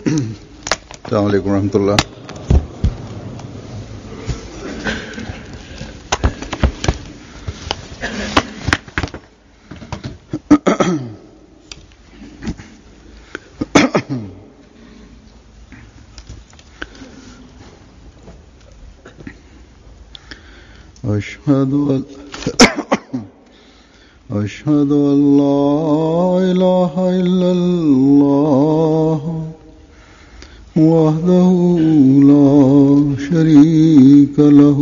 अलैक्म रहमतुल्लाह أشهد أن أشهد أن لا إله إلا الله وحده لا شريك له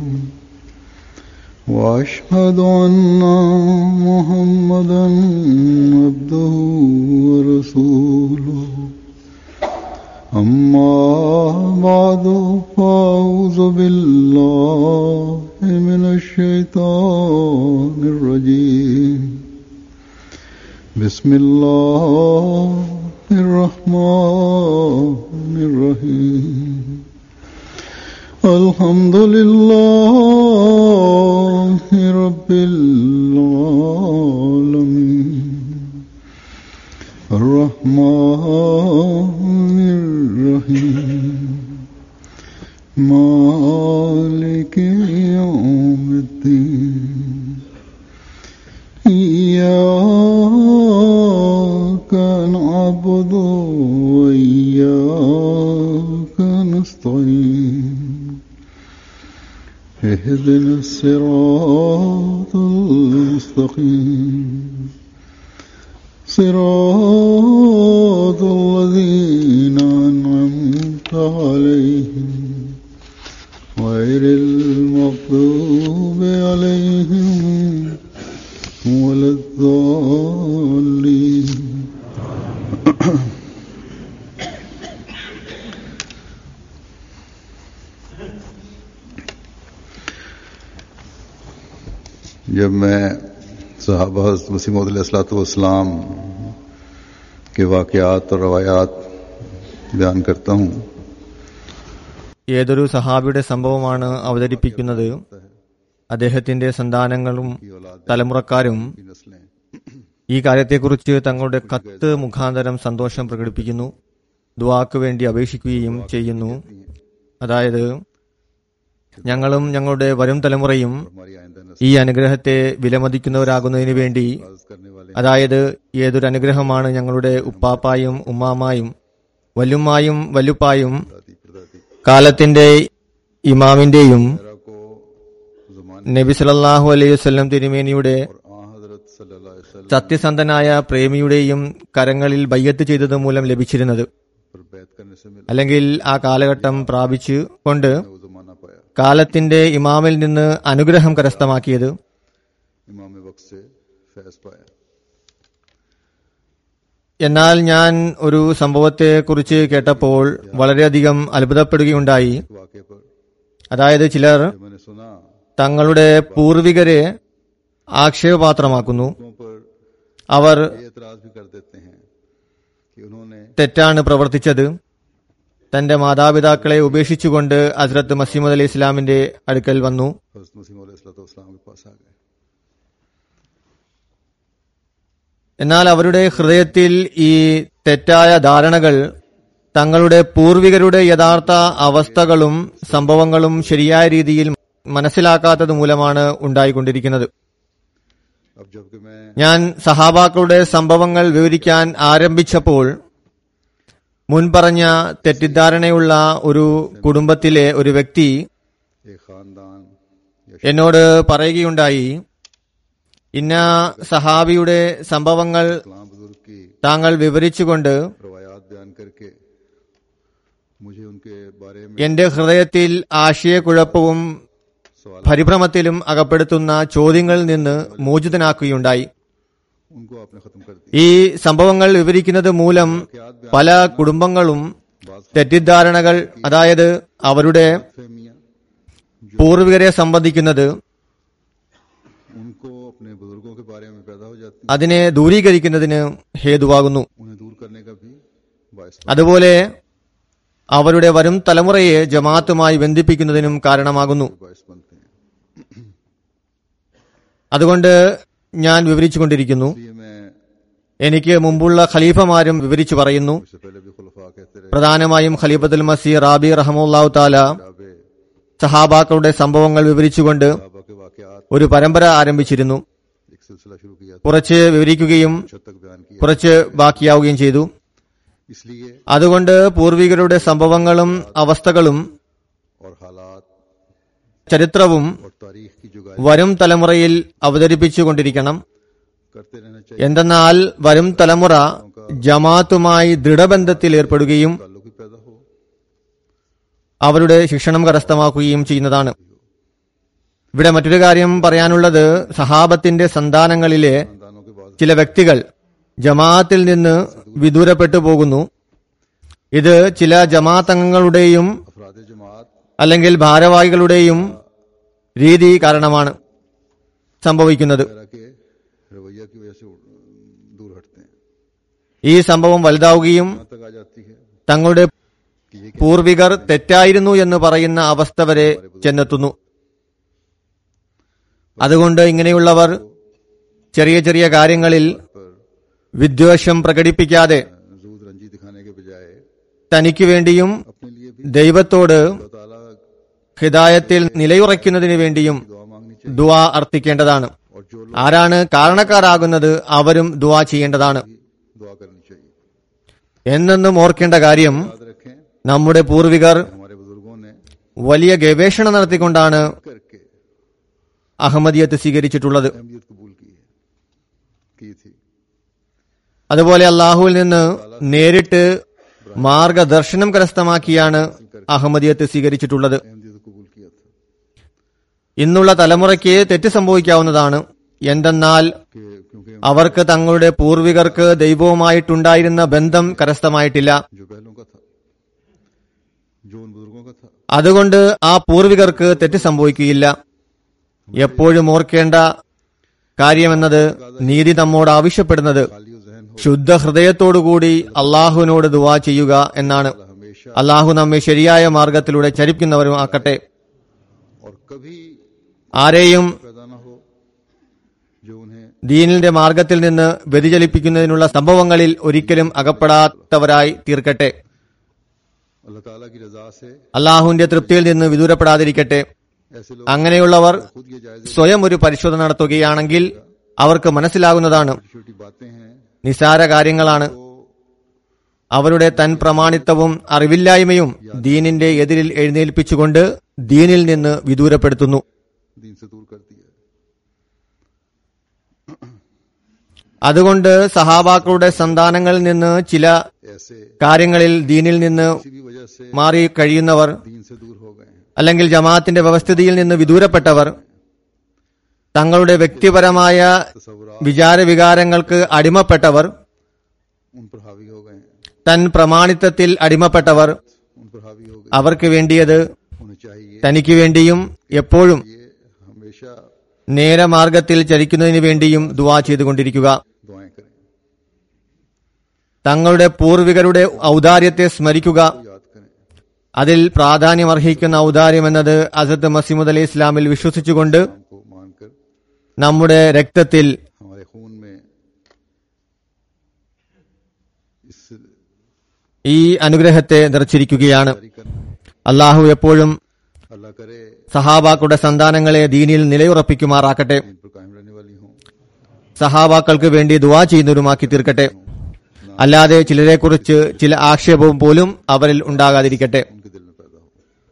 وأشهد أن محمدا عبده ورسوله أما بعد فأعوذ بالله من الشيطان الرجيم بسم الله الرحمن الرحيم الحمد لله رب العالمين الرحمن الرحيم مالك يوم الدين إياك نعبد وإياك نستعين اهدنا الصراط المستقيم صراط الذين أنعمت عليهم غير المغضوب عليهم ولا الضالين जब मैं साहबा वसीम वसलाम के वाक़यात और रवायात बयान करता हूँ ഏതൊരു സഹാബിയുടെ സംഭവമാണ് അവതരിപ്പിക്കുന്നത് അദ്ദേഹത്തിന്റെ സന്താനങ്ങളും തലമുറക്കാരും की नस्लें ഈ കാര്യത്തെക്കുറിച്ച് തങ്ങളുടെ കത്ത് മുഖാന്തരം സന്തോഷം പ്രകടിപ്പിക്കുന്നു ദുവാക്ക് വേണ്ടി അപേക്ഷിക്കുകയും ചെയ്യുന്നു അതായത് ഞങ്ങളും ഞങ്ങളുടെ വരും തലമുറയും हमारी आइंदा ഈ അനുഗ്രഹത്തെ വിലമതിക്കുന്നവരാകുന്നതിന് വേണ്ടി नस्ल करने वाले അതായത് ഏതൊരു അനുഗ്രഹമാണ് ഞങ്ങളുടെ ഉപ്പാപ്പായും ഉമ്മാമായും വല്ലുമ്മായും വല്ലുപ്പായും दादी प्रदादी കാലത്തിന്റെ ഇമാമിന്റെയും मेरा को जमान നബി സല്ലല്ലാഹു അലൈഹി വസല്ലം തിരുമേനിയുടെ और आ हजरत सल्लल्लाहु अलैहि वसल्लम സത്യസന്ധനായ പ്രേമിയുടെയും കരങ്ങളിൽ ബയ്യത്ത് ചെയ്തത് മൂലം ലഭിച്ചിരുന്നത് पर बैत करने से मिला അല്ലെങ്കിൽ ആ കാലഘട്ടം പ്രാപിച്ചു കൊണ്ട് वो जमाना पाया കാലത്തിന്റെ ഇമാമിൽ നിന്ന് അനുഗ്രഹം കരസ്ഥമാക്കിയത് इमाम वक्त से फैज पाया എന്നാൽ ഞാൻ ഒരു സംഭവത്തെ കുറിച്ച് കേട്ടപ്പോൾ വളരെയധികം അത്ഭുതപ്പെടുകയുണ്ടായി इस वाक़े पर അതായത് ചിലർ जब मैंने सुना തങ്ങളുടെ പൂർവികരെ ആക്ഷേപപാത്രമാക്കുന്നു लोगों पर അവർ ये एतराज भी कर देते हैं कि उन्होंने തെറ്റാണ് പ്രവർത്തിച്ചത് തന്റെ മാതാപിതാക്കളെ ഉപേക്ഷിച്ചുകൊണ്ട് ഹസ്രത്ത് മസീമദ് അലി ഇസ്ലാമിന്റെ അടുക്കൽ വന്നു हजरत मसीम अलैहिस्सलाम के पास आ गए എന്നാൽ അവരുടെ ഹൃദയത്തിൽ ഈ തെറ്റായ ധാരണകൾ തങ്ങളുടെ പൂർവികരുടെ യഥാർത്ഥ അവസ്ഥകളും സംഭവങ്ങളും ശരിയായ രീതിയിൽ മനസ്സിലാക്കാത്തത് മൂലമാണ് ഉണ്ടായിക്കൊണ്ടിരിക്കുന്നത് अब जबकि मैं ഞാൻ സഹാബാക്കളുടെ സംഭവങ്ങൾ വിവരിക്കാൻ ആരംഭിച്ചപ്പോൾ മുൻപറഞ്ഞ തെറ്റിദ്ധാരണയുള്ള ഒരു കുടുംബത്തിലെ ഒരു വ്യക്തി एक खानदान या എന്നോട് പറയുകയുണ്ടായി ഇന്ന സഹാബിയുടെ സംഭവങ്ങൾ इस्लाम बुजुर्ग की താങ്കൾ വിവരിച്ചുകൊണ്ട് रवायात बयान करके मुझे उनके बारे में എന്റെ ഹൃദയത്തിൽ ആശയക്കുഴപ്പവും सवाल പരിഭ്രമത്തിലും അകപ്പെടുത്തുന്ന ചോദ്യങ്ങളിൽ നിന്ന് മോചിതനാക്കുകയുണ്ടായി उनको आपने खत्म कर दिया ഈ സംഭവങ്ങൾ വിവരിക്കുന്നത് മൂലം പല കുടുംബങ്ങളും തെറ്റിദ്ധാരണകൾ അതായത് അവരുടെ फहमियाँ പൂർവികരെ സംബന്ധിക്കുന്നത് उनको अपने बुजुर्गों के बारे में पैदा हो जाती അതിനെ ദൂരീകരിക്കുന്നതിന് ഹേതുവാകുന്നു उन्हें दूर करने का भी बायस അതുപോലെ അവരുടെ വരും തലമുറയെ ജമാഅത്തുമായി ബന്ധിപ്പിക്കുന്നതിനും കാരണമാകുന്നു बायस बनते हैं അതുകൊണ്ട് ഞാൻ വിവരിച്ചുകൊണ്ടിരിക്കുന്നു इसलिए मैं എനിക്ക് മുമ്പുള്ള ഖലീഫമാരും വിവരിച്ചു പറയുന്നു इससे पहले भी खुलफा कहते रहे പ്രധാനമായും ഖലീഫത്തുൽ മസീർ റാബി റഹമുല്ലാഹു താല किताबे സഹാബാക്കളുടെ സംഭവങ്ങൾ വിവരിച്ചുകൊണ്ട് साहबा के वाकयात ഒരു പരമ്പര ആരംഭിച്ചിരുന്നു एक सिलसिला शुरू किया था കുറച്ച് വിവരിക്കുകയും छत तक बयान किया കുറച്ച് ബാക്കിയാവുകയും ചെയ്തു इसलिए അതുകൊണ്ട് പൂർവികരുടെ സംഭവങ്ങളും അവസ്ഥകളും और हालात ചരിത്രവും और तारीख की जुगाई വരും തലമുറയിൽ അവതരിപ്പിച്ചുകൊണ്ടിരിക്കണം करते रहना चाहिए എന്തെന്നാൽ വരും തലമുറ ജമാത്തുമായി ദൃഢബന്ധത്തിൽ ഏർപ്പെടുകയും ताल्लुक भी पैदा हो അവരുടെ ശിക്ഷണം കരസ്ഥമാക്കുകയും ചെയ്യുന്നതാണ് ഇവിടെ മറ്റൊരു കാര്യം പറയാനുള്ളത് സഹാബത്തിന്റെ സന്താനങ്ങളിലെ खानदानों के बाद ചില വ്യക്തികൾ ജമാഅത്തിൽ നിന്ന് വിദൂരപ്പെട്ടു പോകുന്നു ഇത് ചില ജമാഅത്ത് അംഗങ്ങളുടെയും अफराद जमात അല്ലെങ്കിൽ ഭാരവാഹികളുടെയും രീതി കാരണമാണ് സംഭവിക്കുന്നത് वगैरह के रवैया की वजह से दूर हटते हैं ഈ സംഭവം വലുതാവുകയും यहाँ तक आ जाती है തങ്ങളുടെ कि ये പൂർവികർ തെറ്റായിരുന്നു എന്ന് പറയുന്ന അവസ്ഥ വരെ ചെന്നെത്തുന്നു അതുകൊണ്ട് ഇങ്ങനെയുള്ളവർ ചെറിയ ചെറിയ കാര്യങ്ങളിൽ पर വിദ്വേഷം പ്രകടിപ്പിക്കാതെ जूद रंजी दिखाने के बजाय തനിക്ക് വേണ്ടിയും अपने लिए भी ദൈവത്തോട് अल्लाह ताला की ഹിദായത്തിൽ നിലയുറയ്ക്കുന്നതിന് വേണ്ടിയും दुआ मांगनी चाहिए ദുവാ അർത്ഥിക്കേണ്ടതാണ് और जो लोग ആരാണ് കാരണക്കാരാകുന്നത് അവരും ദുവാ ചെയ്യേണ്ടതാണ് भी दुआ करनी चाहिए എന്നെന്നും ഓർക്കേണ്ട കാര്യം याद रखें നമ്മുടെ പൂർവികർ हमारे बुजुर्गों ने വലിയ ഗവേഷണം നടത്തിക്കൊണ്ടാണ് करके അഹമ്മദിയത്ത് സ്വീകരിച്ചിട്ടുള്ളത് अहमियत कबूल की है की थी അതുപോലെ അള്ളാഹുവിൽ നിന്ന് നേരിട്ട് മാർഗദർശനം കരസ്ഥമാക്കിയാണ് അഹമ്മദിയത്ത് സ്വീകരിച്ചിട്ടുള്ളത് अहमियत कबूल किया था ഇന്നുള്ള തലമുറയ്ക്ക് തെറ്റ് സംഭവിക്കാവുന്നതാണ് എന്തെന്നാൽ कि क्योंकि അവർക്ക് തങ്ങളുടെ പൂർവികർക്ക് ദൈവവുമായിട്ടുണ്ടായിരുന്ന ബന്ധം കരസ്ഥമായിട്ടില്ല जो पहलों का था जो उन बुजुर्गों का था അതുകൊണ്ട് ആ പൂർവികർക്ക് തെറ്റ് സംഭവിക്കുകയില്ല എപ്പോഴും ഓർക്കേണ്ട കാര്യമെന്നത് നീതി നമ്മോട് ആവശ്യപ്പെടുന്നത് खाली जहन हो ശുദ്ധ ഹൃദയത്തോടുകൂടി അള്ളാഹുവിനോട് ദുവാ ചെയ്യുക എന്നാണ് हमेशा അള്ളാഹു നമ്മെ ശരിയായ മാർഗത്തിലൂടെ ചരിക്കുന്നവരും ആക്കട്ടെ और कभी ആരെയും पैदा ना हो जो उन्हें ദീനിന്റെ മാർഗത്തിൽ നിന്ന് വ്യതിചലിപ്പിക്കുന്നതിനുള്ള സംഭവങ്ങളിൽ ഒരിക്കലും അകപ്പെടാത്തവരായി തീർക്കട്ടെ अल्लाह ताला की रजा से അള്ളാഹുവിന്റെ തൃപ്തിയിൽ നിന്ന് വിദൂരപ്പെടാതിരിക്കട്ടെ ऐसे लोग അങ്ങനെയുള്ളവർ खुद ये जायजे സ്വയം ഒരു പരിശോധന നടത്തുകയാണെങ്കിൽ അവർക്ക് മനസ്സിലാകുന്നതാണ് छोटी छोटी बातें हैं നിസാര കാര്യങ്ങളാണ് तो അവരുടെ തൻ പ്രമാണിത്വവും അറിവില്ലായ്മയും ദീനിന്റെ എതിരിൽ എഴുന്നേൽപ്പിച്ചുകൊണ്ട് ദീനിൽ നിന്ന് വിദൂരപ്പെടുത്തുന്നു दीन से दूर करती है അതുകൊണ്ട് സഹാബാക്കളുടെ സന്താനങ്ങളിൽ നിന്ന് ചില ऐसे കാര്യങ്ങളിൽ ദീനിൽ നിന്ന് किसी भी वजह से മാറി കഴിയുന്നവർ दीन से दूर हो गए हैं അല്ലെങ്കിൽ ജമാഅത്തിന്റെ വ്യവസ്ഥിതിയിൽ നിന്ന് വിദൂരപ്പെട്ടവർ തങ്ങളുടെ വ്യക്തിപരമായ तस्वुरा വിചാരവികാരങ്ങൾക്ക് അടിമപ്പെട്ടവർ उन पर हावी हो गए हैं തൻ പ്രമാണിത്വത്തിൽ അടിമപ്പെട്ടവർ उन पर हावी हो गए അവർക്ക് വേണ്ടിയത് होने चाहिए തനിക്ക് വേണ്ടിയും എപ്പോഴും ये हमेशा നേരമാർഗത്തിൽ ചലിക്കുന്നതിന് വേണ്ടിയും ദുവാ ചെയ്തുകൊണ്ടിരിക്കുക दुआएं करें തങ്ങളുടെ പൂർവികരുടെ ഔദാര്യത്തെ സ്മരിക്കുക याद करें അതിൽ പ്രാധാന്യമർഹിക്കുന്ന ഔദാര്യം എന്നത് അസദ് മസീമുദ് അലി ഇസ്ലാമിൽ വിശ്വസിച്ചുകൊണ്ട് हमको मानकर നമ്മുടെ രക്തത്തിൽ हमारे खून में इस ഈ അനുഗ്രഹത്തെ നിറച്ചിരിക്കുകയാണ് जारी करना അള്ളാഹു എപ്പോഴും अल्लाह करे സഹാബാക്കളുടെ സന്താനങ്ങളെ ദീനിൽ നിലയുറപ്പിക്കുമാറാക്കട്ടെ इन पर कायम रहने वाली हूँ സഹാബാക്കൾക്ക് വേണ്ടി ദുവാ ചെയ്യുന്നവരുമാക്കി തീർക്കട്ടെ അല്ലാതെ ചിലരെക്കുറിച്ച് ചില ആക്ഷേപവും പോലും അവരിൽ ഉണ്ടാകാതിരിക്കട്ടെ उनके दिल में पैदा हो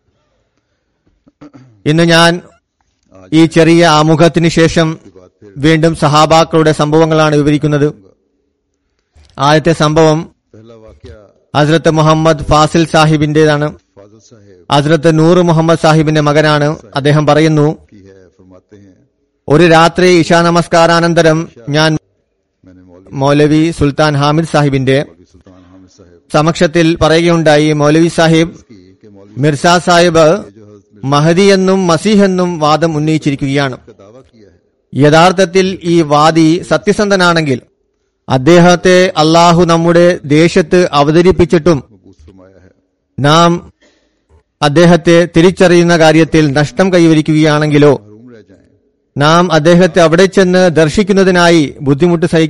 ഇന്ന് ഞാൻ ഈ ചെറിയ ആമുഖത്തിന് ശേഷം की बात फिर വീണ്ടും സഹാബാക്കളുടെ സംഭവങ്ങളാണ് വിവരിക്കുന്നത് ആദ്യത്തെ സംഭവം पहला वाक्य ഹസ്രത്ത് മുഹമ്മദ് ഫാസിൽ സാഹിബിന്റേതാണ് फाजल साहेब ഹസ്രത്ത് നൂർ മുഹമ്മദ് സാഹിബിന്റെ മകനാണ് അദ്ദേഹം പറയുന്നു की है फरमाते हैं ഒരു രാത്രി ഇഷാ നമസ്കാരാനന്തരം ഞാൻ मैंने मौलवी മൗലവി സുൽത്താൻ ഹാമിദ് സാഹിബിന്റെ मौलवी सुल्तान हामिद साहेब സമക്ഷത്തിൽ പറയുകയുണ്ടായി മൗലവി സാഹിബ് की कि मौलवी മിർസ സാഹിബ് जो हजरत മഹദി എന്നും മസീഹ് എന്നും വാദം ഉന്നയിച്ചിരിക്കുകയാണ് का दावा किया है യഥാർത്ഥത്തിൽ ഈ വാദി സത്യസന്ധനാണെങ്കിൽ അദ്ദേഹത്തെ അള്ളാഹു നമ്മുടെ ദേശത്ത് അവതരിപ്പിച്ചിട്ടും मबूस फरमाया है നാം അദ്ദേഹത്തെ തിരിച്ചറിയുന്ന കാര്യത്തിൽ നഷ്ടം കൈവരിക്കുകയാണെങ്കിലോ महरूम रह जाएं നാം അദ്ദേഹത്തെ അവിടെ ചെന്ന് ദർശിക്കുന്നതിനായി ബുദ്ധിമുട്ട് സഹിക്കാൻ कि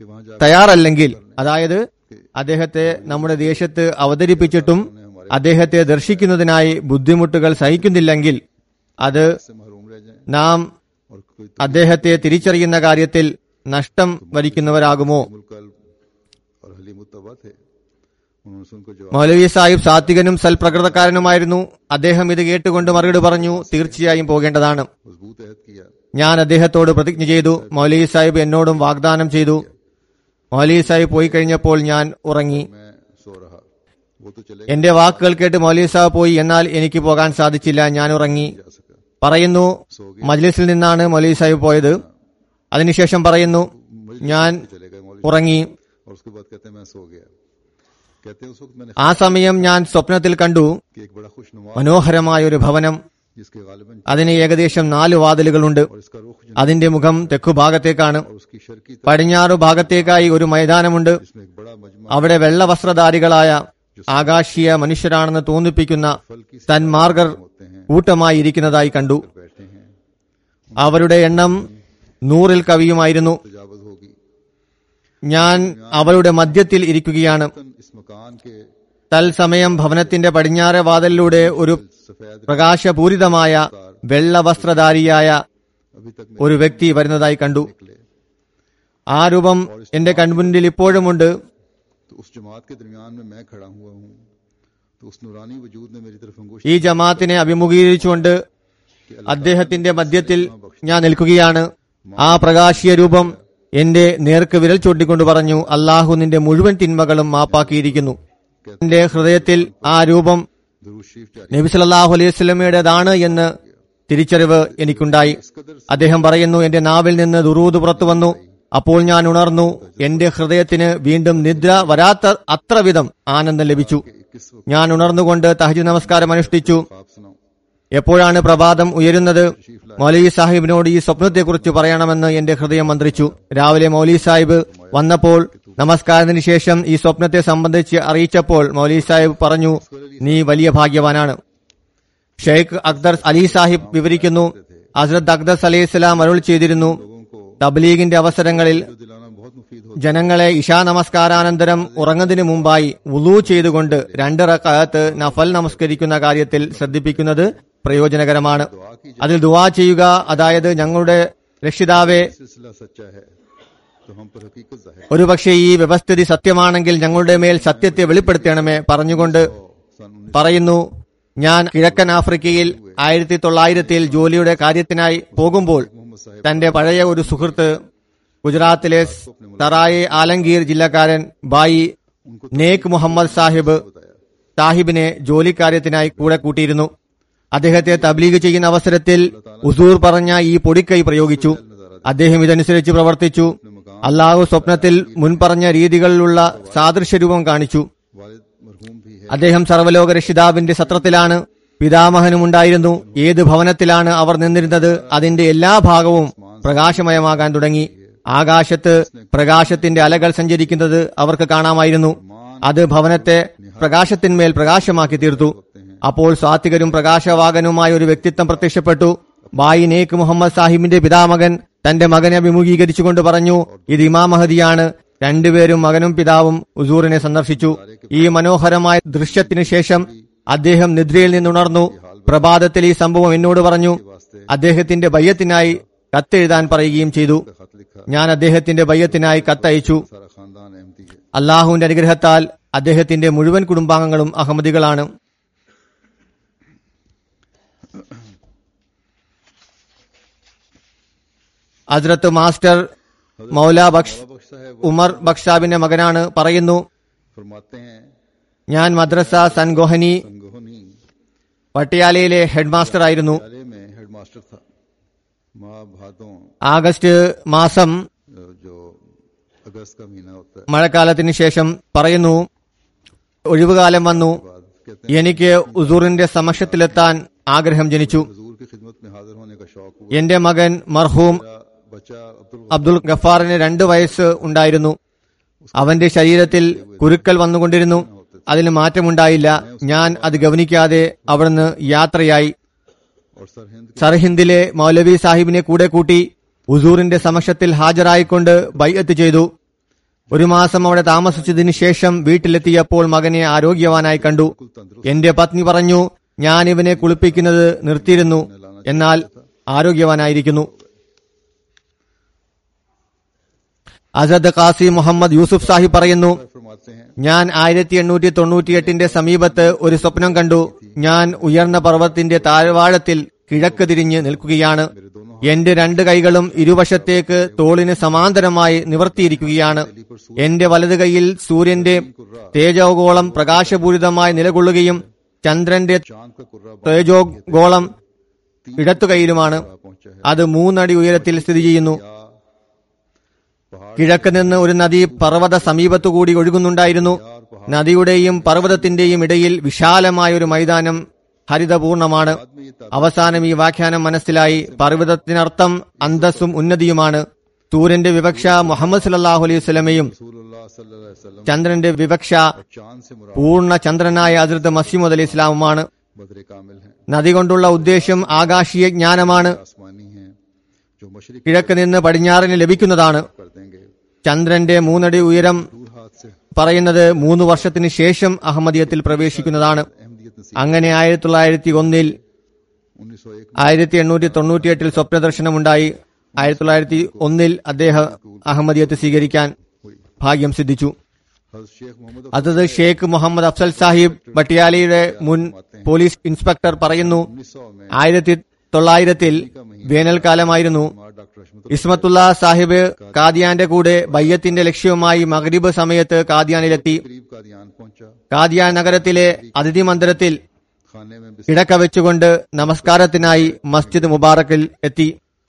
कि वहां जा തയ്യാറല്ലെങ്കിൽ അതായത് അദ്ദേഹത്തെ നമ്മുടെ ദേശത്ത് അവതരിപ്പിച്ചിട്ടും അദ്ദേഹത്തെ ദർശിക്കുന്നതിനായി ബുദ്ധിമുട്ടുകൾ സഹിക്കുന്നില്ലെങ്കിൽ അത് से महरूम रह जाएं നാം और कोई അദ്ദേഹത്തെ തിരിച്ചറിയുന്ന കാര്യത്തിൽ നഷ്ടം വരിക്കുന്നവരാകുമോ मुल्कल और हली मुतबा थे उन्होंने सुनकर जवाब മൗലവി സാഹിബ് സാത്വികനും സൽപ്രകൃതക്കാരനുമായിരുന്നു അദ്ദേഹം ഇത് കേട്ടുകൊണ്ട് മറുപടി പറഞ്ഞു തീർച്ചയായും പോകേണ്ടതാണ് मजबूत अहद किया ഞാൻ അദ്ദേഹത്തോട് പ്രതിജ്ഞ ചെയ്തു മൗലവി സാഹിബ് എന്നോടും വാഗ്ദാനം ചെയ്തു മൗലവി സാഹിബ് പോയി കഴിഞ്ഞപ്പോൾ ഞാൻ ഉറങ്ങി मैं सो रहा वो तो चले എന്റെ വാക്കുകൾ കേട്ട് മൗലവി സാഹിബ് പോയി എന്നാൽ എനിക്ക് പോകാൻ സാധിച്ചില്ല ഞാൻ ഉറങ്ങി जा सका പറയുന്നു മജ്ലിസിൽ നിന്നാണ് മൗലവി സാഹിബ് പോയത് അതിനുശേഷം പറയുന്നു ഞാൻ चले गए मौलवी ഉറങ്ങി और उसके बाद कहते हैं मैं सो गया कहते हैं उस वक्त मैंने ആ സമയം ഞാൻ സ്വപ്നത്തിൽ കണ്ടു कि एक बड़ा खुशनुमा മനോഹരമായ ഒരു ഭവനം जिसके गालिबन അതിന് ഏകദേശം നാല് വാതിലുകളുണ്ട് और इसका रुख जो അതിന്റെ മുഖം തെക്കുഭാഗത്തേക്കാണ് और उसकी शर्की तरफ പടിഞ്ഞാറു ഭാഗത്തേക്കായി ഒരു മൈതാനമുണ്ട് जिसमें एक बड़ा मजमा അവിടെ വെള്ള വസ്ത്രധാരികളായ ആകാശീയ മനുഷ്യരാണെന്ന് തോന്നിപ്പിക്കുന്ന फल की തന്മാർഗർ होते हैं കൂട്ടമായി ഇരിക്കുന്നതായി കണ്ടു बैठे हैं അവരുടെ എണ്ണം നൂറിൽ കവിയുമായിരുന്നു तजावज होगी ഞാൻ അവരുടെ മധ്യത്തിൽ ഇരിക്കുകയാണ് तन इस मकान के തത്സമയം ഭവനത്തിന്റെ പടിഞ്ഞാറെ വാതിലിലൂടെ ഒരു सफेद പ്രകാശപൂരിതമായ വെള്ള വസ്ത്രധാരിയായ अभी तक ഒരു വ്യക്തി വരുന്നതായി കണ്ടു निकले ആ രൂപം എന്റെ കൺമുന്നിൽ ഇപ്പോഴുമുണ്ട് तो उस जमात के दरमियान में मैं खड़ा हुआ हूँ तो उस नूरानी वजूद ने मेरी तरफ अंगुश ഈ ജമാത്തിനെ അഭിമുഖീകരിച്ചുകൊണ്ട് അദ്ദേഹത്തിന്റെ മധ്യത്തിൽ ഞാൻ നിൽക്കുകയാണ് ആ പ്രകാശീയ രൂപം എന്റെ നേർക്ക് വിരൽ ചൂണ്ടിക്കൊണ്ട് പറഞ്ഞു അള്ളാഹു നിന്റെ മുഴുവൻ തിന്മകളും മാപ്പാക്കിയിരിക്കുന്നു എന്റെ ഹൃദയത്തിൽ ആ രൂപം दरूद शरीफ जारी നബി സല്ലല്ലാഹു അലൈഹി വസല്ലമയുടേതാണ് എന്ന് തിരിച്ചറിവ് എനിക്കുണ്ടായി അദ്ദേഹം പറയുന്നു എന്റെ നാവിൽ നിന്ന് ദുറൂദ് പുറത്തു വന്നു അപ്പോൾ ഞാൻ ഉണർന്നു എന്റെ ഹൃദയത്തിന് വീണ്ടും നിദ്ര വരാത്ത അത്ര വിധം ആനന്ദം ലഭിച്ചു किस वक्त ഞാൻ ഉണർന്നുകൊണ്ട് തഹജ് നമസ്കാരം അനുഷ്ഠിച്ചു आप सुनाओ എപ്പോഴാണ് പ്രഭാതം ഉയരുന്നത് മൗലവി സാഹിബിനോട് ഈ സ്വപ്നത്തെക്കുറിച്ച് പറയണമെന്ന് എന്റെ ഹൃദയം മന്ത്രിച്ചു രാവിലെ മൗലവി സാഹിബ് വന്നപ്പോൾ നമസ്കാരത്തിന് ശേഷം ഈ സ്വപ്നത്തെ സംബന്ധിച്ച് അറിയിച്ചപ്പോൾ മൗലവി സാഹിബ് പറഞ്ഞു നീ വലിയ ഭാഗ്യവാനാണ് ഷെയ്ഖ് അക്ദർ അലി സാഹിബ് വിവരിക്കുന്നു ഹസ്രത്ത് അക്ദർ അലൈഹി സ്വലാം അരുൾ ചെയ്തിരുന്നു തബ്ലീഗിന്റെ അവസരങ്ങളിൽ जो दिलाना बहुत मुफीद होता ജനങ്ങളെ ഇഷാ നമസ്കാരാനന്തരം ഉറങ്ങുന്നതിനു മുമ്പായി വുളു ചെയ്തുകൊണ്ട് രണ്ട് റക്കായത്ത് നഫൽ നമസ്കരിക്കുന്ന കാര്യത്തിൽ ശ്രദ്ധിപ്പിക്കുന്നത് പ്രയോജനകരമാണ് അതിൽ ദുവാ ചെയ്യുക അതായത് ഞങ്ങളുടെ രക്ഷിതാവെ है सिलसिला सच्चा है तो हम पर हकीकत जाहिर ഒരുപക്ഷെ ഈ വ്യവസ്ഥിതി സത്യമാണെങ്കിൽ ഞങ്ങളുടെ മേൽ സത്യത്തെ വെളിപ്പെടുത്തണമേ പറഞ്ഞുകൊണ്ട് सन उन्नीस പറയുന്നു ഞാൻ കിഴക്കൻ ആഫ്രിക്കയിൽ ആയിരത്തി തൊള്ളായിരത്തിൽ ജോലിയുടെ കാര്യത്തിനായി പോകുമ്പോൾ मोहम्मद साहब തന്റെ പഴയ ഒരു സുഹൃത്ത് ഗുജറാത്തിലെ തറായി ആലംഗീർ ജില്ലക്കാരൻ ബായി നേക് മുഹമ്മദ് സാഹിബ് बताया സാഹിബിനെ ജോലിക്കാര്യത്തിനായി കൂടെ കൂട്ടിയിരുന്നു അദ്ദേഹത്തെ തബ്ലീഗ് ചെയ്യുന്ന അവസരത്തിൽ ഉസൂർ പറഞ്ഞ ഈ പൊടിക്കൈ പ്രയോഗിച്ചു അദ്ദേഹം ഇതനുസരിച്ച് പ്രവർത്തിച്ചു അള്ളാഹു സ്വപ്നത്തിൽ മുൻപറഞ്ഞ രീതികളിലുള്ള സാദൃശ്യരൂപം കാണിച്ചു वालिद मरहूम भी है അദ്ദേഹം സർവ്വലോക രക്ഷിതാവിന്റെ സത്രത്തിലാണ് പിതാമഹനുമുണ്ടായിരുന്നു ഏത് ഭവനത്തിലാണ് അവർ നിന്നിരുന്നത് അതിന്റെ എല്ലാ ഭാഗവും പ്രകാശമയമാകാൻ തുടങ്ങി ആകാശത്ത് പ്രകാശത്തിന്റെ അലകൾ സഞ്ചരിക്കുന്നത് അവർക്ക് കാണാമായിരുന്നു അത് ഭവനത്തെ പ്രകാശത്തിന്മേൽ പ്രകാശമാക്കി തീർത്തു അപ്പോൾ സ്വാത്വികരും പ്രകാശവാകനുമായ ഒരു വ്യക്തിത്വം പ്രത്യക്ഷപ്പെട്ടു ബായി നേക്ക് മുഹമ്മദ് സാഹിബിന്റെ പിതാമകൻ തന്റെ മകനെ അഭിമുഖീകരിച്ചുകൊണ്ട് പറഞ്ഞു ഇത് ഇമാം മഹദിയാണ് രണ്ടുപേരും മകനും പിതാവും ഉസൂറിനെ സന്ദർശിച്ചു ഈ മനോഹരമായ ദൃശ്യത്തിനു ശേഷം അദ്ദേഹം നിദ്രയിൽ നിന്നുണർന്നു പ്രഭാതത്തിൽ ഈ സംഭവം എന്നോട് പറഞ്ഞു അദ്ദേഹത്തിന്റെ ബയ്യത്തിനായി കത്തെഴുതാൻ പറയുകയും ചെയ്തു खत लिखा ഞാൻ അദ്ദേഹത്തിന്റെ ബയ്യത്തിനായി കത്തയച്ചു सारा खानदान अहमदी है അള്ളാഹുവിന്റെ അനുഗ്രഹത്താൽ അദ്ദേഹത്തിന്റെ മുഴുവൻ കുടുംബാംഗങ്ങളും അഹമ്മദികളാണ് ഹസ്രത്ത് മാസ്റ്റർ മൗല ബക്ഷ് बख्श साहब ഉമർ ബക്ഷാബിന്റെ മകനാണ് പറയുന്നു फरमाते हैं ഞാൻ മദ്രസ സൻഗോഹനി संगोहनी പട്ടിയാലയിലെ ഹെഡ് മാസ്റ്റർ ആയിരുന്നു विद्यालय में हेडमास्टर था माँ भादों ആഗസ്റ്റ് മാസം जो अगस्त का महीना होता है മഴക്കാലത്തിന് ശേഷം പറയുന്നു ഒഴിവുകാലം വന്നു बाद कहते എനിക്ക് ഉസൂറിന്റെ സമക്ഷത്തിലെത്താൻ ആഗ്രഹം ജനിച്ചു हैं हजूर की खिदमत में हाजिर होने का शौक हुआ എന്റെ മകൻ മർഹൂം मेरा बच्चा अब्दुल അബ്ദുൽ ഗഫാറിന് രണ്ടു വയസ്സ് ഉണ്ടായിരുന്നു അവന്റെ ശരീരത്തിൽ കുരുക്കൾ വന്നുകൊണ്ടിരുന്നു അതിന് മാറ്റമുണ്ടായില്ല ഞാൻ അത് ഗവനിക്കാതെ അവിടുന്ന് യാത്രയായി और सरहिंद के സർഹിന്ദിലെ മൗലവി സാഹിബിനെ കൂടെ കൂട്ടി ഉസൂറിന്റെ സമക്ഷത്തിൽ ഹാജരായിക്കൊണ്ട് ബൈഅത്ത് ചെയ്തു ഒരു മാസം അവിടെ താമസിച്ചതിന് ശേഷം വീട്ടിലെത്തിയപ്പോൾ മകനെ ആരോഗ്യവാനായി കണ്ടു कुल तंदुरुस्त എന്റെ പത്നി പറഞ്ഞു ഞാൻ ഇവനെ കുളിപ്പിക്കുന്നത് നിർത്തിയിരുന്നു എന്നാൽ ആരോഗ്യവാനായിരിക്കുന്നു അസദ് കാസി മുഹമ്മദ് യൂസുഫ് സാഹിബ് പറയുന്നു फरमाते हैं ഞാൻ ആയിരത്തി എണ്ണൂറ്റി തൊണ്ണൂറ്റിയെട്ടിന്റെ സമീപത്ത് ഒരു സ്വപ്നം കണ്ടു ഞാൻ ഉയർന്ന പർവ്വതത്തിന്റെ താഴ്വാഴത്തിൽ കിഴക്ക് തിരിഞ്ഞ് നിൽക്കുകയാണ് എന്റെ രണ്ട് കൈകളും ഇരുവശത്തേക്ക് തോളിന് സമാന്തരമായി നിവർത്തിയിരിക്കുകയാണ് എന്റെ വലത് കൈയിൽ സൂര്യന്റെ തേജോഗോളം പ്രകാശപൂരിതമായി നിലകൊള്ളുകയും ചന്ദ്രന്റെ चांद का कुर्रा തേജോഗോളം ഇടത്തു കൈയിലുമാണ് पहुंचा है അത് മൂന്നടി ഉയരത്തിൽ സ്ഥിതി ചെയ്യുന്നു या पहाड़ കിഴക്ക് നിന്ന് ഒരു നദി പർവ്വത സമീപത്തുകൂടി ഒഴുകുന്നുണ്ടായിരുന്നു നദിയുടെയും പർവ്വതത്തിന്റെയും ഇടയിൽ വിശാലമായ ഒരു മൈതാനം ഹരിതപൂർണമാണ് में ये അവസാനം ഈ വ്യാഖ്യാനം മനസ്സിലായി പർവ്വതത്തിനർത്ഥം അന്തസ്സും ഉന്നതിയുമാണ് സൂര്യന്റെ വിവക്ഷ മുഹമ്മദ് സല്ലാഹു അലൈഹി സ്വലമയും रसूलुल्लाह सल्लल्लाहु अलैहि वसल्लम ചന്ദ്രന്റെ വിവക്ഷ चांद से मुराद പൂർണ്ണ ചന്ദ്രനായ അസൃത്ത് മസീമദ് അലി ഇസ്ലാമുമാണ് बदर कामिल हैं നദി കൊണ്ടുള്ള ഉദ്ദേശം ആകാശീയ ജ്ഞാനമാണ് आसमानी हैं जो मशरिक കിഴക്ക് നിന്ന് പടിഞ്ഞാറിന് ലഭിക്കുന്നതാണ് कर देंगे ചന്ദ്രന്റെ മൂന്നടി ഉയരം दूर हाथ से പറയുന്നത് മൂന്ന് വർഷത്തിന് ശേഷം അഹമ്മദിയത്തിൽ പ്രവേശിക്കുന്നതാണ് अहमदियत नसीब അങ്ങനെ ആയിരത്തി തൊള്ളായിരത്തി ഒന്നിൽ उन्नीस सौ एक ആയിരത്തി എണ്ണൂറ്റി തൊണ്ണൂറ്റിയെട്ടിൽ സ്വപ്നദർശനമുണ്ടായി ആയിരത്തി തൊള്ളായിരത്തി ഒന്നിൽ അദ്ദേഹം അഹമ്മദിയത്ത് സ്വീകരിക്കാൻ हुई ഭാഗ്യം സിദ്ധിച്ചു हज शेख मोहम्मद അതത് ഷേഖ് മുഹമ്മദ് അഫ്സൽ സാഹിബ് ബട്ടിയാലിയുടെ മുൻ പോലീസ് ഇൻസ്പെക്ടർ പറയുന്നു उन्नीस सौ में ആയിരത്തി തൊള്ളായിരത്തിൽ വേനൽക്കാലമായിരുന്നു हमारा डॉक्टर अशमत ഇസ്മത്തുള്ള സാഹിബ് കാദിയാന്റെ കൂടെ ബയ്യത്തിന്റെ ലക്ഷ്യവുമായി മഗ്രിബ് സമയത്ത് കാദിയാനിലെത്തി करीब कादियान पहुंचा കാദിയാൻ നഗരത്തിലെ അതിഥി മന്ദിരത്തിൽ खाने में बिस्तर കിടക്ക വെച്ചുകൊണ്ട് നമസ്കാരത്തിനായി മസ്ജിദ് മുബാറക്കിൽ എത്തി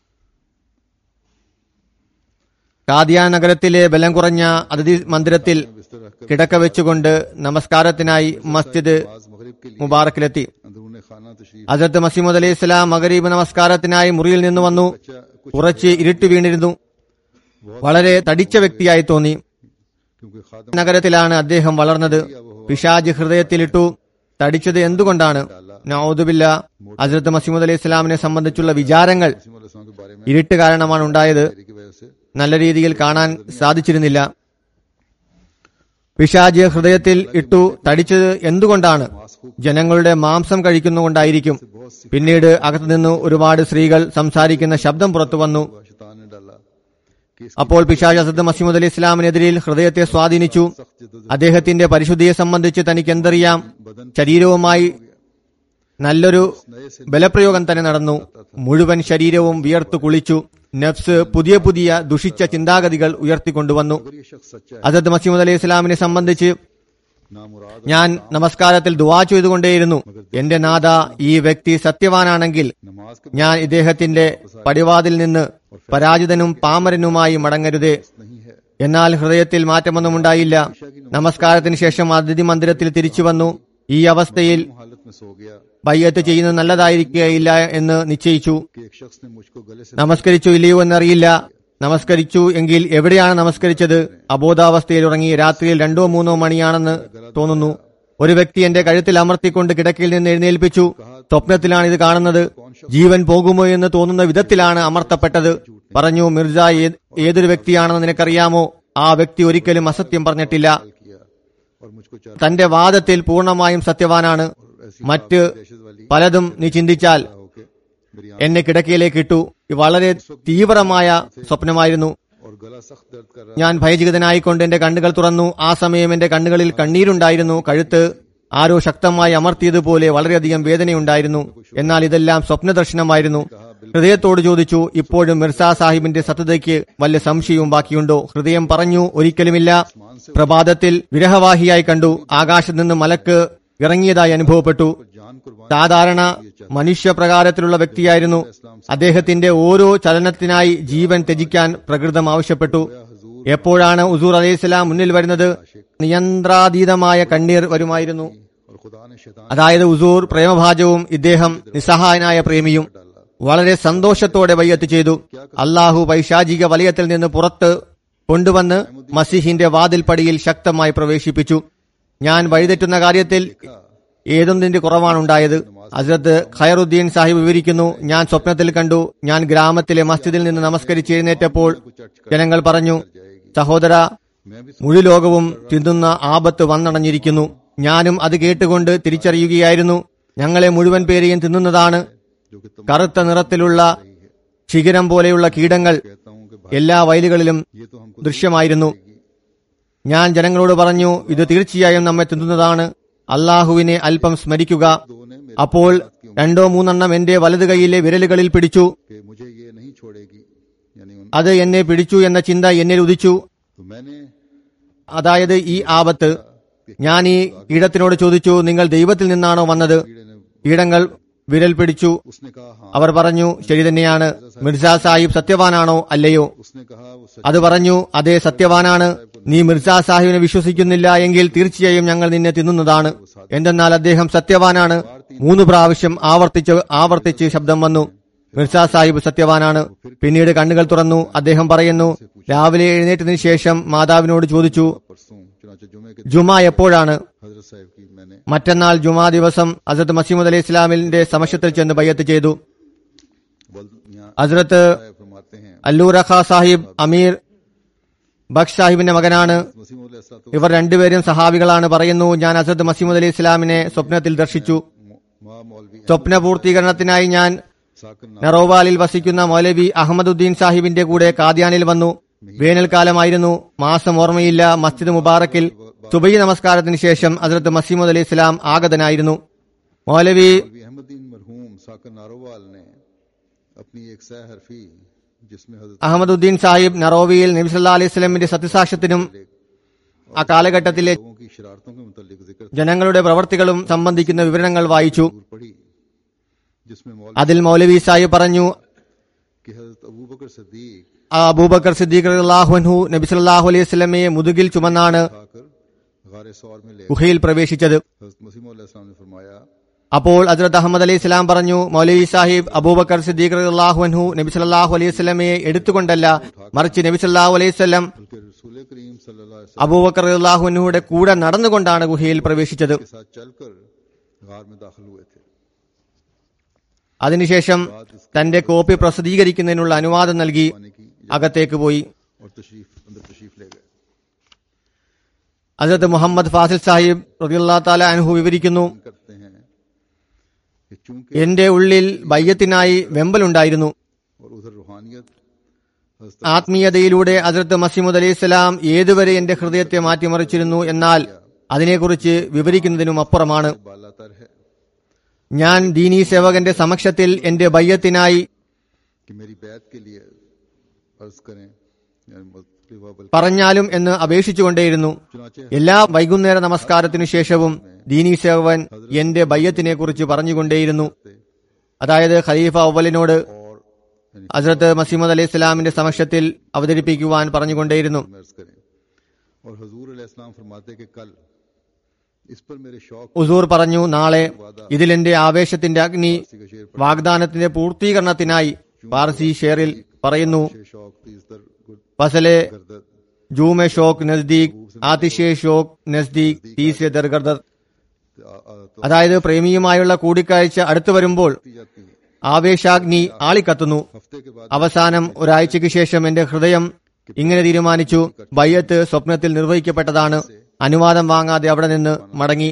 കാദിയാൻ നഗരത്തിലെ ബലം കുറഞ്ഞ അതിഥി മന്ദിരത്തിൽ बिस्तर रखकर കിടക്ക വെച്ചുകൊണ്ട് നമസ്കാരത്തിനായി മസ്ജിദ് आज मगरिब के लिए മുബാറക്കിലെത്തി अंदरून खाना तशरीफ അസത്ത് മസീമദ് അലൈഹി സ്വലാം മഗരീബ് നമസ്കാരത്തിനായി മുറിയിൽ നിന്ന് വന്നു बच्चा कुछ കുറച്ച് ഇരുട്ട് വീണിരുന്നു വളരെ തടിച്ച വ്യക്തിയായി തോന്നി क्योंकि खादम നഗരത്തിലാണ് അദ്ദേഹം വളർന്നത് പിശാജ് ഹൃദയത്തിലിട്ടു തടിച്ചത് എന്തുകൊണ്ടാണ് നൌദുബില്ല ഹസ്രത്ത് മസീമുദ് അലൈഹി ഇസ്ലാമിനെ സംബന്ധിച്ചുള്ള വിചാരങ്ങൾ वसीम अलैहिस्सलाम के बारे में ഇരുട്ട് കാരണമാണ് ഉണ്ടായത് की वजह से നല്ല രീതിയിൽ കാണാൻ സാധിച്ചിരുന്നില്ല പിശാജ് ഹൃദയത്തിൽ ഇട്ടു തടിച്ചത് എന്തുകൊണ്ടാണ് ജനങ്ങളുടെ മാംസം കഴിക്കുന്നുകൊണ്ടായിരിക്കും പിന്നീട് അകത്തുനിന്ന് ഒരുപാട് സ്ത്രീകൾ സംസാരിക്കുന്ന ശബ്ദം പുറത്തു വന്നു शैतान ने डाला कि इस അപ്പോൾ പിശാജ് അസദ് മസീമുദ് അലി ഇസ്ലാമിനെതിരിൽ ഹൃദയത്തെ സ്വാധീനിച്ചു അദ്ദേഹത്തിന്റെ പരിശുദ്ധിയെ സംബന്ധിച്ച് തനിക്ക് എന്തറിയാം ശരീരവുമായി നല്ലൊരു ബലപ്രയോഗം തന്നെ നടന്നു മുഴുവൻ ശരീരവും വിയർത്തു കുളിച്ചു നഫ്സ് പുതിയ പുതിയ ദുഷിച്ച ചിന്താഗതികൾ ഉയർത്തിക്കൊണ്ടുവന്നു अगर ये शख्स सच्चा है അസദ് മസീമുദ് അലൈഹി ഇസ്ലാമിനെ സംബന്ധിച്ച് नामुराद ഞാൻ നമസ്കാരത്തിൽ ദുവാ ചെയ്തുകൊണ്ടേയിരുന്നു എന്റെ നാഥ ഈ വ്യക്തി സത്യവാനാണെങ്കിൽ नमाज के ഞാൻ ഇദ്ദേഹത്തിന്റെ പടിവാതിൽ നിന്ന് പരാജിതനും പാമരനുമായി മടങ്ങരുതേ नहीं है എന്നാൽ ഹൃദയത്തിൽ മാറ്റമൊന്നും ഉണ്ടായില്ല നമസ്കാരത്തിന് ശേഷം അതിഥി മന്ദിരത്തിൽ തിരിച്ചു വന്നു ഈ അവസ്ഥയിൽ हालत में सो गया ബയ്യത്ത് ചെയ്യുന്നത് നല്ലതായിരിക്കുകയില്ല എന്ന് നിശ്ചയിച്ചു कि एक शख्स ने मुझको गले से നമസ്കരിച്ചു ഇല്ലയോ എന്നറിയില്ല നമസ്കരിച്ചു എങ്കിൽ എവിടെയാണ് നമസ്കരിച്ചത് അബോധാവസ്ഥയിൽ ഉറങ്ങി രാത്രിയിൽ രണ്ടോ മൂന്നോ മണിയാണെന്ന് തോന്നുന്നു ഒരു വ്യക്തി എന്റെ കഴുത്തിൽ അമർത്തിക്കൊണ്ട് കിടക്കയിൽ നിന്ന് എഴുന്നേൽപ്പിച്ചു സ്വപ്നത്തിലാണ് ഇത് കാണുന്നത് ജീവൻ പോകുമോ എന്ന് തോന്നുന്ന വിധത്തിലാണ് അമർത്തപ്പെട്ടത് പറഞ്ഞു മിർജ ഏ- ഏതൊരു വ്യക്തിയാണെന്ന് നിനക്കറിയാമോ ആ വ്യക്തി ഒരിക്കലും അസത്യം പറഞ്ഞിട്ടില്ല किया और मुझको चार തന്റെ വാദത്തിൽ പൂർണ്ണമായും സത്യവാനാണ് മറ്റ് പലതും നീ ചിന്തിച്ചാൽ होके मेरी എന്നെ കിടക്കയിലേക്ക് ഇട്ടു ഇത് വളരെ തീവ്രമായ സ്വപ്നമായിരുന്നു और गला सख्त दर्द कर रहा ഞാൻ ഭയചകിതനായിക്കൊണ്ട് എന്റെ കണ്ണുകൾ തുറന്നു ആ സമയം എന്റെ കണ്ണുകളിൽ കണ്ണീരുണ്ടായിരുന്നു കഴുത്ത് ആരോ ശക്തമായി അമർത്തിയതുപോലെ വളരെയധികം വേദനയുണ്ടായിരുന്നു എന്നാൽ ഇതെല്ലാം സ്വപ്നദർശനമായിരുന്നു ഹൃദയത്തോട് ചോദിച്ചു ഇപ്പോഴും മിർസ സാഹിബിന്റെ സത്യതയ്ക്ക് വല്ല സംശയവും ബാക്കിയുണ്ടോ ഹൃദയം പറഞ്ഞു ഒരിക്കലുമില്ല പ്രഭാതത്തിൽ വിരഹവാഹിയായി കണ്ടു ആകാശത്ത് നിന്ന് മലക്ക് ഇറങ്ങിയതായി അനുഭവപ്പെട്ടു जान कुर्बान സാധാരണ മനുഷ്യപ്രകാരത്തിലുള്ള വ്യക്തിയായിരുന്നു അദ്ദേഹത്തിന്റെ ഓരോ ചലനത്തിനായി ജീവൻ ത്യജിക്കാൻ പ്രകൃതം ആവശ്യപ്പെട്ടു എപ്പോഴാണ് ഉസൂർ അലൈഹിസ്സലാം മുന്നിൽ വരുന്നത് നിയന്ത്രാതീതമായ കണ്ണീർ വരുമായിരുന്നു और खुदा ने शैतान അതായത് ഉസൂർ പ്രേമഭാജവും ഇദ്ദേഹം നിസ്സഹായനായ പ്രേമിയും വളരെ സന്തോഷത്തോടെ വയ്യത്ത് ചെയ്തു അള്ളാഹു പൈശാചിക വലയത്തിൽ നിന്ന് പുറത്ത് കൊണ്ടുവന്ന് മസീഹിന്റെ വാതിൽപ്പടിയിൽ ശക്തമായി പ്രവേശിപ്പിച്ചു ഞാൻ വഴിതെറ്റുന്ന കാര്യത്തിൽ ഏതൊന്നിന്റെ കുറവാണുണ്ടായത് ഹസ്രത്ത് ഖയറുദ്ദീൻ സാഹിബ് വിവരിക്കുന്നു ഞാൻ സ്വപ്നത്തിൽ കണ്ടു ഞാൻ ഗ്രാമത്തിലെ മസ്ജിദിൽ നിന്ന് നമസ്കരിച്ച് എഴുന്നേറ്റപ്പോൾ ജനങ്ങൾ പറഞ്ഞു സഹോദര मैं भी മുഴു ലോകവും തിന്നുന്ന ആപത്ത് വന്നണഞ്ഞിരിക്കുന്നു ഞാനും അത് കേട്ടുകൊണ്ട് തിരിച്ചറിയുകയായിരുന്നു ഞങ്ങളെ മുഴുവൻ പേരെയും തിന്നുന്നതാണ് जो कि तुम കറുത്ത നിറത്തിലുള്ള ശിഖരം പോലെയുള്ള കീടങ്ങൾ कहता हूं कि എല്ലാ വയലുകളിലും ये तो हमको ദൃശ്യമായിരുന്നു ഞാൻ ജനങ്ങളോട് പറഞ്ഞു ഇത് തീർച്ചയായും നമ്മെ തിന്നുന്നതാണ് അള്ളാഹുവിനെ അല്പം സ്മരിക്കുക दो ने मेरे അപ്പോൾ രണ്ടോ മൂന്നെണ്ണം എന്റെ വലതു കൈയിലെ വിരലുകളിൽ പിടിച്ചു कि मुझे ये नहीं छोड़ेगी यानी उन അത് എന്നെ പിടിച്ചു എന്ന ചിന്ത എന്നിൽ ഉദിച്ചു तो मैंने അതായത് ഈ ആപത്ത് ഞാൻ ഈ കീടത്തിനോട് ചോദിച്ചു നിങ്ങൾ ദൈവത്തിൽ നിന്നാണോ വന്നത് कीड़े ने കീടങ്ങൾ വിരൽ പിടിച്ചു उसने कहा हाँ അവർ പറഞ്ഞു ശരി തന്നെയാണ് മിർസ സാഹിബ് സത്യവാനാണോ അല്ലയോ उसने कहा वो सच അത് പറഞ്ഞു അതെ സത്യവാനാണ് നീ മിർസ സാഹിബിനെ വിശ്വസിക്കുന്നില്ല എങ്കിൽ തീർച്ചയായും ഞങ്ങൾ നിന്നെ തിന്നുന്നതാണ് എന്തെന്നാൽ അദ്ദേഹം സത്യവാനാണ് മൂന്ന് പ്രാവശ്യം ആവർത്തിച്ച് ആവർത്തിച്ച് ശബ്ദം വന്നു മിർസ സാഹിബ് സത്യവാനാണ് പിന്നീട് കണ്ണുകൾ തുറന്നു അദ്ദേഹം പറയുന്നു രാവിലെ എഴുന്നേറ്റതിനു ശേഷം മാതാവിനോട് ചോദിച്ചു परसों चुनाचे जुमे के ജുമ എപ്പോഴാണ് हजरत साहब की मैंने മറ്റന്നാൾ ജുമാ ദിവസം ഹസരത്ത് മസീമദ് അലൈഹി ഇസ്ലാമിന്റെ സമക്ഷത്തിൽ ചെന്ന് ബയ്യത്ത് ചെയ്തു बल यहाँ ഹസ്രത്ത് साहब फरमाते हैं അല്ലൂർ റഖ സാഹിബ് അമീർ ബഖ് സാഹിബിന്റെ മകനാണ് मसीम तो ഇവർ രണ്ടുപേരും സഹാബികളാണ് പറയുന്നു ഞാൻ ഹസരത്ത് മസീമദ് അലി ഇസ്ലാമിനെ സ്വപ്നത്തിൽ ദർശിച്ചു माँ मौलवी സ്വപ്ന പൂർത്തീകരണത്തിനായി ഞാൻ साकर नाम നറോവാലിൽ വസിക്കുന്ന മൗലവി അഹമ്മദുദ്ദീൻ സാഹിബിന്റെ കൂടെ കാദ്യാനിൽ വന്നു വേനൽക്കാലമായിരുന്നു മാസം ഓർമ്മയില്ല മസ്ജിദ് മുബാറക്കിൽ സുബൈ നമസ്കാരത്തിന് ശേഷം ഹസരത്ത് മസീമദ് അലി ഇസ്ലാം ആഗതനായിരുന്നു മൗലവി मौलवी अहमदीन मरहूम साकर नारोवाल ने अपनी एक सह हरफी जिसमें हजरत അഹമ്മദുദ്ദീൻ സാഹിബ് നറോവിയിൽ നബിസല്ലാ അലൈഹി സ്വലമിന്റെ സത്യസാക്ഷ്യത്തിനും ആ കാലഘട്ടത്തിലെ लोगों की शरारतों के मुतालिक जिक्र ജനങ്ങളുടെ പ്രവർത്തികളും സംബന്ധിക്കുന്ന വിവരണങ്ങൾ വായിച്ചു दूर पड़ी जिसमें मौलवी അതിൽ मौलवी സാഹിബ് പറഞ്ഞു कि हजरत अबू बकर सदीक ആ അബൂബക്കർ സിദ്ദീഖ് അള്ളാഹുൻഹു നബി സല്ലല്ലാഹു അലൈഹി സ്വലമയെ മുതുകിൽ ചുമന്നാണ് खाकर गार सौर में ले ഗുഹയിൽ പ്രവേശിച്ചത് हजरत मसीम ने फरमाया അപ്പോൾ ഹജ്രത് അഹമ്മദ് അലൈഹി സ്വലാം പറഞ്ഞു മൗലവി സാഹിബ് അബൂബക്കർ സിദ്ദീഖ് അള്ളാഹുൻഹു നബി സല്ലല്ലാഹു അലൈഹി സ്വലമയെ എടുത്തുകൊണ്ടല്ല മറിച്ച് നബി സല്ലല്ലാഹു അലൈഹി സ്വലം बल्कि रसूल करीम सल्लल्लाहु अलैहि അബൂബക്കർ അള്ളാഹുനുയുടെ കൂടെ നടന്നുകൊണ്ടാണ് ഗുഹയിൽ പ്രവേശിച്ചത് वसल्लम के साथ चलकर गार में दाखिल हुए थे അതിനുശേഷം തന്റെ കോപ്പി പ്രസിദ്ധീകരിക്കുന്നതിനുള്ള അനുവാദം നൽകി पाने की അകത്തേക്ക് പോയി और तशरीफ अंदर तशरीफ ले गए ഹജരത്ത് മുഹമ്മദ് ഫാസിൽ സാഹിബ് റബിയുള്ള താല അനുഹു വിവരിക്കുന്നു करते हैं कि चूंकि എന്റെ ഉള്ളിൽ ബയ്യത്തിനായി വെമ്പലുണ്ടായിരുന്നു और उधर रूहानियत हजरत ആത്മീയതയിലൂടെ ഹജരത്ത് മസീമുദ് അലൈഹി സ്വലാം ഏതുവരെ എന്റെ ഹൃദയത്തെ മാറ്റിമറിച്ചിരുന്നു എന്നാൽ അതിനെക്കുറിച്ച് വിവരിക്കുന്നതിനും അപ്പുറമാണ് बालातर है ഞാൻ ദീനീ സേവകന്റെ സമക്ഷത്തിൽ എന്റെ ബയ്യത്തിനായി कि मेरी बैत के लिए अर्ज करें यानी मतलबा बल्कि പറഞ്ഞാലും എന്ന് അപേക്ഷിച്ചുകൊണ്ടേയിരുന്നു चुनाचे എല്ലാ വൈകുന്നേര നമസ്കാരത്തിനു ശേഷവും ദീനീ സേവകൻ എന്റെ ബയ്യത്തിനെ കുറിച്ച് പറഞ്ഞുകൊണ്ടേയിരുന്നു അതായത് ഖലീഫ അവലിനോട് और यानी ഹസ്രത്ത് മസീമദ് അലൈഹി സ്വലാമിന്റെ സമക്ഷത്തിൽ അവതരിപ്പിക്കുവാൻ പറഞ്ഞുകൊണ്ടേയിരുന്നു अर्ज करें और हजूर अलैहिस्सलाम फरमाते कि कल इस पर मेरे शौक ഉസൂർ പറഞ്ഞു നാളെ ഇതിൽ എന്റെ ആവേശത്തിന്റെ അഗ്നി का शेर വാഗ്ദാനത്തിന്റെ പൂർത്തീകരണത്തിനായി പാർസി ഷെയറിൽ പറയുന്നു पर शौक तीस दर गुड ഫസലെ गर्दत ജൂമെ ഷോക്ക് നസ്ദീഖ് ആതിഷെ ഷോക്ക് നസ്ദീഖ് തീസെ ദർഗർദർ आ- आ- तो അതായത് പ്രേമിയുമായുള്ള കൂടിക്കാഴ്ച അടുത്തു വരുമ്പോൾ दी जाती है ആവേശാഗ്നി ആളിക്കത്തുന്നു हफ्ते के बाद അവസാനം ഒരാഴ്ചയ്ക്ക് ശേഷം എന്റെ ഹൃദയം ഇങ്ങനെ തീരുമാനിച്ചു ബയ്യത്ത് സ്വപ്നത്തിൽ നിർവഹിക്കപ്പെട്ടതാണ് അനുവാദം വാങ്ങാതെ അവിടെ നിന്ന് മടങ്ങി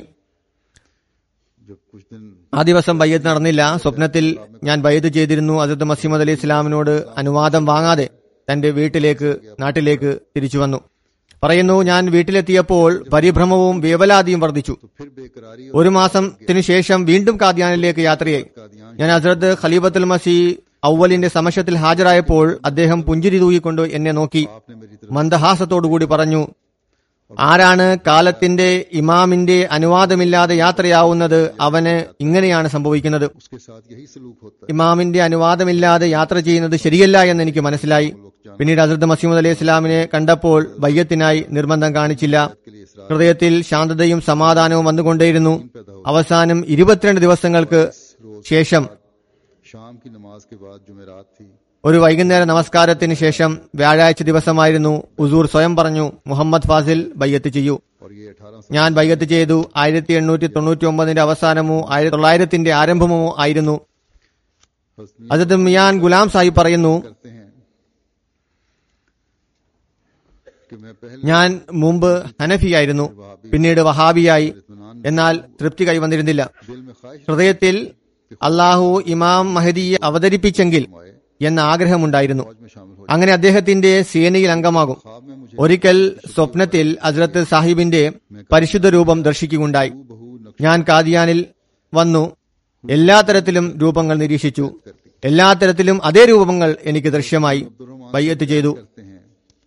जब कुछ दिन ആ ദിവസം ബയ്യത്ത് നടന്നില്ല സ്വപ്നത്തിൽ ഞാൻ ബയ്യത്ത് ചെയ്തിരുന്നു അസത്ത് മസീമദ് അലി ഇസ്ലാമിനോട് അനുവാദം വാങ്ങാതെ തന്റെ വീട്ടിലേക്ക് നാട്ടിലേക്ക് തിരിച്ചു വന്നു പറയുന്നു ഞാൻ വീട്ടിലെത്തിയപ്പോൾ പരിഭ്രമവും വേവലാതിയും വർദ്ധിച്ചു तो फिर बेकरारी और ഒരു മാസത്തിനു ശേഷം വീണ്ടും കാദ്യാനിലേക്ക് യാത്രയായി कादियान ഞാൻ ഹസ്രത്ത് ഖലീഫത്തുൽ മസി ഔവലിന്റെ സമക്ഷത്തിൽ ഹാജരായപ്പോൾ അദ്ദേഹം പുഞ്ചിരി തൂകിക്കൊണ്ട് എന്നെ നോക്കി आपने मेरी तरफ മന്ദഹാസത്തോടുകൂടി പറഞ്ഞു ആരാണ് കാലത്തിന്റെ ഇമാമിന്റെ അനുവാദമില്ലാതെ യാത്രയാവുന്നത് അവന് ഇങ്ങനെയാണ് സംഭവിക്കുന്നത് उसके साथ यही सलूक होता ഇമാമിന്റെ അനുവാദമില്ലാതെ യാത്ര ചെയ്യുന്നത് ശരിയല്ല എന്ന് എനിക്ക് മനസ്സിലായി പിന്നീട് ഹസരത്ത് മസീമദ് അലൈഹി ഇസ്ലാമിനെ കണ്ടപ്പോൾ ബയ്യത്തിനായി നിർബന്ധം കാണിച്ചില്ല है के लिए इसरार ഹൃദയത്തിൽ ശാന്തതയും സമാധാനവും വന്നുകൊണ്ടേയിരുന്നു അവസാനം ഇരുപത്തിരണ്ട് ദിവസങ്ങൾക്ക് ശേഷം शाम की नमाज के बाद जुमेरात थी ഒരു വൈകുന്നേര നമസ്കാരത്തിന് ശേഷം വ്യാഴാഴ്ച ദിവസമായിരുന്നു ഉസൂർ സ്വയം പറഞ്ഞു മുഹമ്മദ് ഫാസിൽ ബയ്യത്ത് ചെയ്യൂ और ये अठारह सौ ഞാൻ ബയ്യത്ത് ചെയ്തു ആയിരത്തി എണ്ണൂറ്റി തൊണ്ണൂറ്റി ഒമ്പതിന്റെ അവസാനമോ ആയിരത്തി തൊള്ളായിരത്തിന്റെ ആരംഭമോ ആയിരുന്നു हसनी അതത് മിയാൻ ഗുലാം സാഹിബ് പറയുന്നു करते हैं कि मैं पहले ഞാൻ മുമ്പ് ഹനഫിയായിരുന്നു പിന്നീട് വഹാബിയായി इत्मीनान എന്നാൽ തൃപ്തി കൈവന്നിരുന്നില്ല दिल में ख्वाहिश ഹൃദയത്തിൽ അള്ളാഹു ഇമാം മഹദിയെ അവതരിപ്പിച്ചെങ്കിൽ आए എന്ന ആഗ്രഹമുണ്ടായിരുന്നു फौज में शामिल हो അങ്ങനെ അദ്ദേഹത്തിന്റെ സേനയിൽ അംഗമാകും ख्वाब में मुझे ഒരിക്കൽ സ്വപ്നത്തിൽ ഹസ്രത്ത് സാഹിബിന്റെ പരിശുദ്ധ രൂപം ദർശിക്കുകയുണ്ടായി बहु नक्श ഞാൻ കാദിയാനിൽ വന്നു എല്ലാ തരത്തിലും രൂപങ്ങൾ നിരീക്ഷിച്ചു എല്ലാ തരത്തിലും അതേ രൂപങ്ങൾ എനിക്ക് ദൃശ്യമായി ബയ്യത്ത് ചെയ്തു करते हैं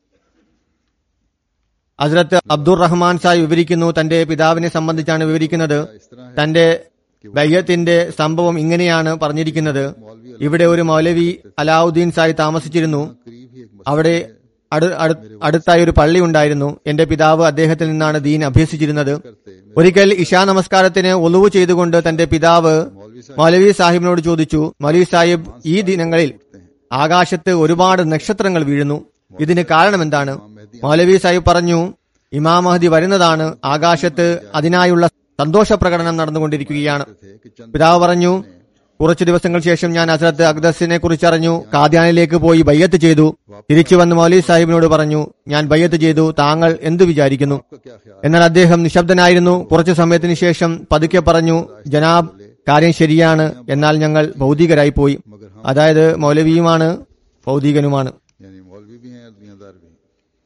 ഹസ്രത്ത് അബ്ദുർ റഹ്മാൻ സാഹിബ് വിവരിക്കുന്നു തന്റെ പിതാവിനെ സംബന്ധിച്ചാണ് വിവരിക്കുന്നത് इस तरह है തന്റെ ബയ്യത്തിന്റെ സംഭവം ഇങ്ങനെയാണ് പറഞ്ഞിരിക്കുന്നത് ഇവിടെ ഒരു മൗലവി അലാവുദ്ദീൻ സാഹിബ് താമസിച്ചിരുന്നു करीब ही एक मस्जिद അവിടെ അടു- അടു- അടുത്തായി ഒരു പള്ളി ഉണ്ടായിരുന്നു എന്റെ പിതാവ് അദ്ദേഹത്തിൽ നിന്നാണ് ദീൻ അഭ്യസിച്ചിരുന്നത് करते ഒരിക്കൽ ഇഷാ നമസ്കാരത്തിന് ഒളിവ് ചെയ്തുകൊണ്ട് തന്റെ പിതാവ് മൗലവി സാഹിബിനോട് ചോദിച്ചു മൗലവി സാഹിബ് ഈ ദിനങ്ങളിൽ ആകാശത്ത് ഒരുപാട് നക്ഷത്രങ്ങൾ വീഴുന്നു ഇതിന് കാരണം എന്താണ് മൗലവി സാഹിബ് പറഞ്ഞു ഇമാം മഹദി വരുന്നതാണ് ആകാശത്ത് അതിനായുള്ള സന്തോഷ പ്രകടനം നടന്നുകൊണ്ടിരിക്കുകയാണ് थे कि चंद പിതാവ് പറഞ്ഞു കുറച്ചു ദിവസങ്ങൾ ശേഷം ഞാൻ ഹസ്രത്ത് അക്ദസിനെ കുറിച്ച് അറിഞ്ഞു കാദ്യാനിലേക്ക് പോയി ബയ്യത്ത് ചെയ്തു തിരിച്ചു വന്ന് മൗലവി സാഹിബിനോട് പറഞ്ഞു ഞാൻ ബയ്യത്ത് ചെയ്തു താങ്കൾ എന്തു വിചാരിക്കുന്നു का क्या ख्याल എന്നാൽ അദ്ദേഹം നിശബ്ദനായിരുന്നു കുറച്ചു സമയത്തിന് ശേഷം പതുക്കെ പറഞ്ഞു ജനാബ് കാര്യം ശരിയാണ് എന്നാൽ ഞങ്ങൾ ഭൗതികരായി പോയി അതായത് മൗലവിയുമാണ് ഭൗതികനുമാണ് यानी मौलवी भी हैं और दुनियादार भी हैं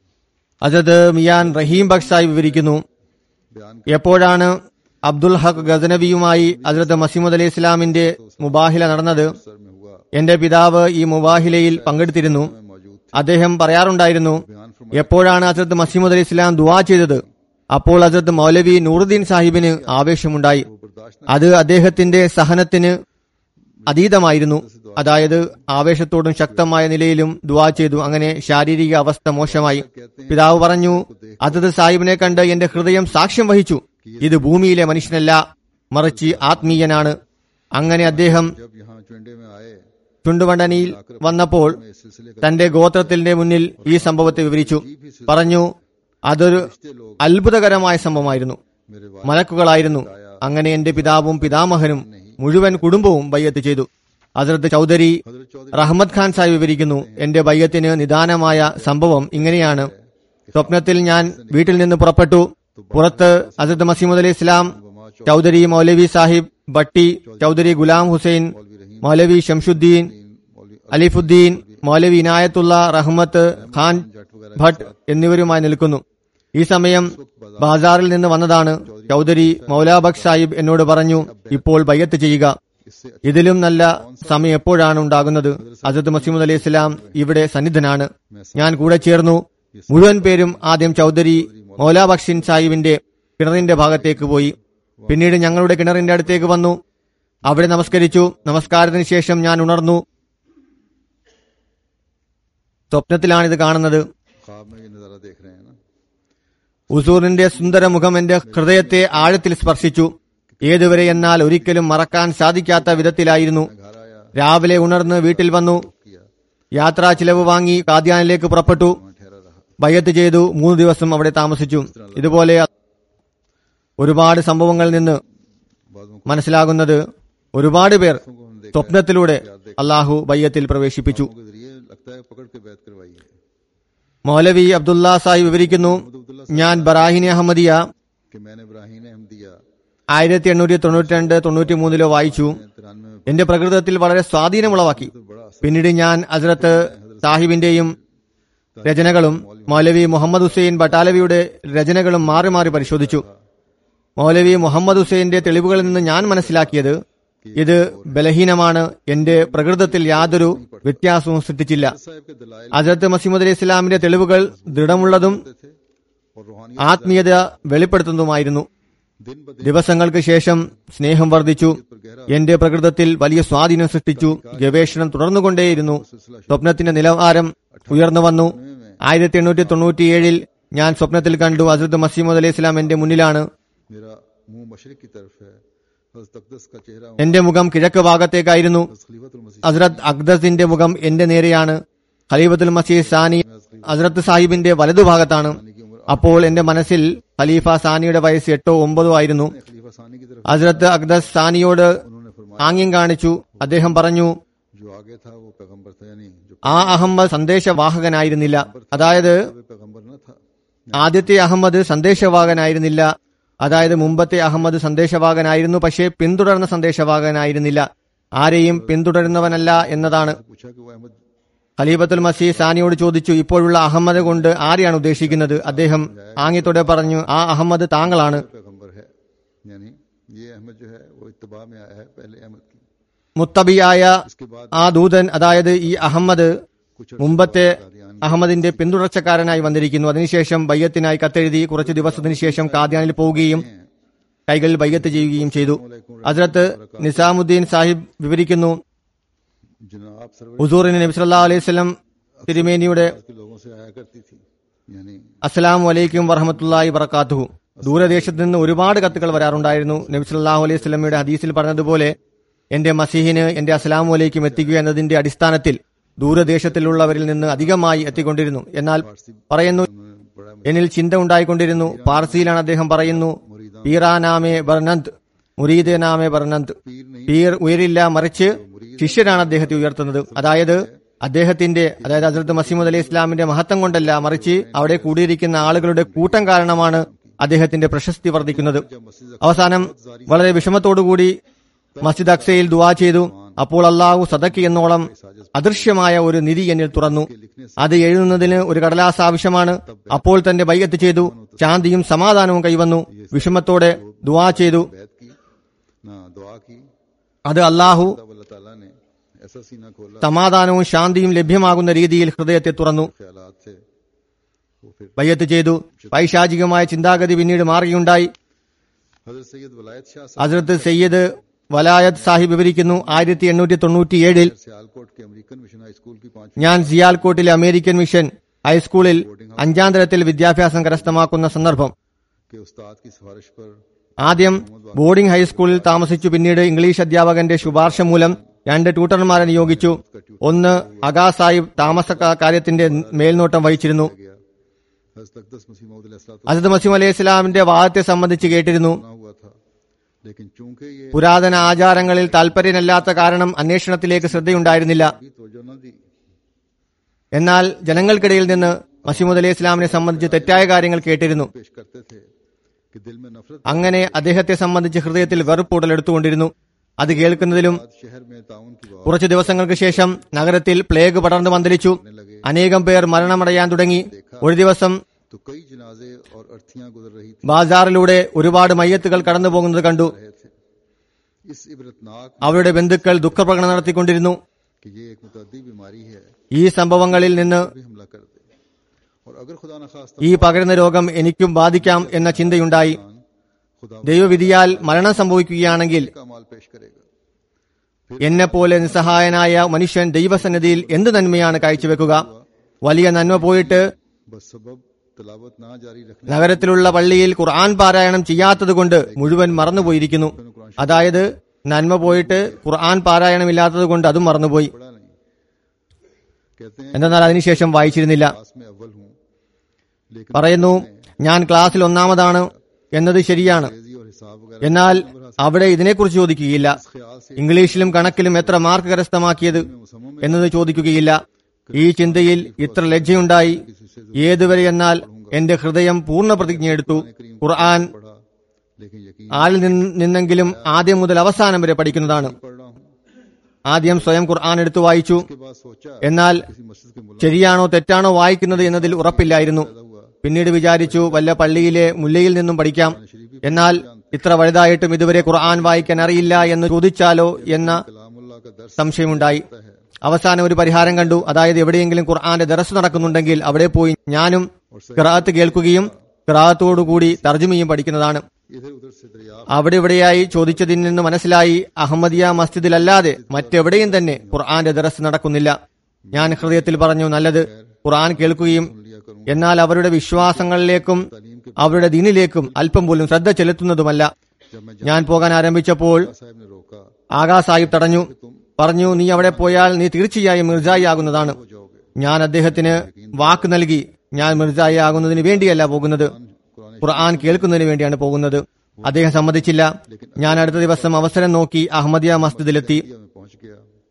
അതത് മിയാൻ റഹീം ബക്ഷായി വിവരിക്കുന്നു बयान എപ്പോഴാണ് അബ്ദുൽ ഹഖ് ഗസനബിയുമായി ഹസ്രത്ത് മസീമുദ് അലി ഇസ്ലാമിന്റെ മുബാഹില നടന്നത് सर में हुआ എന്റെ പിതാവ് ഈ മുബാഹിലയിൽ പങ്കെടുത്തിരുന്നു मैं मौजूद അദ്ദേഹം പറയാറുണ്ടായിരുന്നു बयान फ्रॉम എപ്പോഴാണ് ഹസ്രത്ത് മസീമുദ് അലി ഇസ്ലാം ദുവാ ചെയ്തത് അപ്പോൾ ഹസ്രത്ത് മൗലവി നൂറുദ്ദീൻ സാഹിബിന് ആവേശമുണ്ടായി बर्दाश्त അത് അദ്ദേഹത്തിന്റെ സഹനത്തിന് അതീതമായിരുന്നു അതായത് ആവേശത്തോടും ശക്തമായ നിലയിലും ദുവാ ചെയ്തു അങ്ങനെ ശാരീരിക അവസ്ഥ മോശമായി പിതാവ് പറഞ്ഞു അതത് സാഹിബിനെ കണ്ട് എന്റെ ഹൃദയം സാക്ഷ്യം വഹിച്ചു ഇത് ഭൂമിയിലെ മനുഷ്യനല്ല മറിച്ച് ആത്മീയനാണ് അങ്ങനെ അദ്ദേഹം जब यहाँ चुंडे में आए ചുണ്ടുവണ്ടനിയിൽ വന്നപ്പോൾ मैं इस सिलसिले का തന്റെ ഗോത്രത്തിന്റെ മുന്നിൽ ഈ സംഭവത്തെ വിവരിച്ചു പറഞ്ഞു അതൊരു അത്ഭുതകരമായ സംഭവമായിരുന്നു मेरे മലക്കുകളായിരുന്നു അങ്ങനെ എന്റെ പിതാവും പിതാമഹനും മുഴുവൻ കുടുംബവും ബയ്യത്ത് ചെയ്തു ഹസ്രത്ത് ചൗധരി हजरत चौधरी റഹ്മദ് ഖാൻ സാഹിബ് വിവരിക്കുന്നു എന്റെ ബയ്യത്തിന് നിദാനമായ സംഭവം ഇങ്ങനെയാണ് സ്വപ്നത്തിൽ ഞാൻ വീട്ടിൽ നിന്ന് പുറപ്പെട്ടു പുറത്ത് ഹസരത്ത് മസീമുദ് അലി ഇസ്ലാം ചൗധരി മൗലവി സാഹിബ് ഭട്ടി ചൗധരി ഗുലാം ഹുസൈൻ മൗലവി ഷംഷുദ്ദീൻ मौलवी അലിഫുദ്ദീൻ മൗലവി ഇനായത്തുള്ള റഹ്മത്ത് ഖാൻ ഭട്ട് എന്നിവരുമായി നിൽക്കുന്നു ഈ സമയം ബാസാറിൽ നിന്ന് വന്നതാണ് ചൗധരി മൗലാബക് സാഹിബ് എന്നോട് പറഞ്ഞു ഇപ്പോൾ ബയ്യത്ത് ചെയ്യുക इससे ഇതിലും നല്ല സമയം എപ്പോഴാണ് ഉണ്ടാകുന്നത് അസദ് മസീമുദ് അലി ഇസ്ലാം ഇവിടെ സന്നിധനാണ് ഞാൻ കൂടെ ചേർന്നു മുഴുവൻ പേരും ആദ്യം ചൗധരി മൗലാബക്ഷിൻ സാഹിബിന്റെ കിണറിന്റെ ഭാഗത്തേക്ക് പോയി പിന്നീട് ഞങ്ങളുടെ കിണറിന്റെ അടുത്തേക്ക് വന്നു അവിടെ നമസ്കരിച്ചു നമസ്കാരത്തിന് ശേഷം ഞാൻ ഉണർന്നു സ്വപ്നത്തിലാണിത് കാണുന്നത് ख्वाब में ये नजारा देख रहे हैं ना ഉസൂറിന്റെ സുന്ദര മുഖം എന്റെ ഹൃദയത്തെ ആഴത്തിൽ സ്പർശിച്ചു ഏതുവരെ എന്നാൽ ഒരിക്കലും മറക്കാൻ സാധിക്കാത്ത വിധത്തിലായിരുന്നു घर आया രാവിലെ ഉണർന്ന് വീട്ടിൽ വന്നു किया യാത്രാ ചിലവ് വാങ്ങി കാദ്യാനിലേക്ക് പുറപ്പെട്ടു वहाँ ठहरा रहा ബയ്യത്ത് ചെയ്തു മൂന്ന് ദിവസം അവിടെ താമസിച്ചു ഇതുപോലെ ഒരുപാട് സംഭവങ്ങളിൽ നിന്ന് बाद में മനസ്സിലാകുന്നത് ഒരുപാട് പേർ को हम देख സ്വപ്നത്തിലൂടെ അള്ളാഹു ബയ്യത്തിൽ പ്രവേശിപ്പിച്ചു के जरिए लगता है पकड़ के बैत करवाई है മൗലവി അബ്ദുല്ല സാഹിബ് വിവരിക്കുന്നു ഞാൻ ബറാഹിനി അഹമ്മദിയ कि मैंने इब्राहिम ने हम दिया ആയിരത്തി എണ്ണൂറ്റി തൊണ്ണൂറ്റി രണ്ട് തൊണ്ണൂറ്റി മൂന്നിലോ വായിച്ചു तिरानवे में എന്റെ പ്രകൃതത്തിൽ വളരെ സ്വാധീനമുളവാക്കി बड़ा असर പിന്നീട് ഞാൻ ഹസ്രത്ത് സാഹിബിന്റെയും രചനകളും മൗലവി മുഹമ്മദ് ഹുസൈൻ ബട്ടാലവിയുടെ രചനകളും മാറി മാറി പരിശോധിച്ചു മൗലവി മുഹമ്മദ് ഹുസൈന്റെ തെളിവുകളിൽ നിന്ന് ഞാൻ മനസ്സിലാക്കിയത് ഇത് ബലഹീനമാണ് എന്റെ പ്രകൃതത്തിൽ യാതൊരു വ്യത്യാസവും സൃഷ്ടിച്ചില്ല साहब के दलाइल ഹസരത്ത് മസീമദ് അലി ഇസ്ലാമിന്റെ തെളിവുകൾ ദൃഢമുള്ളതും थे और रूहानी ആത്മീയത വെളിപ്പെടുത്തുന്നതുമായിരുന്നു दिन ब दिन ദിവസങ്ങൾക്ക് ശേഷം സ്നേഹം വർദ്ധിച്ചു എന്റെ പ്രകൃതത്തിൽ വലിയ സ്വാധീനം സൃഷ്ടിച്ചു ഗവേഷണം തുടർന്നുകൊണ്ടേയിരുന്നു സ്വപ്നത്തിന്റെ നിലവാരം ഉയർന്നു വന്നു ആയിരത്തി എണ്ണൂറ്റി തൊണ്ണൂറ്റിയേഴിൽ ഞാൻ സ്വപ്നത്തിൽ കണ്ടു ഹസരത്ത് മസീമദ് അലൈഹി ഇസ്ലാം എന്റെ മുന്നിലാണ് मेरा मुंह मशरक की तरफ है हजरत अकदस का चेहरा എന്റെ മുഖം കിഴക്ക് ഭാഗത്തേക്കായിരുന്നു खलीफतुल मसीह ഹസ്രത്ത് അക്ദസിന്റെ മുഖം എന്റെ നേരെയാണ് ഖലീഫത്തുൽ മസീദ് സാനി ഹസ്രത്ത് സാഹിബിന്റെ വലതുഭാഗത്താണ് അപ്പോൾ എന്റെ മനസ്സിൽ ഖലീഫ സാനിയുടെ വയസ്സ് എട്ടോ ഒമ്പതോ ആയിരുന്നു खलीफा सानी की तरफ ഹസ്രത്ത് अकदസ് സാനിയോട് उन्होंने फरमाया ആംഗ്യം കാണിച്ചു അദ്ദേഹം പറഞ്ഞു जो आगे था वो पैगंबर था यानी जो ആ അഹമ്മദ് സന്ദേശവാഹകനായിരുന്നില്ല അതായത് पैगंबर न था ആദ്യത്തെ അഹമ്മദ് സന്ദേശവാഹനായിരുന്നില്ല അതായത് മുമ്പത്തെ അഹമ്മദ് സന്ദേശവാഹനായിരുന്നു പക്ഷേ പിന്തുടർന്ന സന്ദേശവാഹനായിരുന്നില്ല ആരെയും പിന്തുടരുന്നവനല്ല എന്നതാണ് पूछा कि वो अहमद ഖലീഫത്തുൽ മസീഹ് സാനിയോട് ചോദിച്ചു ഇപ്പോഴുള്ള അഹമ്മദ് കൊണ്ട് ആരെയാണ് ഉദ്ദേശിക്കുന്നത് അദ്ദേഹം ആംഗ്യത്തോടെ പറഞ്ഞു ആ അഹമ്മദ് താങ്കളാണ് पैगंबर है यानी ये अहमद जो है वो इत्तबा में आया है पहले अहमद की മുത്തബിയായ इसके बाद ആ ദൂതൻ അതായത് ഈ അഹമ്മദ് कुछ മുമ്പത്തെ അഹമ്മദിന്റെ പിന്തുടർച്ചക്കാരനായി വന്നിരിക്കുന്നു അതിനുശേഷം ബയ്യത്തിനായി കത്തെഴുതി കുറച്ചു ദിവസത്തിനു ശേഷം കാദ്യാനിൽ പോവുകയും കൈകളിൽ ബയ്യത്ത് ചെയ്യുകയും ചെയ്തു അതിലത്ത് നിസാമുദ്ദീൻ സാഹിബ് വിവരിക്കുന്നു जनाब सरवर ഹുസൂറിന് നബി സല്ലല്ലാഹു അലൈഹി വസല്ലം തിരുമേനിയുടെ के लोगों से आया करती थी यानी അസ്സലാമു അലൈക്കും വറഹമത്തുള്ളാഹി വറക്കാത്തുഹു ദൂരദേശത്ത് നിന്ന് ഒരുപാട് കത്തുകൾ വരാറുണ്ടായിരുന്നു നബി സല്ലല്ലാഹു അലൈഹി വസല്ലമയുടെ ഹദീസിൽ പറഞ്ഞതുപോലെ എന്റെ മസീഹിന് എന്റെ അസ്സലാമു അലൈക്കും എത്തിക്കുക എന്നതിന്റെ അടിസ്ഥാനത്തിൽ ദൂരദേശത്തിലുള്ളവരിൽ നിന്ന് അധികമായി എത്തിക്കൊണ്ടിരുന്നു എന്നാൽ പറയുന്നു बड़ा എന്നിൽ ചിന്ത ഉണ്ടായിക്കൊണ്ടിരുന്നു പാർസിയിലാണ് അദ്ദേഹം പറയുന്നു പീറാനാമെ ബർനന്ത് മുരീദനാമെ ബർനന്ത് पीर नहीं പീർ ഉയരില്ല മറിച്ച് ശിഷ്യരാണ് അദ്ദേഹത്തെ ഉയർത്തുന്നത് അതായത് അദ്ദേഹത്തിന്റെ അതായത് ഹസരത്ത് മസീമുദ് അലൈഹി ഇസ്ലാമിന്റെ മഹത്വം കൊണ്ടല്ല മറിച്ച് അവിടെ കൂടിയിരിക്കുന്ന ആളുകളുടെ കൂട്ടം കാരണമാണ് അദ്ദേഹത്തിന്റെ പ്രശസ്തി വർദ്ധിക്കുന്നത് जब मस्जिद അവസാനം വളരെ വിഷമത്തോടുകൂടി മസ്ജിദ് അക്സയിൽ ദുവാ ചെയ്തു അപ്പോൾ അള്ളാഹു സദക്ക് എന്നോളം അദൃശ്യമായ ഒരു നിധി എന്നിൽ തുറന്നു അത് എഴുതുന്നതിന് ഒരു കടലാസ് ആവശ്യമാണ് അപ്പോൾ തന്റെ ബൈയത്ത് ചെയ്തു ശാന്തിയും സമാധാനവും കൈവന്നു വിഷമത്തോടെ ദുവാ ചെയ്തു बैत की ना दुआ की അത് അള്ളാഹു तब अल्लाह ताला ने ऐसा सीना खोला സമാധാനവും ശാന്തിയും ലഭ്യമാകുന്ന രീതിയിൽ ഹൃദയത്തെ തുറന്നു ख्यालात से वो फिर ബയ്യത്ത് ചെയ്തു പൈശാചികമായ ചിന്താഗതി പിന്നീട് മാറുകയുണ്ടായി हजरत सैयद वलायत शाह साहब ഹസ്രത്ത് സയ്യദ് വലായത്ത് സാഹിബ് വിവരിക്കുന്നു ആയിരത്തി എണ്ണൂറ്റി തൊണ്ണൂറ്റിയേഴിൽ सियालकोट के अमेरिकन मिशन हाई स्कूल की पांच ഞാൻ സിയാൽകോട്ടിലെ അമേരിക്കൻ മിഷൻ ഹൈസ്കൂളിൽ അഞ്ചാം തരത്തിൽ വിദ്യാഭ്യാസം കരസ്ഥമാക്കുന്ന സന്ദർഭം के उस्ताद की सिफारिश पर ആദ്യം ബോർഡിംഗ് ഹൈസ്കൂളിൽ താമസിച്ചു പിന്നീട് ഇംഗ്ലീഷ് അധ്യാപകന്റെ ശുപാർശ മൂലം രണ്ട് ട്യൂട്ടർമാരെ നിയോഗിച്ചു ഒന്ന് അഗാ സാഹിബ് താമസ കാര്യത്തിന്റെ മേൽനോട്ടം വഹിച്ചിരുന്നു गया हजरत अकदस मसीह मौद അസദ് മസീം അലൈഹി ഇസ്ലാമിന്റെ വാദത്തെ സംബന്ധിച്ച് കേട്ടിരുന്നു हुआ था लेकिन चूंकि ये പുരാതന ആചാരങ്ങളിൽ താൽപര്യനല്ലാത്ത കാരണം അന്വേഷണത്തിലേക്ക് ശ്രദ്ധയുണ്ടായിരുന്നില്ല भी तवज्जो न दी എന്നാൽ ജനങ്ങൾക്കിടയിൽ നിന്ന് മസീമുദ് അലൈഹി ഇസ്ലാമിനെ സംബന്ധിച്ച് തെറ്റായ കാര്യങ്ങൾ കേട്ടിരുന്നു पेश करते थे कि दिल में नफरत അങ്ങനെ അദ്ദേഹത്തെ സംബന്ധിച്ച് ഹൃദയത്തിൽ വെറുപ്പ് ഉടലെടുത്തുകൊണ്ടിരുന്നു അത് കേൾക്കുന്നതിലും बाद शहर में ताउन की बात കുറച്ചു ദിവസങ്ങൾക്ക് ശേഷം നഗരത്തിൽ പ്ലേഗ് പടർന്നു പന്തലിച്ചു അനേകം പേർ മരണമടയാൻ തുടങ്ങി ഒരു ദിവസം तो कई जनाजे और अर्थियां गुजर रही ബാസാറിലൂടെ ഒരുപാട് മയ്യത്തുകൾ കടന്നു പോകുന്നത് കണ്ടു रहे थे इस इबरतनाक അവരുടെ ബന്ധുക്കൾ ദുഃഖപ്രകടനം നടത്തിക്കൊണ്ടിരുന്നു कि ये एक मुतदी बीमारी है ഈ സംഭവങ്ങളിൽ നിന്ന് भी हमला कर दे और अगर खुदा न खास ഈ പകരുന്ന രോഗം എനിക്കും ബാധിക്കാം എന്ന ചിന്തയുണ്ടായി खुदा ദൈവവിധിയാൽ മരണം സംഭവിക്കുകയാണെങ്കിൽ का माल पेश करेगा എന്നെ പോലെ നിസ്സഹായനായ മനുഷ്യൻ ദൈവസന്നിധിയിൽ എന്ത് നന്മയാണ് കാഴ്ചവെക്കുക വലിയ നന്മ പോയിട്ട് बस सबब तलावत ना जारी रखने നഗരത്തിലുള്ള പള്ളിയിൽ ഖുർആൻ പാരായണം ചെയ്യാത്തതുകൊണ്ട് മുഴുവൻ മറന്നുപോയിരിക്കുന്നു അതായത് നന്മ പോയിട്ട് ഖുർആൻ പാരായണമില്ലാത്തത് കൊണ്ട് അതും മറന്നുപോയി पड़ा नहीं कहते हैं എന്തെന്നാൽ അതിനുശേഷം വായിച്ചിരുന്നില്ല क्लास में अव्वल हूँ लेकिन പറയുന്നു ഞാൻ ക്ലാസ്സിൽ ഒന്നാമതാണ് എന്നത് ശരിയാണ് अंग्रेजी और हिसाब वगैरह എന്നാൽ അവിടെ ഇതിനെക്കുറിച്ച് ചോദിക്കുകയില്ല ख्याल से ഇംഗ്ലീഷിലും കണക്കിലും എത്ര മാർക്ക് കരസ്ഥമാക്കിയത് मुसम्मम में എന്നത് ചോദിക്കുകയില്ല ഈ ചിന്തയിൽ ഇത്ര ലജ്ജയുണ്ടായി ഏതുവരെ എന്നാൽ എന്റെ ഹൃദയം പൂർണ്ണ പ്രതിജ്ഞയെടുത്തു ഖുർആൻ पढ़ा लेकिन यकीन ആളിൽ നിന്ന് നിന്നെങ്കിലും ആദ്യം മുതൽ അവസാനം വരെ പഠിക്കുന്നതാണ് पढ़ रहा हूँ ആദ്യം സ്വയം ഖുർആൻ എടുത്തു വായിച്ചു उसके बाद सोचा എന്നാൽ किसी मस्जिद के मुल्ला ശരിയാണോ തെറ്റാണോ വായിക്കുന്നത് എന്നതിൽ ഉറപ്പില്ലായിരുന്നു പിന്നീട് വിചാരിച്ചു വല്ല പള്ളിയിലെ മുല്ലയിൽ നിന്നും പഠിക്കാം എന്നാൽ ഇത്ര വലുതായിട്ടും ഇതുവരെ ഖുർആൻ വായിക്കാൻ അറിയില്ല എന്ന് ചോദിച്ചാലോ എന്ന कलामुल्लाह का दर्श സംശയമുണ്ടായി അവസാനം ഒരു പരിഹാരം കണ്ടു അതായത് എവിടെയെങ്കിലും ഖുർആന്റെ ദർസ് നടക്കുന്നുണ്ടെങ്കിൽ അവിടെ പോയി ഞാനും ഖിറാത്ത് കേൾക്കുകയും ഖിറാത്തോടുകൂടി തർജ്ജമയും പഠിക്കുന്നതാണ് इधर उधर से दरिया അവിടെ ഇവിടെയായി ചോദിച്ചതിൽ നിന്ന് മനസ്സിലായി അഹമ്മദിയ മസ്ജിദിലല്ലാതെ മറ്റെവിടെയും തന്നെ ഖുർആന്റെ ദറസ് നടക്കുന്നില്ല ഞാൻ ഹൃദയത്തിൽ പറഞ്ഞു നല്ലത് ഖുർആൻ കേൾക്കുകയും लिया करूँ എന്നാൽ അവരുടെ വിശ്വാസങ്ങളിലേക്കും അവരുടെ ദീനിലേക്കും അല്പം പോലും ശ്രദ്ധ ചെലുത്തുന്നതുമല്ല जब मैं ഞാൻ പോകാൻ ആരംഭിച്ചപ്പോൾ जहाँ साहब ने रोका ആകാ സാഹിബ് തടഞ്ഞു പറഞ്ഞു നീ അവിടെ പോയാൽ നീ തീർച്ചയായും മിർജായി ആകുന്നതാണ് हो जाओगे ഞാൻ അദ്ദേഹത്തിന് വാക്ക് നൽകി ഞാൻ മിർജായി ആകുന്നതിന് വേണ്ടിയല്ല പോകുന്നത് कुरान ഖുർആൻ കേൾക്കുന്നതിന് വേണ്ടിയാണ് പോകുന്നത് അദ്ദേഹം സമ്മതിച്ചില്ല ഞാൻ അടുത്ത ദിവസം അവസരം നോക്കി അഹമ്മദിയ മസ്ജിദിലെത്തി में पहुंच गया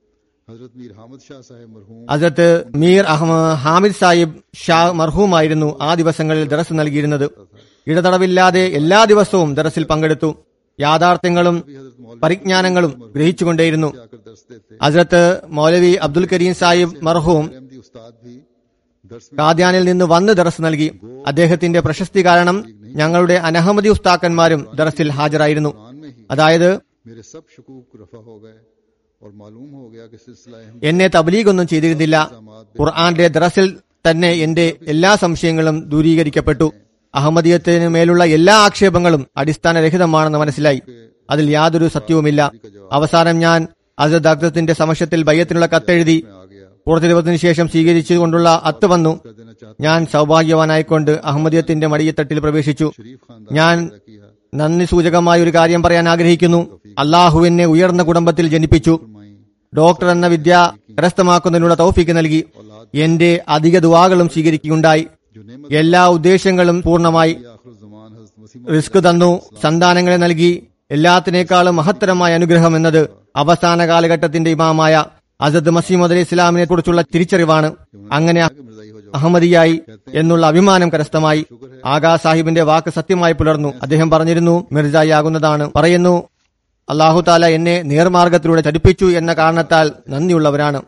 हजरत मीर हामिद शाह साहब मरहूम ഹസരത്ത് മീർ അഹമ്മദ് ഹാമിദ് സാഹിബ് ഷാ മർഹൂമായിരുന്നു ആ ദിവസങ്ങളിൽ ദറസ് നൽകിയിരുന്നത് ഇടതടവില്ലാതെ എല്ലാ ദിവസവും ദറസിൽ പങ്കെടുത്തു യാഥാർത്ഥ്യങ്ങളും भी हजरत मौलवी പരിജ്ഞാനങ്ങളും ഗ്രഹിച്ചുകൊണ്ടേയിരുന്നു आकर दर्श देते ഹസ്രത്ത് മൗലവി അബ്ദുൽ കരീം സാഹിബ് മർഹൂം अहमदी उस्ताद भी दर्श में കാദ്യാനിൽ നിന്ന് വന്ന് ദറസ് നൽകി അദ്ദേഹത്തിന്റെ പ്രശസ്തി കാരണം ഞങ്ങളുടെ അനഹമതി ഉസ്താക്കന്മാരും ദറസിൽ ഹാജരായിരുന്നു कुरान में ही അതായത് मेरे सब शकूक रफा हो गए और मालूम हो गया कि सिलसिला अहमद എന്നെ തബ്ലീഗ് ഒന്നും ചെയ്തിരുന്നില്ല ഖുർആന്റെ ദറസിൽ തന്നെ എന്റെ എല്ലാ സംശയങ്ങളും ദൂരീകരിക്കപ്പെട്ടു അഹമ്മദീയത്തിന് മേലുള്ള എല്ലാ ആക്ഷേപങ്ങളും അടിസ്ഥാനരഹിതമാണെന്ന് മനസ്സിലായി അതിൽ യാതൊരു സത്യവുമില്ല അവസാനം ഞാൻ അസദ് അക്തത്തിന്റെ സമക്ഷത്തിൽ ബയ്യത്തിനുള്ള കത്തെഴുതി में आ गया കുറച്ചു ദിവസത്തിന് ശേഷം സ്വീകരിച്ചുകൊണ്ടുള്ള അത്ത് വന്നു कर देना चाहता ഞാൻ സൗഭാഗ്യവാനായിക്കൊണ്ട് അഹമ്മദിയത്തിന്റെ മടിയത്തട്ടിൽ പ്രവേശിച്ചു शरीफ खानदान ഞാൻ पैदा किया നന്ദി സൂചകമായ ഒരു കാര്യം പറയാൻ ആഗ്രഹിക്കുന്നു അള്ളാഹു എന്നെ ഉയർന്ന കുടുംബത്തിൽ ജനിപ്പിച്ചു फरमाई ഡോക്ടർ എന്ന വിദ്യ കരസ്ഥമാക്കുന്നതിനുള്ള തൗഫീക്ക് നൽകി എന്റെ അധിക ദുവാകളും സ്വീകരിക്കുകയുണ്ടായി जो नेमत എല്ലാ ഉദ്ദേശങ്ങളും പൂർണ്ണമായി आखिर जमान हजरत मसीह റിസ്ക് തന്നു സന്താനങ്ങളെ നൽകി എല്ലാത്തിനേക്കാളും മഹത്തരമായ അനുഗ്രഹം എന്നത് അവസാന കാലഘട്ടത്തിന്റെ ഇമാമായ അസദ് മസീമദ് അലി ഇസ്ലാമിനെ കുറിച്ചുള്ള തിരിച്ചറിവാണ് അങ്ങനെ के मिर्जाई हो जाओ അഹമ്മദിയായി എന്നുള്ള അഭിമാനം കരസ്ഥമായി ആകാ സാഹിബിന്റെ വാക്ക് സത്യമായി പുലർന്നു അദ്ദേഹം പറഞ്ഞിരുന്നു മിർജായി ആകുന്നതാണ് പറയുന്നു അള്ളാഹു താല എന്നെ നേർമാർഗത്തിലൂടെ ചടിപ്പിച്ചു എന്ന കാരണത്താൽ നന്ദിയുള്ളവരാണ്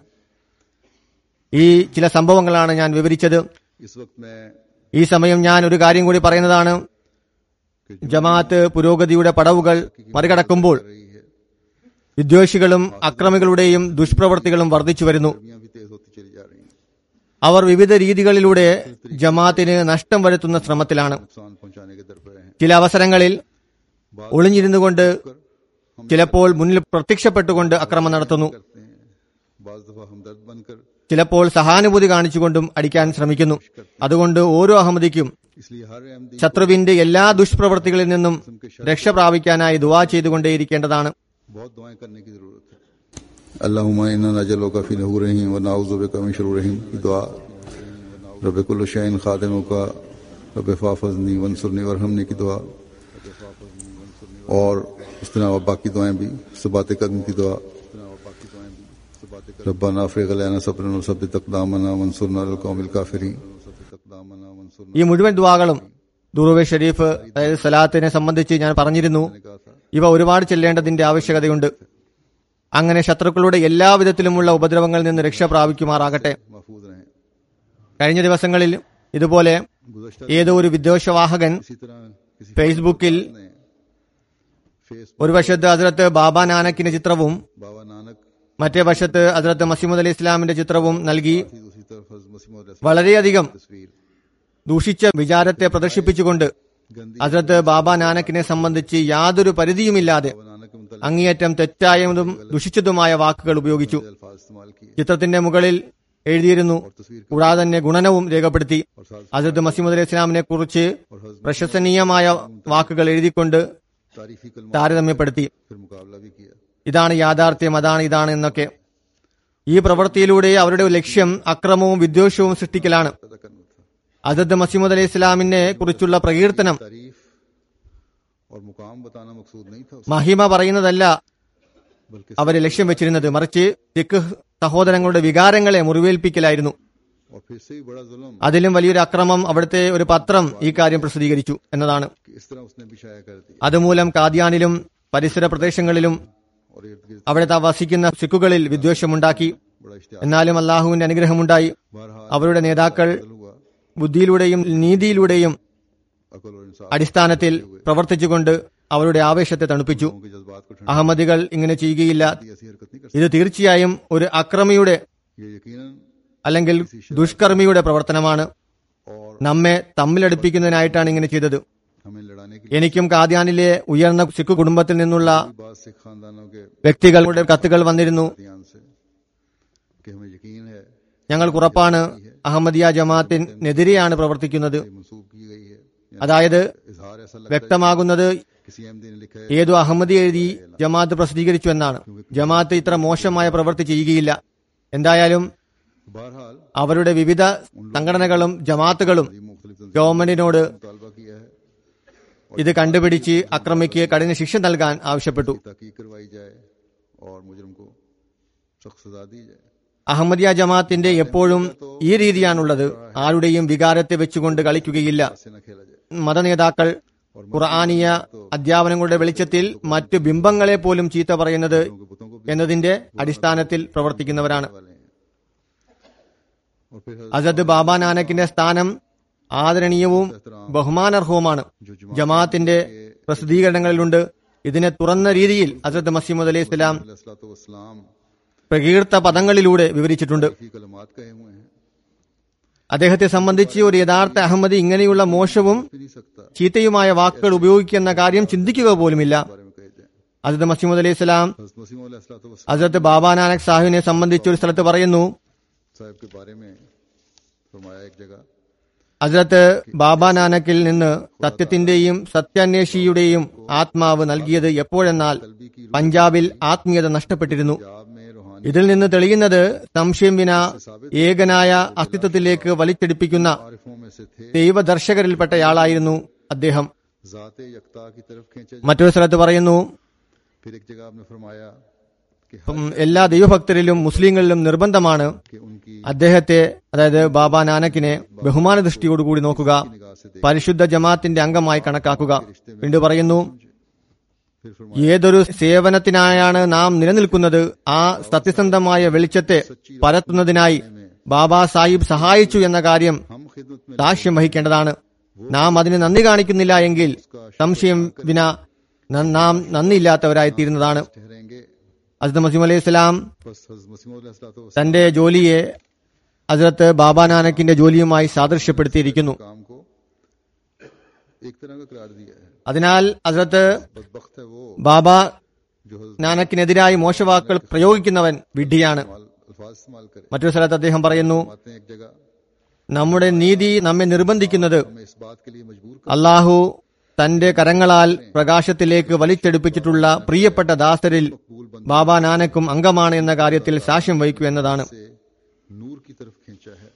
ഈ ചില സംഭവങ്ങളാണ് ഞാൻ വിവരിച്ചത് इस वक्त मैं ഈ സമയം ഞാൻ ഒരു കാര്യം കൂടി പറയുന്നതാണ് ജമാഅത്ത് പുരോഗതിയുടെ പടവുകൾ മറികടക്കുമ്പോൾ रही है വിദ്വേഷികളും അക്രമികളുടെയും ദുഷ്പ്രവൃത്തികളും വർദ്ധിച്ചു വരുന്നു गर्मियां भी तेज होती चली जा रही हैं അവർ വിവിധ രീതികളിലൂടെ ജമാഅത്തിന് നഷ്ടം വരുത്തുന്ന ശ്രമത്തിലാണ് नुकसान पहुंचाने के दर पर हैं ചില അവസരങ്ങളിൽ ഒളിഞ്ഞിരുന്നുകൊണ്ട് ചിലപ്പോൾ മുന്നിൽ പ്രത്യക്ഷപ്പെട്ടുകൊണ്ട് അക്രമം നടത്തുന്നു करते हैं बाज दफा हमदर्द बनकर ചിലപ്പോൾ സഹാനുഭൂതി കാണിച്ചുകൊണ്ടും അടിക്കാൻ ശ്രമിക്കുന്നു അതുകൊണ്ട് ഓരോ അഹമ്മദിക്കും इसलिए हर अहमदी ശത്രുവിന്റെ എല്ലാ ദുഷ്പ്രവൃത്തികളിൽ നിന്നും രക്ഷ പ്രാപിക്കാനായി ദുവാ ചെയ്തുകൊണ്ടേയിരിക്കേണ്ടതാണ് बहुत दुआएं करने की जरूरत है अल्लाहुम्मा इन्ना नजलो का फी नहूरहिम व नाउज़ु बिका मिन शुरूरहिम की दुआ रब कुल्ल शैइन खादिमु का रब फाफजनी वंसुरनी वरहमनी की दुआ और उस तरह और बाकी दुआएं भी सुबात कदम की दुआ रब्बाना अफ़रीग लना सब्रन व सब्बित अक़दामना वंसुरना अल कौमिल काफिरीन अक़दामना वंसुरना ഈ മുഴുവൻ ദുവാകളും ദുറൂവെ ഷരീഫ് അതായത് സലാത്തിനെ സംബന്ധിച്ച് ഞാൻ പറഞ്ഞിരുന്നു ने कहा था ഇവ ഒരുപാട് ചെല്ലേണ്ടതിന്റെ ആവശ്യകതയുണ്ട് അങ്ങനെ ശത്രുക്കളുടെ എല്ലാ വിധത്തിലുമുള്ള ഉപദ്രവങ്ങളിൽ നിന്ന് രക്ഷ പ്രാപിക്കുമാറാകട്ടെ महफूज रहें കഴിഞ്ഞ ദിവസങ്ങളിൽ ഇതുപോലെ गुज़श्ता ഏതോ ഒരു വിദ്വേഷവാഹകൻ इसी तरह किसी ഫേസ്ബുക്കിൽ ने फेस ഒരു വശത്ത് ഹസ്രത്ത് ബാബ നാനക്കിന്റെ ചിത്രവും बाबा नानक മറ്റേ വശത്ത് ഹസ്രത്ത് മസീമുദ് അലി ഇസ്ലാമിന്റെ ചിത്രവും നൽകി थी दूसरी तरफ हज़रत मसीह मौद വളരെയധികം तस्वीर ദൂഷിച്ച വിചാരത്തെ പ്രദർശിപ്പിച്ചുകൊണ്ട് गंदी ഹസ്രത്ത് ബാബ നാനക്കിനെ സംബന്ധിച്ച് യാതൊരു പരിധിയുമില്ലാതെ बाबा नानक के मुतल അങ്ങേയറ്റം തെറ്റായതും ദുഷിച്ചതുമായ വാക്കുകൾ ഉപയോഗിച്ചു अल्फाज इस्तेमाल किए ചിത്രത്തിന്റെ മുകളിൽ എഴുതിയിരുന്നു और तस्वीर കൂടാതെ തന്നെ ഗുണനവും രേഖപ്പെടുത്തി और साथ ഹസരത്ത് മസീമുദ് അലി ഇസ്ലാമിനെ കുറിച്ച് और हज़रत പ്രശംസനീയമായ വാക്കുകൾ എഴുതിക്കൊണ്ട് तारीफी कलमा താരതമ്യപ്പെടുത്തി फिर मुकाबला भी किया ഇതാണ് യാഥാർത്ഥ്യം അതാണ് ഇതാണ് എന്നൊക്കെ ഈ പ്രവൃത്തിയിലൂടെ അവരുടെ ലക്ഷ്യം അക്രമവും വിദ്വേഷവും സൃഷ്ടിക്കലാണ് पैदा करना था അസദ് മസീമുദ് അലി ഇസ്ലാമിനെ കുറിച്ചുള്ള പ്രകീർത്തനം तारीफ और मुकाम बताना मकसूद नहीं था മഹിമ പറയുന്നതല്ല बल्कि അവരെ ലക്ഷ്യം വെച്ചിരുന്നത് മറിച്ച് സിഖ് സഹോദരങ്ങളുടെ വികാരങ്ങളെ മുറിവേൽപ്പിക്കലായിരുന്നു और फिर से भी बड़ा जुल्म അതിലും വലിയൊരു അക്രമം അവിടുത്തെ ഒരു പത്രം ഈ കാര്യം പ്രസിദ്ധീകരിച്ചു എന്നതാണ് कि इस तरह उसने भी शाया कर दिया അതുമൂലം കാദ്യാനിലും പരിസര പ്രദേശങ്ങളിലും और इर्द गिर्द അവിടുത്തെ വസിക്കുന്ന സിഖുകളിൽ വിദ്വേഷമുണ്ടാക്കി बड़ा इश्तेहार എന്നാലും അള്ളാഹുവിന്റെ അനുഗ്രഹമുണ്ടായി बहरहाल അവരുടെ നേതാക്കൾ हुआ ബുദ്ധിയിലൂടെയും നീതിയിലൂടെയും अकल और इंसाफ അടിസ്ഥാനത്തിൽ പ്രവർത്തിച്ചുകൊണ്ട് അവരുടെ ആവേശത്തെ തണുപ്പിച്ചു के जज्बात को അഹമ്മദികൾ इങ്ങനെ ചെയ്യുകയില്ല ठंडी ऐसी हरकत नहीं कर ഇത് തീർച്ചയായും ഒരു അക്രമിയുടെ सकती ये यकीनन അല്ലെങ്കിൽ ദുഷ്കർമ്മിയുടെ പ്രവർത്തനമാണ് और നമ്മെ തമ്മിലടുപ്പിക്കുന്നതിനായിട്ടാണ് ഇങ്ങനെ ചെയ്തത് हमें लड़ाने के എനിക്കും കാദ്യാനിലെ ഉയർന്ന സിഖ് കുടുംബത്തിൽ നിന്നുള്ള लिए बात सिख खानदानों के വ്യക്തികളുടെ കത്തുകൾ വന്നിരുന്നു ध्यान से कि हमें यकीन है ഞങ്ങൾക്ക് ഉറപ്പാണ് അഹമ്മദിയ ജമാഅത്തിനെതിരെയാണ് പ്രവർത്തിക്കുന്നത് ये मंसूब की गई है അതായത് इजहार ऐसा लगता വ്യക്തമാകുന്നത് है किसी अहमदी ने लिखा है ഏതോ അഹമ്മദി എഴുതി ജമാഅത്ത് പ്രസിദ്ധീകരിച്ചു എന്നാണ് ജമാഅത്ത് ഇത്ര മോശമായ പ്രവൃത്തി ചെയ്യുകയില്ല എന്തായാലും बहरहाल അവരുടെ വിവിധ സംഘടനകളും ജമാഅത്തുകളും ये मुख्तलिफ ഗവൺമെന്റിനോട് मुतालबा किया है ഇത് കണ്ടുപിടിച്ച് അക്രമിക്ക് കഠിന ശിക്ഷ നൽകാൻ ആവശ്യപ്പെട്ടു तहकीक करवाई जाए और मुजरम को सख्त सजा दी जाए അഹമ്മദിയ ജമാഅത്തിന്റെ എപ്പോഴും ഈ രീതിയാണുള്ളത് ആരുടെയും വികാരത്തെ വെച്ചുകൊണ്ട് കളിക്കുകയില്ല ऐसे न खेला जाए മതനേതാക്കൾ ഖുർആാനിയ അധ്യാപനങ്ങളുടെ വെളിച്ചത്തിൽ മറ്റു ബിംബങ്ങളെ പോലും ചീത്ത പറയുന്നത് उनके पुतों को भी എന്നതിന്റെ അടിസ്ഥാനത്തിൽ പ്രവർത്തിക്കുന്നവരാണ് वाले हैं और फिर അസദ് ബാബ നാനക്കിന്റെ സ്ഥാനം ആദരണീയവും ബഹുമാനാർഹവുമാണ് ജമാഅത്തിന്റെ പ്രസിദ്ധീകരണങ്ങളിലുണ്ട് ഇതിനെ തുറന്ന രീതിയിൽ അസദ് മസീമുദ് അലൈഹി സ്വലാം वसलाम പ്രകീർത്ത പദങ്ങളിലൂടെ വിവരിച്ചിട്ടുണ്ട് की कलमात कहे हुए हैं അദ്ദേഹത്തെ സംബന്ധിച്ച് ഒരു യഥാർത്ഥ അഹമ്മദി ഇങ്ങനെയുള്ള മോശവും भी नहीं सकता ചീത്തയുമായ വാക്കുകൾ ഉപയോഗിക്കുന്ന കാര്യം ചിന്തിക്കുക പോലുമില്ല बारे में कहे जाए അസദ് മസീമുദ് അലൈഹി സ്വലാം हजरत मसीम वसलाम അസദ് ബാബാ നാനക് സാഹിബിനെ സംബന്ധിച്ച് ഒരു സ്ഥലത്ത് പറയുന്നു साहब के बारे में फरमाया एक जगह ഹസ്രത്ത് ബാബ നാനക്കിൽ നിന്ന് സത്യത്തിന്റെയും സത്യാന്വേഷിയുടെയും ആത്മാവ് നൽകിയത് എപ്പോഴെന്നാൽ പഞ്ചാബിൽ ആത്മീയത നഷ്ടപ്പെട്ടിരുന്നു पंजाब में रूहानी ഇതിൽ നിന്ന് തെളിയുന്നത് സംശയം വിന ഏകനായ അസ്തിത്വത്തിലേക്ക് വലിച്ചെടുപ്പിക്കുന്ന आरिफों में से थे ദൈവദർശകരിൽപ്പെട്ടയാളായിരുന്നു അദ്ദേഹം ज़ात यकता की तरफ खींचे മറ്റൊരു സ്ഥലത്ത് പറയുന്നു फिर एक जगह आपने फरमाया कि ഉം, എല്ലാ ദൈവഭക്തരിലും മുസ്ലിങ്ങളിലും നിർബന്ധമാണ് कि उनकी അദ്ദേഹത്തെ അതായത് ബാബ നാനക്കിനെ ബഹുമാന ദൃഷ്ടിയോടുകൂടി നോക്കുക निगाह से देख പരിശുദ്ധ ജമാഅത്തിന്റെ അംഗമായി കണക്കാക്കുക വീണ്ടും പറയുന്നു फिर फरमाया ഏതൊരു സേവനത്തിനായാണ് നാം നിലനിൽക്കുന്നത് ആ സത്യസന്ധമായ വെളിച്ചത്തെ പരത്തുന്നതിനായി ബാബാ സാഹിബ് സഹായിച്ചു എന്ന കാര്യം हम खिदमत में സാക്ഷ്യം വഹിക്കേണ്ടതാണ് നാം അതിന് നന്ദി കാണിക്കുന്നില്ല എങ്കിൽ സംശയം വിന ന- നാം നന്ദിയില്ലാത്തവരായി തീരുന്നതാണ് ठहरेंगे അസദ് മസീം അലൈഹി സ്വലാം बस हजरत मसीम वसलाम തന്റെ ജോലിയെ ഹസ്രത്ത് ബാബാ നാനക്കിന്റെ ജോലിയുമായി സാദൃശ്യപ്പെടുത്തിയിരിക്കുന്നു काम को एक तरह का करार दिया है അതിനാൽ ഹസ്രത്ത് बदबख्त है वो ബാബ जो हजरत നാനക്കിനെതിരായി മോശവാക്കുകൾ പ്രയോഗിക്കുന്നവൻ വിഡ്ഢിയാണ് इस्तेमाल- अल्फाज इस्तेमाल करे മറ്റൊരു സ്ഥലത്ത് അദ്ദേഹം പറയുന്നു आते हैं एक जगह നമ്മുടെ നീതി നമ്മെ നിർബന്ധിക്കുന്നത് हमें इस बात के लिए मजबूर അള്ളാഹു തന്റെ കരങ്ങളാൽ പ്രകാശത്തിലേക്ക് വലിച്ചെടുപ്പിച്ചിട്ടുള്ള പ്രിയപ്പെട്ട ദാസരിൽ ബാബ നാനക്കും അംഗമാണ് എന്ന കാര്യത്തിൽ സാക്ഷ്യം വഹിക്കൂ എന്നതാണ് से नूर की तरफ खींचा है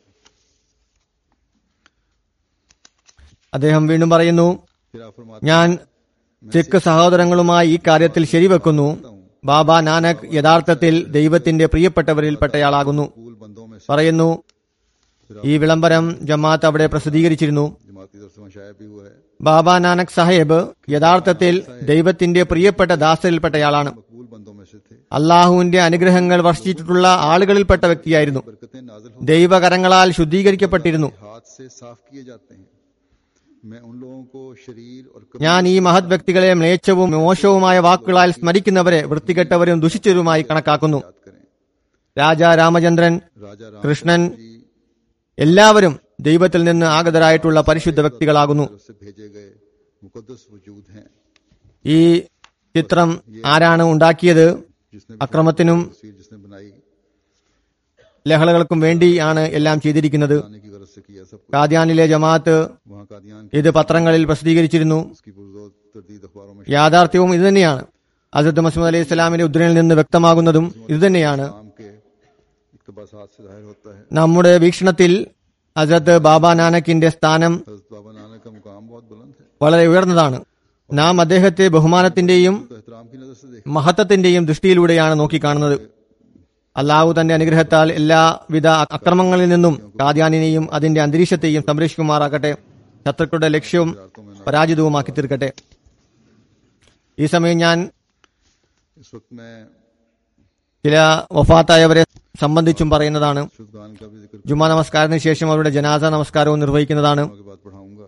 അദ്ദേഹം വീണ്ടും പറയുന്നു फिर आप फरमाते ഞാൻ സിഖ് സഹോദരങ്ങളുമായി ഈ കാര്യത്തിൽ ശരിവെക്കുന്നു ബാബ നാനക് യഥാർത്ഥത്തിൽ ദൈവത്തിന്റെ പ്രിയപ്പെട്ടവരിൽപ്പെട്ടയാളാകുന്നു फूल बंदों में से പറയുന്നു ഈ വിളംബരം ജമാഅത്ത് അവിടെ പ്രസിദ്ധീകരിച്ചിരുന്നു जमाती तरफ से वहाँ भी हुआ है ബാബ നാനക് സാഹേബ് യഥാർത്ഥത്തിൽ ദൈവത്തിന്റെ പ്രിയപ്പെട്ട ദാസരിൽപ്പെട്ടയാളാണ് मकबूल बंदों में से थे അള്ളാഹുവിന്റെ അനുഗ്രഹങ്ങൾ വർഷിച്ചിട്ടുള്ള ആളുകളിൽപ്പെട്ട വ്യക്തിയായിരുന്നു बरकतें नाजिल हो ദൈവകരങ്ങളാൽ ശുദ്ധീകരിക്കപ്പെട്ടിരുന്നു हाथ से साफ किए जाते हैं मैं उन लोगों को शरीर और ഞാൻ ഈ മഹത് വ്യക്തികളെ മ്ലേച്ഛവും മോശവുമായ വാക്കുകളാൽ സ്മരിക്കുന്നവരെ വൃത്തികെട്ടവരും ദുഷിച്ചവരുമായി കണക്കാക്കുന്നു याद करें രാജാ രാമചന്ദ്രൻ राजा राम കൃഷ്ണൻ जी എല്ലാവരും ദൈവത്തിൽ നിന്ന് ആഗതരായിട്ടുള്ള പരിശുദ്ധ വ്യക്തികളാകുന്നു तरफ से भेजे गए मुकद्दस वजूद हैं ഈ ചിത്രം ആരാണ് ഉണ്ടാക്കിയത് जिसने അക്രമത്തിനും तस्वीर जिसने बनाई ലഹളകൾക്കും വേണ്ടിയാണ് എല്ലാം ചെയ്തിരിക്കുന്നത് आने की गरज से किया सब कुछ കാദ്യാനിലെ ജമാഅത്ത് वहाँ कादियान ഇത് പത്രങ്ങളിൽ പ്രസിദ്ധീകരിച്ചിരുന്നു की पुरजोर तरदीद अखबारों में യാഥാർത്ഥ്യവും ഇതുതന്നെയാണ് അസദ് മസൂദ് അലൈഹി ഇസ്ലാമിന്റെ ഉദ്ധരണിൽ നിന്ന് വ്യക്തമാകുന്നതും ഇതുതന്നെയാണ് शाम के इकतबासात से जाहिर होता है നമ്മുടെ വീക്ഷണത്തിൽ ഹസരത്ത് ബാബ നാനക്കിന്റെ സ്ഥാനം हजरत बाबा नानक का मुकाम बहुत बुलंद है വളരെ ഉയർന്നതാണ് നാം അദ്ദേഹത്തെ ബഹുമാനത്തിന്റെയും तो एहतराम की नजर से देख മഹത്വത്തിന്റെയും ദൃഷ്ടിയിലൂടെയാണ് നോക്കിക്കാണുന്നത് അള്ളാഹു തന്റെ അനുഗ്രഹത്താൽ എല്ലാവിധ അക്രമങ്ങളിൽ നിന്നും കാദ്യാനിനെയും അതിന്റെ അന്തരീക്ഷത്തെയും സംരക്ഷിക്കുമാറാകട്ടെ ശത്രുക്കളുടെ ലക്ഷ്യവും പരാജിതവുമാക്കി തീർക്കട്ടെ ഈ സമയം ഞാൻ इस वक्त मैं ചില വഫാത്തായവരെ സംബന്ധിച്ചും പറയുന്നതാണ് शुद्धान का भी जिक्र ജുമാ നമസ്കാരത്തിന് ശേഷം അവരുടെ ജനാസ നമസ്കാരവും നിർവഹിക്കുന്നതാണ് के बाद पढ़ाऊंगा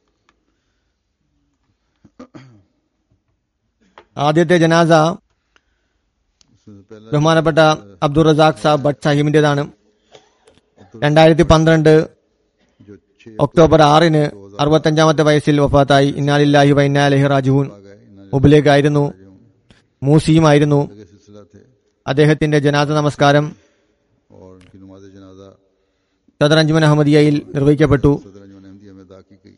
ആദ്യത്തെ ജനാസ उससे पहले ബഹുമാനപ്പെട്ട അബ്ദുൾ റസാഖ് സാബ് ഭട്ട് സാഹിബിന്റേതാണ് രണ്ടായിരത്തി പന്ത്രണ്ട് जो छह ഒക്ടോബർ ആറിന് അറുപത്തഞ്ചാമത്തെ വയസ്സിൽ വഫാത്തായി ഇന്നാലില്ലാഹി വൈനാലഹി റാജുഹൂൻ आ गए इन्होंने മുബിലേക്കായിരുന്നു മൂസിയുമായിരുന്നു के सिलसिला थे അദ്ദേഹത്തിന്റെ ജനാസ നമസ്കാരം और उनकी नमाज जनाजा സദർ അഞ്ജുമൻ അഹമ്മദിയയിൽ നിർവഹിക്കപ്പെട്ടു सदर अंजुमन अहमदिया में अदा की गई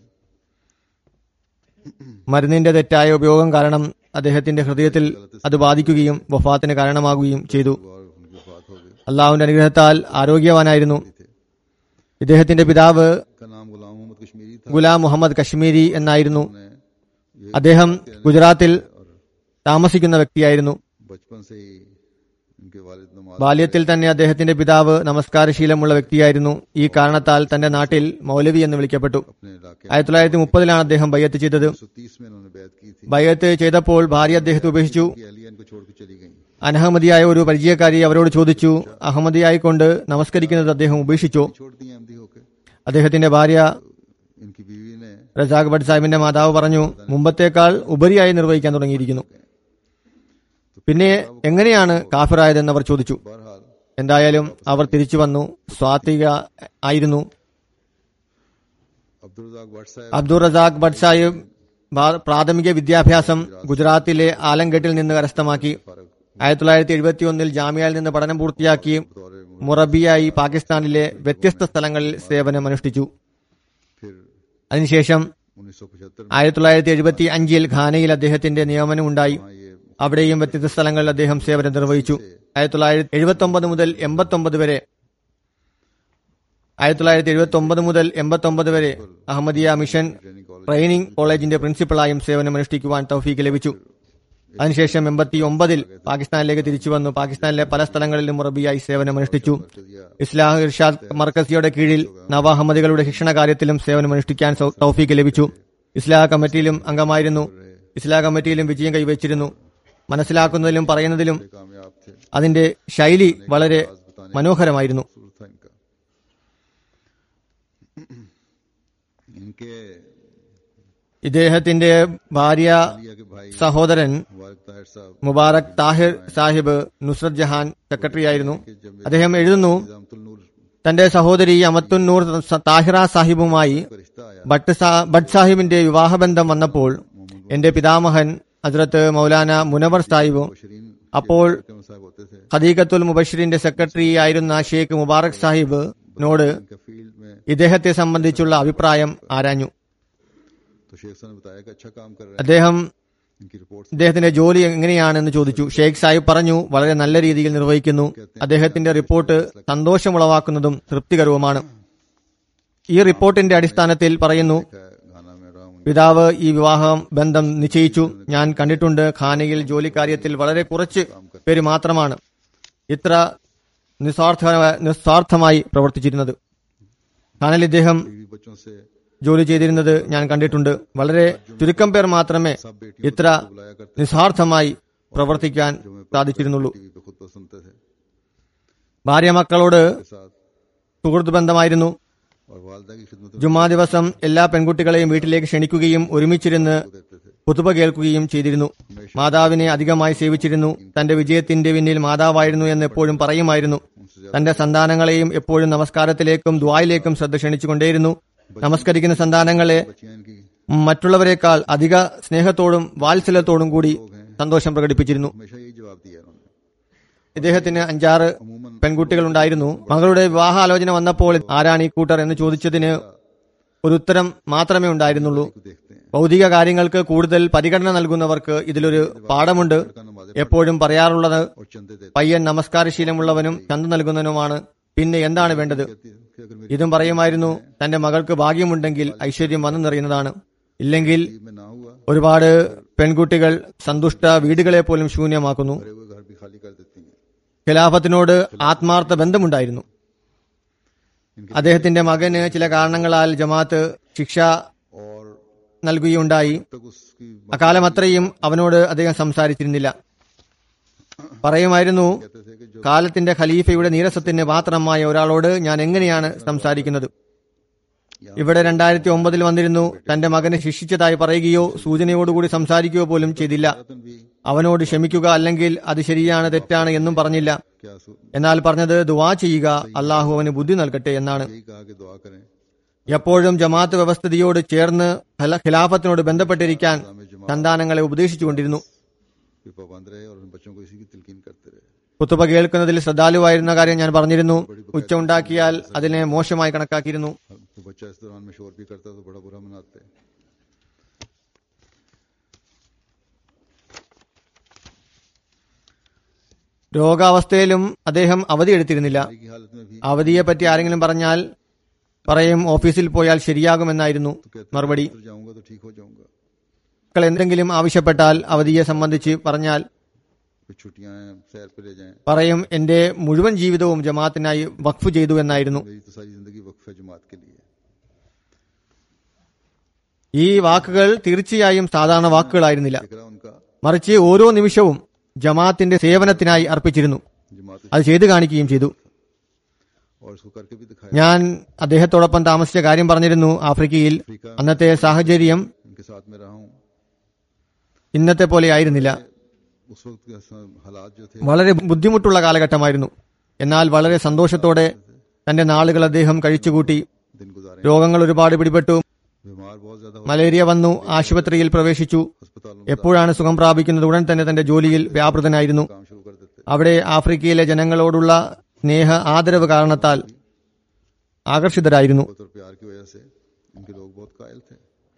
മരുന്നിന്റെ തെറ്റായ ഉപയോഗം കാരണം അദ്ദേഹത്തിന്റെ ഹൃദയത്തിൽ അത് ബാധിക്കുകയും വഫാത്തിന് കാരണമാകുകയും ചെയ്തു और उनकी वफात हो गई അള്ളാഹുവിന്റെ അനുഗ്രഹത്താൽ ആരോഗ്യവാനായിരുന്നു थे ഇദ്ദേഹത്തിന്റെ പിതാവ് का नाम गुलाम मोहम्मद कश्मीरी था ഗുലാം മുഹമ്മദ് കശ്മീരി എന്നായിരുന്നു उन्हें ये അദ്ദേഹം ഗുജറാത്തിൽ താമസിക്കുന്ന വ്യക്തിയായിരുന്നു बचपन से ही इनके वालिद नमाज ബാല്യത്തിൽ തന്നെ അദ്ദേഹത്തിന്റെ പിതാവ് നമസ്കാരശീലമുള്ള വ്യക്തിയായിരുന്നു ഈ കാരണത്താൽ തന്റെ നാട്ടിൽ മൗലവി എന്ന് വിളിക്കപ്പെട്ടു अपने इलाके ആയിരത്തി തൊള്ളായിരത്തി മുപ്പതിലാണ് അദ്ദേഹം ബയ്യത്ത് ചെയ്തത് सौ तीस में उन्होंने बैत की थी ബയ്യത്ത് ചെയ്തപ്പോൾ ഭാര്യ അദ്ദേഹത്തെ ഉപേക്ഷിച്ചു कि अहलिया इनको छोड़ के चली गई അനഹമ്മദിയായ ഒരു പരിചയക്കാരി അവരോട് ചോദിച്ചു അഹമ്മദിയായിക്കൊണ്ട് നമസ്കരിക്കുന്നത് അദ്ദേഹം ഉപേക്ഷിച്ചോ छोड़ दी अहमदी होके അദ്ദേഹത്തിന്റെ ഭാര്യ इनकी बीवी ने റസാഖ് ഭട്ട് സാഹിബിന്റെ മാതാവ് പറഞ്ഞു മുമ്പത്തേക്കാൾ ഉപരിയായി നിർവഹിക്കാൻ തുടങ്ങിയിരിക്കുന്നു പിന്നെ എങ്ങനെയാണ് കാഫിറായതെന്ന് അവർ ചോദിച്ചു बहरहाल എന്തായാലും അവർ തിരിച്ചു വന്നു സ്വാത്വിക ആയിരുന്നു अब्दुल रजाक भट्ट साहब അബ്ദുൾ റസാഖ് ഭട്ട് സാഹിബ് ഭാ- പ്രാഥമിക വിദ്യാഭ്യാസം ഗുജറാത്തിലെ ആലംഘട്ടിൽ നിന്ന് കരസ്ഥമാക്കി ആയിരത്തി തൊള്ളായിരത്തി എഴുപത്തി ഒന്നിൽ ജാമ്യയിൽ നിന്ന് പഠനം പൂർത്തിയാക്കി മുറബിയായി പാകിസ്ഥാനിലെ വ്യത്യസ്ത സ്ഥലങ്ങളിൽ സേവനം അനുഷ്ഠിച്ചു फिर അതിനുശേഷം उन्नीस सौ पचहत्तर में ആയിരത്തി തൊള്ളായിരത്തി എഴുപത്തി അഞ്ചിൽ ഖാനയിൽ അദ്ദേഹത്തിന്റെ നിയമനം ഉണ്ടായി ये അവിടെയും വ്യത്യസ്ത സ്ഥലങ്ങളിൽ അദ്ദേഹം സേവനം നിർവഹിച്ചു ആയിരത്തി തൊള്ളായിരത്തി എഴുപത്തി ഒമ്പത് മുതൽ എൺപത്തി ഒമ്പത് വരെ ആയിരത്തി തൊള്ളായിരത്തി എഴുപത്തി ഒമ്പത് മുതൽ എൺപത്തി ഒമ്പത് വരെ അഹമ്മദിയ മിഷൻ ട്രെയിനിംഗ് കോളേജിന്റെ പ്രിൻസിപ്പളായും സേവനം അനുഷ്ഠിക്കുവാൻ തൗഫീക്ക് ലഭിച്ചു അതിനുശേഷം എൺപത്തി ഒമ്പതിൽ പാകിസ്ഥാനിലേക്ക് തിരിച്ചു വന്നു പാകിസ്ഥാനിലെ പല സ്ഥലങ്ങളിലും മുറബിയായി സേവനം അനുഷ്ഠിച്ചു ഇസ്ലാഹ് ഇർഷാദ് മർക്കസിയുടെ കീഴിൽ നവ അഹമ്മദികളുടെ ശിക്ഷണ കാര്യത്തിലും സേവനം അനുഷ്ഠിക്കാൻ സൗ- തൗഫീക്ക് ലഭിച്ചു ഇസ്ലാഹ് കമ്മിറ്റിയിലും അംഗമായിരുന്നു ഇസ്ലാഹ് കമ്മിറ്റിയിലും വിജയം കൈവച്ചിരുന്നു മനസ്സിലാക്കുന്നതിലും പറയുന്നതിലും कामयाब थे അതിന്റെ ശൈലി വളരെ മനോഹരമായിരുന്നു खूबसूरत था इनका इनके ഇദ്ദേഹത്തിന്റെ ഭാര്യ अहलिया के भाई സഹോദരൻ मुबारक ताहिर साहब മുബാറക് താഹിർ സാഹിബ് നുസ്രത് ജഹാൻ സെക്രട്ടറിയായിരുന്നു അദ്ദേഹം എഴുതുന്നു निजामतुल नूर തന്റെ സഹോദരി അമത്തുന്നൂർ താഹിറ സാഹിബുമായി का रिश्ता आया ഭട്ട് സാ- ഭട്ട് സാഹിബിന്റെ വിവാഹബന്ധം വന്നപ്പോൾ എന്റെ പിതാമഹൻ ഹസ്രത്ത് മൗലാന മുനവർ സാഹിബും शरीन അപ്പോൾ करम साहब होते थे ഖദീഖത്തുൽ മുബഷിറിന്റെ സെക്രട്ടറി ആയിരുന്ന ഷെയ്ഖ് മുബാറക് സാഹിബിനോട് इनका फील्ड में ഇദ്ദേഹത്തെ സംബന്ധിച്ചുള്ള അഭിപ്രായം ആരാഞ്ഞു तो शेख साहब ने बताया कि अच्छा काम कर रहे हैं അദ്ദേഹം इनकी रिपोर्ट ഇദ്ദേഹത്തിന്റെ ജോലി എങ്ങനെയാണെന്ന് ചോദിച്ചു ഷെയ്ഖ് സാഹിബ് പറഞ്ഞു വളരെ നല്ല രീതിയിൽ നിർവഹിക്കുന്നു അദ്ദേഹത്തിന്റെ റിപ്പോർട്ട് സന്തോഷമുളവാക്കുന്നതും തൃപ്തികരവുമാണ് ഈ റിപ്പോർട്ടിന്റെ അടിസ്ഥാനത്തിൽ പറയുന്നു गाना में रहा हूँ പിതാവ് ഈ വിവാഹം ബന്ധം നിശ്ചയിച്ചു ഞാൻ കണ്ടിട്ടുണ്ട് ഖാനയിൽ ജോലിക്കാര്യത്തിൽ വളരെ കുറച്ച് പേര് മാത്രമാണ് ഇത്ര നിസ്വാർത്ഥ നിസ്വാർത്ഥമായി പ്രവർത്തിച്ചിരുന്നത് ഖാനിൽ ഇദ്ദേഹം बीवी बच्चों से ജോലി ചെയ്തിരുന്നത് ഞാൻ കണ്ടിട്ടുണ്ട് വളരെ ചുരുക്കം പേർ മാത്രമേ सब बेटियों ഇത്ര बुलाया करते നിസ്വാർത്ഥമായി പ്രവർത്തിക്കാൻ സാധിച്ചിരുന്നുള്ളൂ टीवी पे खुद तो सुनते थे ഭാര്യ മക്കളോട് के साथ സുഹൃത്ത് ബന്ധമായിരുന്നു और वालदा की खिदमत में ജുമാ ദിവസം എല്ലാ പെൺകുട്ടികളെയും വീട്ടിലേക്ക് ക്ഷണിക്കുകയും ഒരുമിച്ചിരുന്ന് देते थे കുത്തുബ കേൾക്കുകയും ചെയ്തിരുന്നു മാതാവിനെ അധികമായി സേവിച്ചിരുന്നു തന്റെ വിജയത്തിന്റെ പിന്നിൽ മാതാവായിരുന്നു എന്ന് എപ്പോഴും പറയുമായിരുന്നു തന്റെ സന്താനങ്ങളെയും എപ്പോഴും നമസ്കാരത്തിലേക്കും ദ്വായിലേക്കും ശ്രദ്ധ ക്ഷണിച്ചുകൊണ്ടേയിരുന്നു നമസ്കരിക്കുന്ന സന്താനങ്ങളെ बच्चियां इनकी മറ്റുള്ളവരെക്കാൾ അധിക സ്നേഹത്തോടും വാത്സല്യത്തോടും കൂടി സന്തോഷം പ്രകടിപ്പിച്ചിരുന്നു हमेशा यही जवाब दिया उन्होंने ഇദ്ദേഹത്തിന് അഞ്ചാറ് പെൺകുട്ടികൾ ഉണ്ടായിരുന്നു മകളുടെ വിവാഹാലോചന വന്നപ്പോൾ ആരാണ് ഈ കൂട്ടർ എന്ന് ചോദിച്ചതിന് ഒരു ഉത്തരം മാത്രമേ ഉണ്ടായിരുന്നുള്ളൂ को देखते हैं ഭൗതിക കാര്യങ്ങൾക്ക് കൂടുതൽ പരിഗണന നൽകുന്നവർക്ക് ഇതിലൊരു പാഠമുണ്ട് എപ്പോഴും പറയാറുള്ളത് और चंदे देते പയ്യൻ നമസ്കാരശീലമുള്ളവനും ചന്ത നൽകുന്നവനുമാണ് പിന്നെ എന്താണ് വേണ്ടത് हैं कि अगर मेरी ഇതും പറയുമായിരുന്നു തന്റെ മകൾക്ക് ഭാഗ്യമുണ്ടെങ്കിൽ ഐശ്വര്യം വന്നു നിറയുന്നതാണ് ഇല്ലെങ്കിൽ नसीब में ना हुआ ഒരുപാട് പെൺകുട്ടികൾ സന്തുഷ്ട വീടുകളെ പോലും ശൂന്യമാക്കുന്നു भरे हुए घर भी खाली कर देती हैं ഖിലാഫത്തിനോട് ആത്മാർത്ഥ ബന്ധമുണ്ടായിരുന്നു അദ്ദേഹത്തിന്റെ മകന് ചില കാരണങ്ങളാൽ ജമാഅത്ത് ശിക്ഷ और നൽകുകയുണ്ടായി तक उसकी അക്കാലം അത്രയും അവനോട് അദ്ദേഹം സംസാരിച്ചിരുന്നില്ല പറയുമായിരുന്നു कहते थे कि जो കാലത്തിന്റെ ഖലീഫയുടെ നീരസത്തിന് പാത്രമായ ഒരാളോട് ഞാൻ എങ്ങനെയാണ് സംസാരിക്കുന്നത് ഇവിടെ രണ്ടായിരത്തി ഒമ്പതിൽ വന്നിരുന്നു തന്റെ മകനെ ശിക്ഷിച്ചതായി പറയുകയോ സൂചനയോടുകൂടി സംസാരിക്കുകയോ പോലും ചെയ്തില്ല वतन भी അവനോട് ക്ഷമിക്കുക അല്ലെങ്കിൽ അത് ശരിയാണ് തെറ്റാണ് എന്നും പറഞ്ഞില്ല क्या सु- എന്നാൽ പറഞ്ഞത് ദുവാ ചെയ്യുക അള്ളാഹു അവന് ബുദ്ധി നൽകട്ടെ എന്നാണ് यही कहा कि दुआ करें എപ്പോഴും ജമാഅത്ത് വ്യവസ്ഥിതിയോട് ചേർന്ന് ഖല- ഖിലാഫത്തിനോട് ബന്ധപ്പെട്ടിരിക്കാൻ സന്താനങ്ങളെ ഉപദേശിച്ചുകൊണ്ടിരുന്നു कि पाबंद रहे और उन बच्चों को इसी की तिलकीन करते रहे കുത്തുബ കേൾക്കുന്നതിൽ ശ്രദ്ധാലുവായിരുന്ന കാര്യം ഞാൻ പറഞ്ഞിരുന്നു ഉച്ച ഉണ്ടാക്കിയാൽ അതിനെ മോശമായി कണക്കാക്കിയിരുന്നു तो बच्चा इस दौरान में शोर भी करता तो बड़ा बुरा मनाते രോഗാവസ്ഥയിലും അദ്ദേഹം അവധി എടുത്തിരുന്നില്ല की हालत में भी അവധിയെ പറ്റി ആരെങ്കിലും പറഞ്ഞാൽ പറയും ഓഫീസിൽ പോയാൽ ശരിയാകുമെന്നായിരുന്നു മറുപടി तो जाऊंगा तो ठीक हो जाऊंगा മക്കൾ എന്തെങ്കിലും ആവശ്യപ്പെട്ടാൽ അവധിയെ സംബന്ധിച്ച് പറഞ്ഞാൽ कुछ छुट्टियां हैं सैर पे ले जाएं പറയും എന്റെ മുഴുവൻ ജീവിതവും ജമാഅത്തിനായി വഖഫ് ചെയ്തു എന്നായിരുന്നു मेरी तो सारी जिंदगी वक्फ है जमात के लिए ഈ വാക്കുകൾ തീർച്ചയായും സാധാരണ വാക്കുകളായിരുന്നില്ല फिक्रा उनका മറിച്ച് ഓരോ നിമിഷവും ജമാഅത്തിന്റെ സേവനത്തിനായി അർപ്പിച്ചിരുന്നു जमात അത് ചെയ്തു കാണിക്കുകയും ചെയ്തു और इसको करके भी दिखाया ഞാൻ അദ്ദേഹത്തോടൊപ്പം താമസിച്ച കാര്യം പറഞ്ഞിരുന്നു ആഫ്രിക്കയിൽ അന്നത്തെ സാഹചര്യം इनके साथ में रहा हूँ ഇന്നത്തെ പോലെ ആയിരുന്നില്ല उस वक्त के स- हालात जो थे വളരെ ബുദ്ധിമുട്ടുള്ള കാലഘട്ടമായിരുന്നു എന്നാൽ വളരെ സന്തോഷത്തോടെ തന്റെ നാളുകൾ അദ്ദേഹം കഴിച്ചുകൂട്ടി दिन गुजारे രോഗങ്ങൾ ഒരുപാട് പിടിപെട്ടു बीमार बहुत ज्यादा हो മലേറിയ വന്നു ആശുപത്രിയിൽ പ്രവേശിച്ചു अस्पतालों എപ്പോഴാണ് സുഖം പ്രാപിക്കുന്നത് ഉടൻ തന്നെ തന്റെ ജോലിയിൽ വ്യാപൃതനായിരുന്നു में काम शुरू कर देते അവിടെ ആഫ്രിക്കയിലെ ജനങ്ങളോടുള്ള സ്നേഹ ആദരവ് കാരണത്താൽ ആകർഷിതരായിരുന്നു मोहब्बत और प्यार की वजह से इनके लोग बहुत कायल थे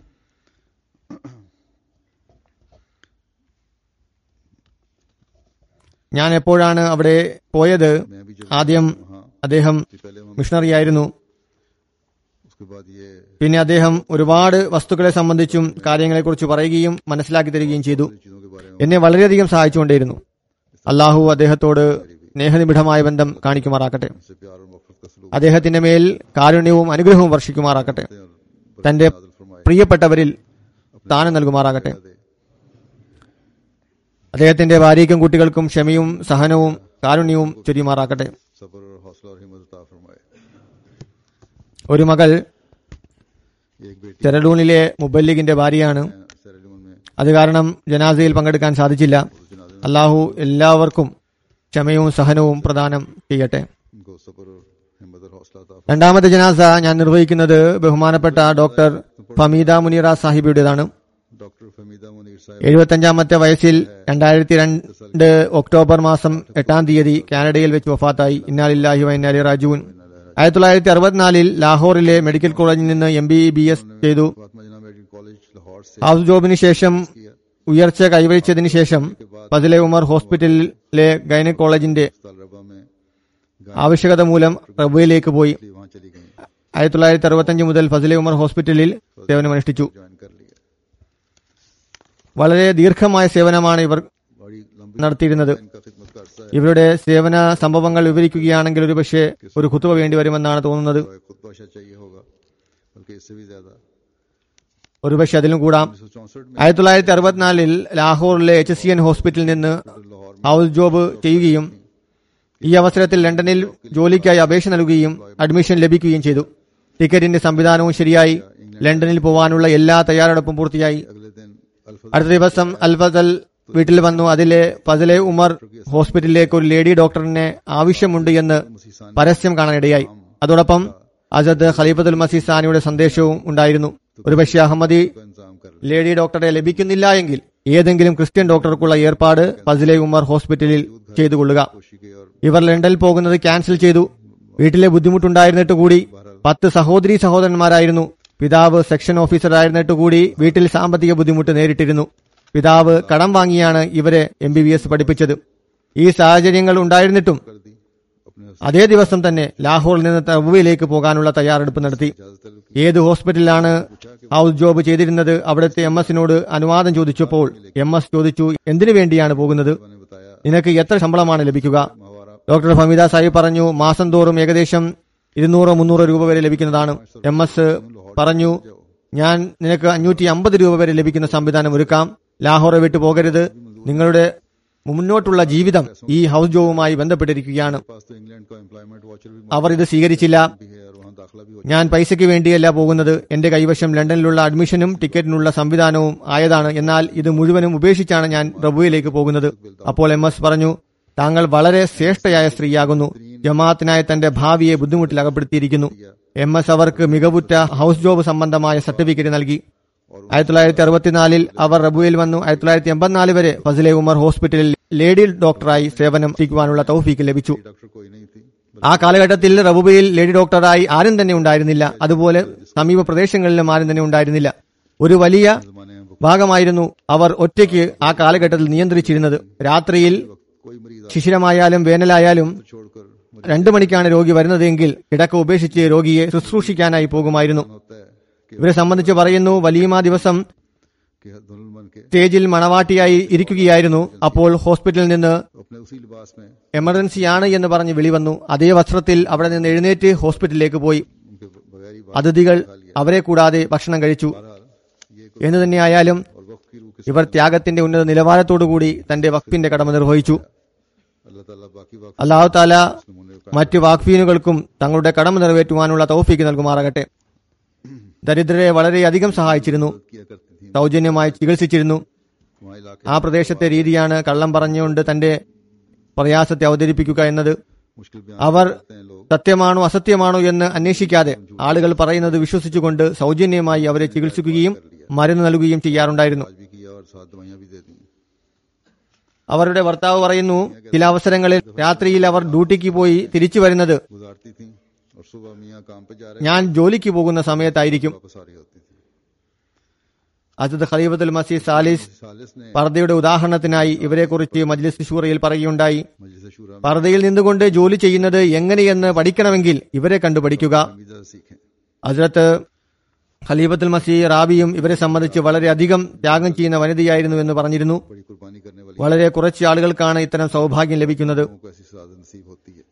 ഞാൻ എപ്പോഴാണ് അവിടെ പോയത് मैं भी जब ആദ്യം वहाँ അദ്ദേഹം पहले हम മിഷണറി ആയിരുന്നു उसके बाद ये പിന്നെ അദ്ദേഹം ഒരുപാട് വസ്തുക്കളെ സംബന്ധിച്ചും കാര്യങ്ങളെക്കുറിച്ച് പറയുകയും മനസ്സിലാക്കി തരികയും ചെയ്തു चीजों के बारे में എന്നെ വളരെയധികം സഹായിച്ചുകൊണ്ടേയിരുന്നു അള്ളാഹു അദ്ദേഹത്തോട് സ്നേഹനിബിഡമായ ബന്ധം കാണിക്കുമാറാക്കട്ടെ उनसे प्यार और मोहब्बत का सलूक അദ്ദേഹത്തിന്റെ മേൽ കാരുണ്യവും അനുഗ്രഹവും വർഷിക്കുമാറാക്കട്ടെ करते हैं और തന്റെ नाज़िल फरमाए പ്രിയപ്പെട്ടവരിൽ സ്ഥാനം നൽകുമാറാകട്ടെ दे അദ്ദേഹത്തിന്റെ ഭാര്യയ്ക്കും കുട്ടികൾക്കും ക്ഷമയും സഹനവും കാരുണ്യവും ചൊരിയുമാറാക്കട്ടെ सब्र और हौसला और हिम्मत अता फरमाए ഒരു മകൾ एक बेटी ചെറലൂണിലെ മുബല്ലിഗിന്റെ ഭാര്യയാണ് है सेरेलियन में അത് കാരണം ജനാസയിൽ പങ്കെടുക്കാൻ സാധിച്ചില്ല उस जनाजे में അള്ളാഹു എല്ലാവർക്കും ക്ഷമയും സഹനവും പ്രദാനം ചെയ്യട്ടെ उनको सब्र और हिम्मत और हौसला अता രണ്ടാമത്തെ ജനാസ ഞാൻ നിർവഹിക്കുന്നത് ബഹുമാനപ്പെട്ട ഡോക്ടർ ഫമീദ മുനീറ സാഹിബിയുടേതാണ് डॉक्टर फमीदा मुनीर साहब എഴുപത്തഞ്ചാമത്തെ വയസ്സിൽ രണ്ടായിരത്തി രണ്ട് ഒക്ടോബർ മാസം എട്ടാം തീയതി കാനഡയിൽ വെച്ച് വഫാത്തായി ഇന്നാലില്ലാഹി വൈനാലി റാജുവിൻ ആയിരത്തി തൊള്ളായിരത്തി അറുപത്തിനാലിൽ ലാഹോറിലെ മെഡിക്കൽ കോളേജിൽ നിന്ന് എം ബി ബി എസ് ചെയ്തു फातमा जना मेडिकल कॉलेज लाहौर से ഹൗസ് ജോബിന് ശേഷം ഉയർച്ച കൈവരിച്ചതിന് ശേഷം ഫസലെ ഉമർ ഹോസ്പിറ്റലിലെ ഗൈനക്കോളജിന്റെ अस्पताल रबा में ആവശ്യകത മൂലം റബുയിലേക്ക് പോയി गांधी वहां चली गई ആയിരത്തി തൊള്ളായിരത്തി അറുപത്തഞ്ച് മുതൽ ഫസലെ ഉമർ ഹോസ്പിറ്റലിൽ സേവനമനുഷ്ഠിച്ചു ज्वाइन कर लिया വളരെ ദീർഘമായ സേവനമാണ് ഇവർ बड़ी लंबी നടത്തിയിരുന്നത് इनका खिदमत का अरसा है ഇവരുടെ സേവന സംഭവങ്ങൾ വിവരിക്കുകയാണെങ്കിൽ ഒരു പക്ഷേ ഒരു കുത്തുവ വേണ്ടി വരുമെന്നാണ് തോന്നുന്നത് तो खुद भाषा चाहिए होगा बल्कि इससे भी ज्यादा ഒരു പക്ഷെ അതിലും കൂടാം उन्नीस सौ चौसठ में ആയിരത്തി തൊള്ളായിരത്തി അറുപത്തിനാലിൽ ലാഹോറിലെ എച്ച് സി എൻ ഹോസ്പിറ്റലിൽ നിന്ന് लाहौर ഹൗസ് ജോബ് ചെയ്യുകയും ഈ അവസരത്തിൽ ലണ്ടനിൽ ജോലിക്കായി അപേക്ഷ നൽകുകയും അഡ്മിഷൻ ലഭിക്കുകയും ചെയ്തു ടിക്കറ്റിന്റെ സംവിധാനവും ശരിയായി ലണ്ടനിൽ പോവാനുള്ള എല്ലാ തയ്യാറെടുപ്പും പൂർത്തിയായി अगले दिन अल्फा അടുത്ത ദിവസം അൽഫസൽ വീട്ടിൽ വന്നു അതിലെ ഫസലെ ഉമർ ഹോസ്പിറ്റലിലേക്ക് ഒരു ലേഡി ഡോക്ടറിനെ ആവശ്യമുണ്ട് എന്ന് പരസ്യം കാണാനിടയായി അതോടൊപ്പം അസദ് ഖലീഫത്തുൽ മസീദ് സാനിയുടെ സന്ദേശവും ഉണ്ടായിരുന്നു ഒരുപക്ഷെ അഹമ്മദി का इंतजाम कर ലേഡി ഡോക്ടറെ ലഭിക്കുന്നില്ല എങ്കിൽ ഏതെങ്കിലും ക്രിസ്ത്യൻ ഡോക്ടർക്കുള്ള ഏർപ്പാട് ഫസലെ ഉമർ ഹോസ്പിറ്റലിൽ ചെയ്തു കൊള്ളുക कोशिश की और ഇവർ ലണ്ടനിൽ പോകുന്നത് ക്യാൻസൽ ചെയ്തു വീട്ടിലെ ബുദ്ധിമുട്ടുണ്ടായിരുന്നിട്ട് കൂടി പത്ത് സഹോദരി സഹോദരന്മാരായിരുന്നു പിതാവ് സെക്ഷൻ ഓഫീസറായിരുന്നിട്ട് കൂടി വീട്ടിൽ സാമ്പത്തിക ബുദ്ധിമുട്ട് നേരിട്ടിരുന്നു പിതാവ് കടം വാങ്ങിയാണ് ഇവരെ എം ബി ബി എസ് പഠിപ്പിച്ചത് ഈ സാഹചര്യങ്ങൾ ഉണ്ടായിരുന്നിട്ടും कर दी अपने അതേ ദിവസം തന്നെ ലാഹോറിൽ നിന്ന് തബുവിലേക്ക് പോകാനുള്ള തയ്യാറെടുപ്പ് നടത്തി इजाजत तलब ഏത് ഹോസ്പിറ്റലിലാണ് ഹൗസ് ജോബ് ചെയ്തിരുന്നത് അവിടുത്തെ എം എസിനോട് അനുവാദം ചോദിച്ചപ്പോൾ എം എസ് ചോദിച്ചു എന്തിനു വേണ്ടിയാണ് പോകുന്നത് ने बताया നിനക്ക് എത്ര ശമ്പളമാണ് ലഭിക്കുക माहवारा ഡോക്ടർ ഫമീദ സാഹിബ് പറഞ്ഞു മാസം തോറും ഏകദേശം ഇരുന്നൂറ് മുന്നൂറ് രൂപ വരെ ലഭിക്കുന്നതാണ് എം എസ് പറഞ്ഞു ഞാൻ നിനക്ക് അഞ്ഞൂറ്റി അമ്പത് രൂപ വരെ ലഭിക്കുന്ന സംവിധാനം ഒരുക്കാം ലാഹോറെ വിട്ടു പോകരുത് നിങ്ങളുടെ മുന്നോട്ടുള്ള ജീവിതം ഈ ഹൗസ് ജോബുമായി ബന്ധപ്പെട്ടിരിക്കുകയാണ് पास तो इंग्लैंड का एम्प्लॉयमेंट वॉचर भी അവർ ഇത് സ്വീകരിച്ചില്ല भी है और वहाँ दाखिला भी हो ഞാൻ പൈസയ്ക്ക് വേണ്ടിയല്ല പോകുന്നത് എന്റെ കൈവശം ലണ്ടനിലുള്ള അഡ്മിഷനും ടിക്കറ്റിനുള്ള സംവിധാനവും ആയതാണ് എന്നാൽ ഇത് മുഴുവനും ഉപേക്ഷിച്ചാണ് ഞാൻ പ്രഭുവിലേക്ക് പോകുന്നത് അപ്പോൾ എം എസ് പറഞ്ഞു താങ്കൾ വളരെ ശ്രേഷ്ഠയായ സ്ത്രീയാകുന്നു ജമാഅത്തിനായി തന്റെ ഭാവിയെ ബുദ്ധിമുട്ടിൽ അകപ്പെടുത്തിയിരിക്കുന്നു എം എസ് അവർക്ക് മികവുറ്റ ഹൗസ് ജോബ് സംബന്ധമായ സർട്ടിഫിക്കറ്റ് നൽകി ആയിരത്തി തൊള്ളായിരത്തി അറുപത്തിനാലിൽ അവർ റബുവിൽ വന്നു ആയിരത്തി തൊള്ളായിരത്തി എൺപത്തിനാല് വരെ ഫസലെ ഉമർ ഹോസ്പിറ്റലിൽ ലേഡി ഡോക്ടറായി സേവനം ചെയ്യുവാനുള്ള തൗഫീക്ക് ലഭിച്ചു डॉक्टर कोई नहीं थी ആ കാലഘട്ടത്തിൽ റബുബയിൽ ലേഡി ഡോക്ടറായി ആരും തന്നെ ഉണ്ടായിരുന്നില്ല അതുപോലെ സമീപ പ്രദേശങ്ങളിലും ആരും തന്നെ ഉണ്ടായിരുന്നില്ല ഒരു വലിയ जमाने में ഭാഗമായിരുന്നു അവർ ഒറ്റയ്ക്ക് ആ കാലഘട്ടത്തിൽ നിയന്ത്രിച്ചിരുന്നത് രാത്രിയിൽ कोई मरीज ശിശിരമായാലും വേനലായാലും छोड़कर രണ്ടു മണിക്കാണ് രോഗി വരുന്നതെങ്കിൽ കിടക്ക ഉപേക്ഷിച്ച് രോഗിയെ ശുശ്രൂഷിക്കാനായി പോകുമായിരുന്നു होता है कि ഇവരെ സംബന്ധിച്ച് പറയുന്നു വലീമ ദിവസം कि दुल्हन बन के സ്റ്റേജിൽ മണവാട്ടിയായി ഇരിക്കുകയായിരുന്നു അപ്പോൾ ഹോസ്പിറ്റലിൽ നിന്ന് अपने उसी लिबास में എമർജൻസിയാണ് എന്ന് പറഞ്ഞ് വിളി വന്നു അതേ വസ്ത്രത്തിൽ അവിടെ നിന്ന് എഴുന്നേറ്റ് ഹോസ്പിറ്റലിലേക്ക് പോയി उनके बगैर ही बात അതിഥികൾ അവരെ കൂടാതെ ഭക്ഷണം കഴിച്ചു बहरहाल ये എന്ന് തന്നെയായാലും और वक्त की रूह के ഇവർ ത്യാഗത്തിന്റെ ഉന്നത നിലവാരത്തോടുകൂടി തന്റെ വക്ഫിന്റെ കടമ നിർവഹിച്ചു अल्लाह ताला बाकी वक्त അള്ളാഹു താല नमूने का മറ്റു വാക്ഫീനുകൾക്കും തങ്ങളുടെ കടമ നിറവേറ്റുവാനുള്ള തൗഫീക്ക് നൽകുമാറാകട്ടെ ദരിദ്രരെ വളരെയധികം സഹായിച്ചിരുന്നു किया करती थी സൗജന്യമായി ചികിത്സിച്ചിരുന്നു वहाँ इलाके ആ പ്രദേശത്തെ രീതിയാണ് കള്ളം പറഞ്ഞുകൊണ്ട് തന്റെ പ്രയാസത്തെ അവതരിപ്പിക്കുക എന്നത് मुश्किल बयान അവർ करते हैं लोग സത്യമാണോ അസത്യമാണോ എന്ന് അന്വേഷിക്കാതെ ആളുകൾ പറയുന്നത് വിശ്വസിച്ചുകൊണ്ട് സൗജന്യമായി അവരെ ചികിത്സിക്കുകയും മരുന്ന് നൽകുകയും ചെയ്യാറുണ്ടായിരുന്നു आज भी किया और साथ दवाइयाँ भी दे दी അവരുടെ ഭർത്താവ് പറയുന്നു ചില അവസരങ്ങളിൽ രാത്രിയിൽ അവർ ഡ്യൂട്ടിക്ക് പോയി തിരിച്ചു വരുന്നത് गुजारती थी और सुबह मियाँ काम पे जा रहे ഞാൻ ജോലിക്ക് പോകുന്ന സമയത്തായിരിക്കും वापस आ रही होती थी അസദ് ഖലീഫത്തുൽ മസീദ് സാലിസ് सालिस ने പർദയുടെ ഉദാഹരണത്തിനായി ഇവരെക്കുറിച്ച് മജ്ലിസ് ഷൂറയിൽ പറയുകയുണ്ടായി मजलिस शूरा में പർദയിൽ നിന്നുകൊണ്ട് ജോലി ചെയ്യുന്നത് എങ്ങനെയെന്ന് പഠിക്കണമെങ്കിൽ ഇവരെ കണ്ടു പഠിക്കുക भी सीखें ഹസ്രത്ത് ഖലീഫത്തുൽ മസീ റാബിയും ഇവരെ സംബന്ധിച്ച് വളരെയധികം ത്യാഗം ചെയ്യുന്ന വനിതയായിരുന്നു എന്ന് പറഞ്ഞിരുന്നു बड़ी कुर्बानी करने वाली വളരെ കുറച്ച് ആളുകൾക്കാണ് ഇത്തരം സൗഭാഗ്യം ലഭിക്കുന്നത് लोगों को ऐसी सादत नसीब होती है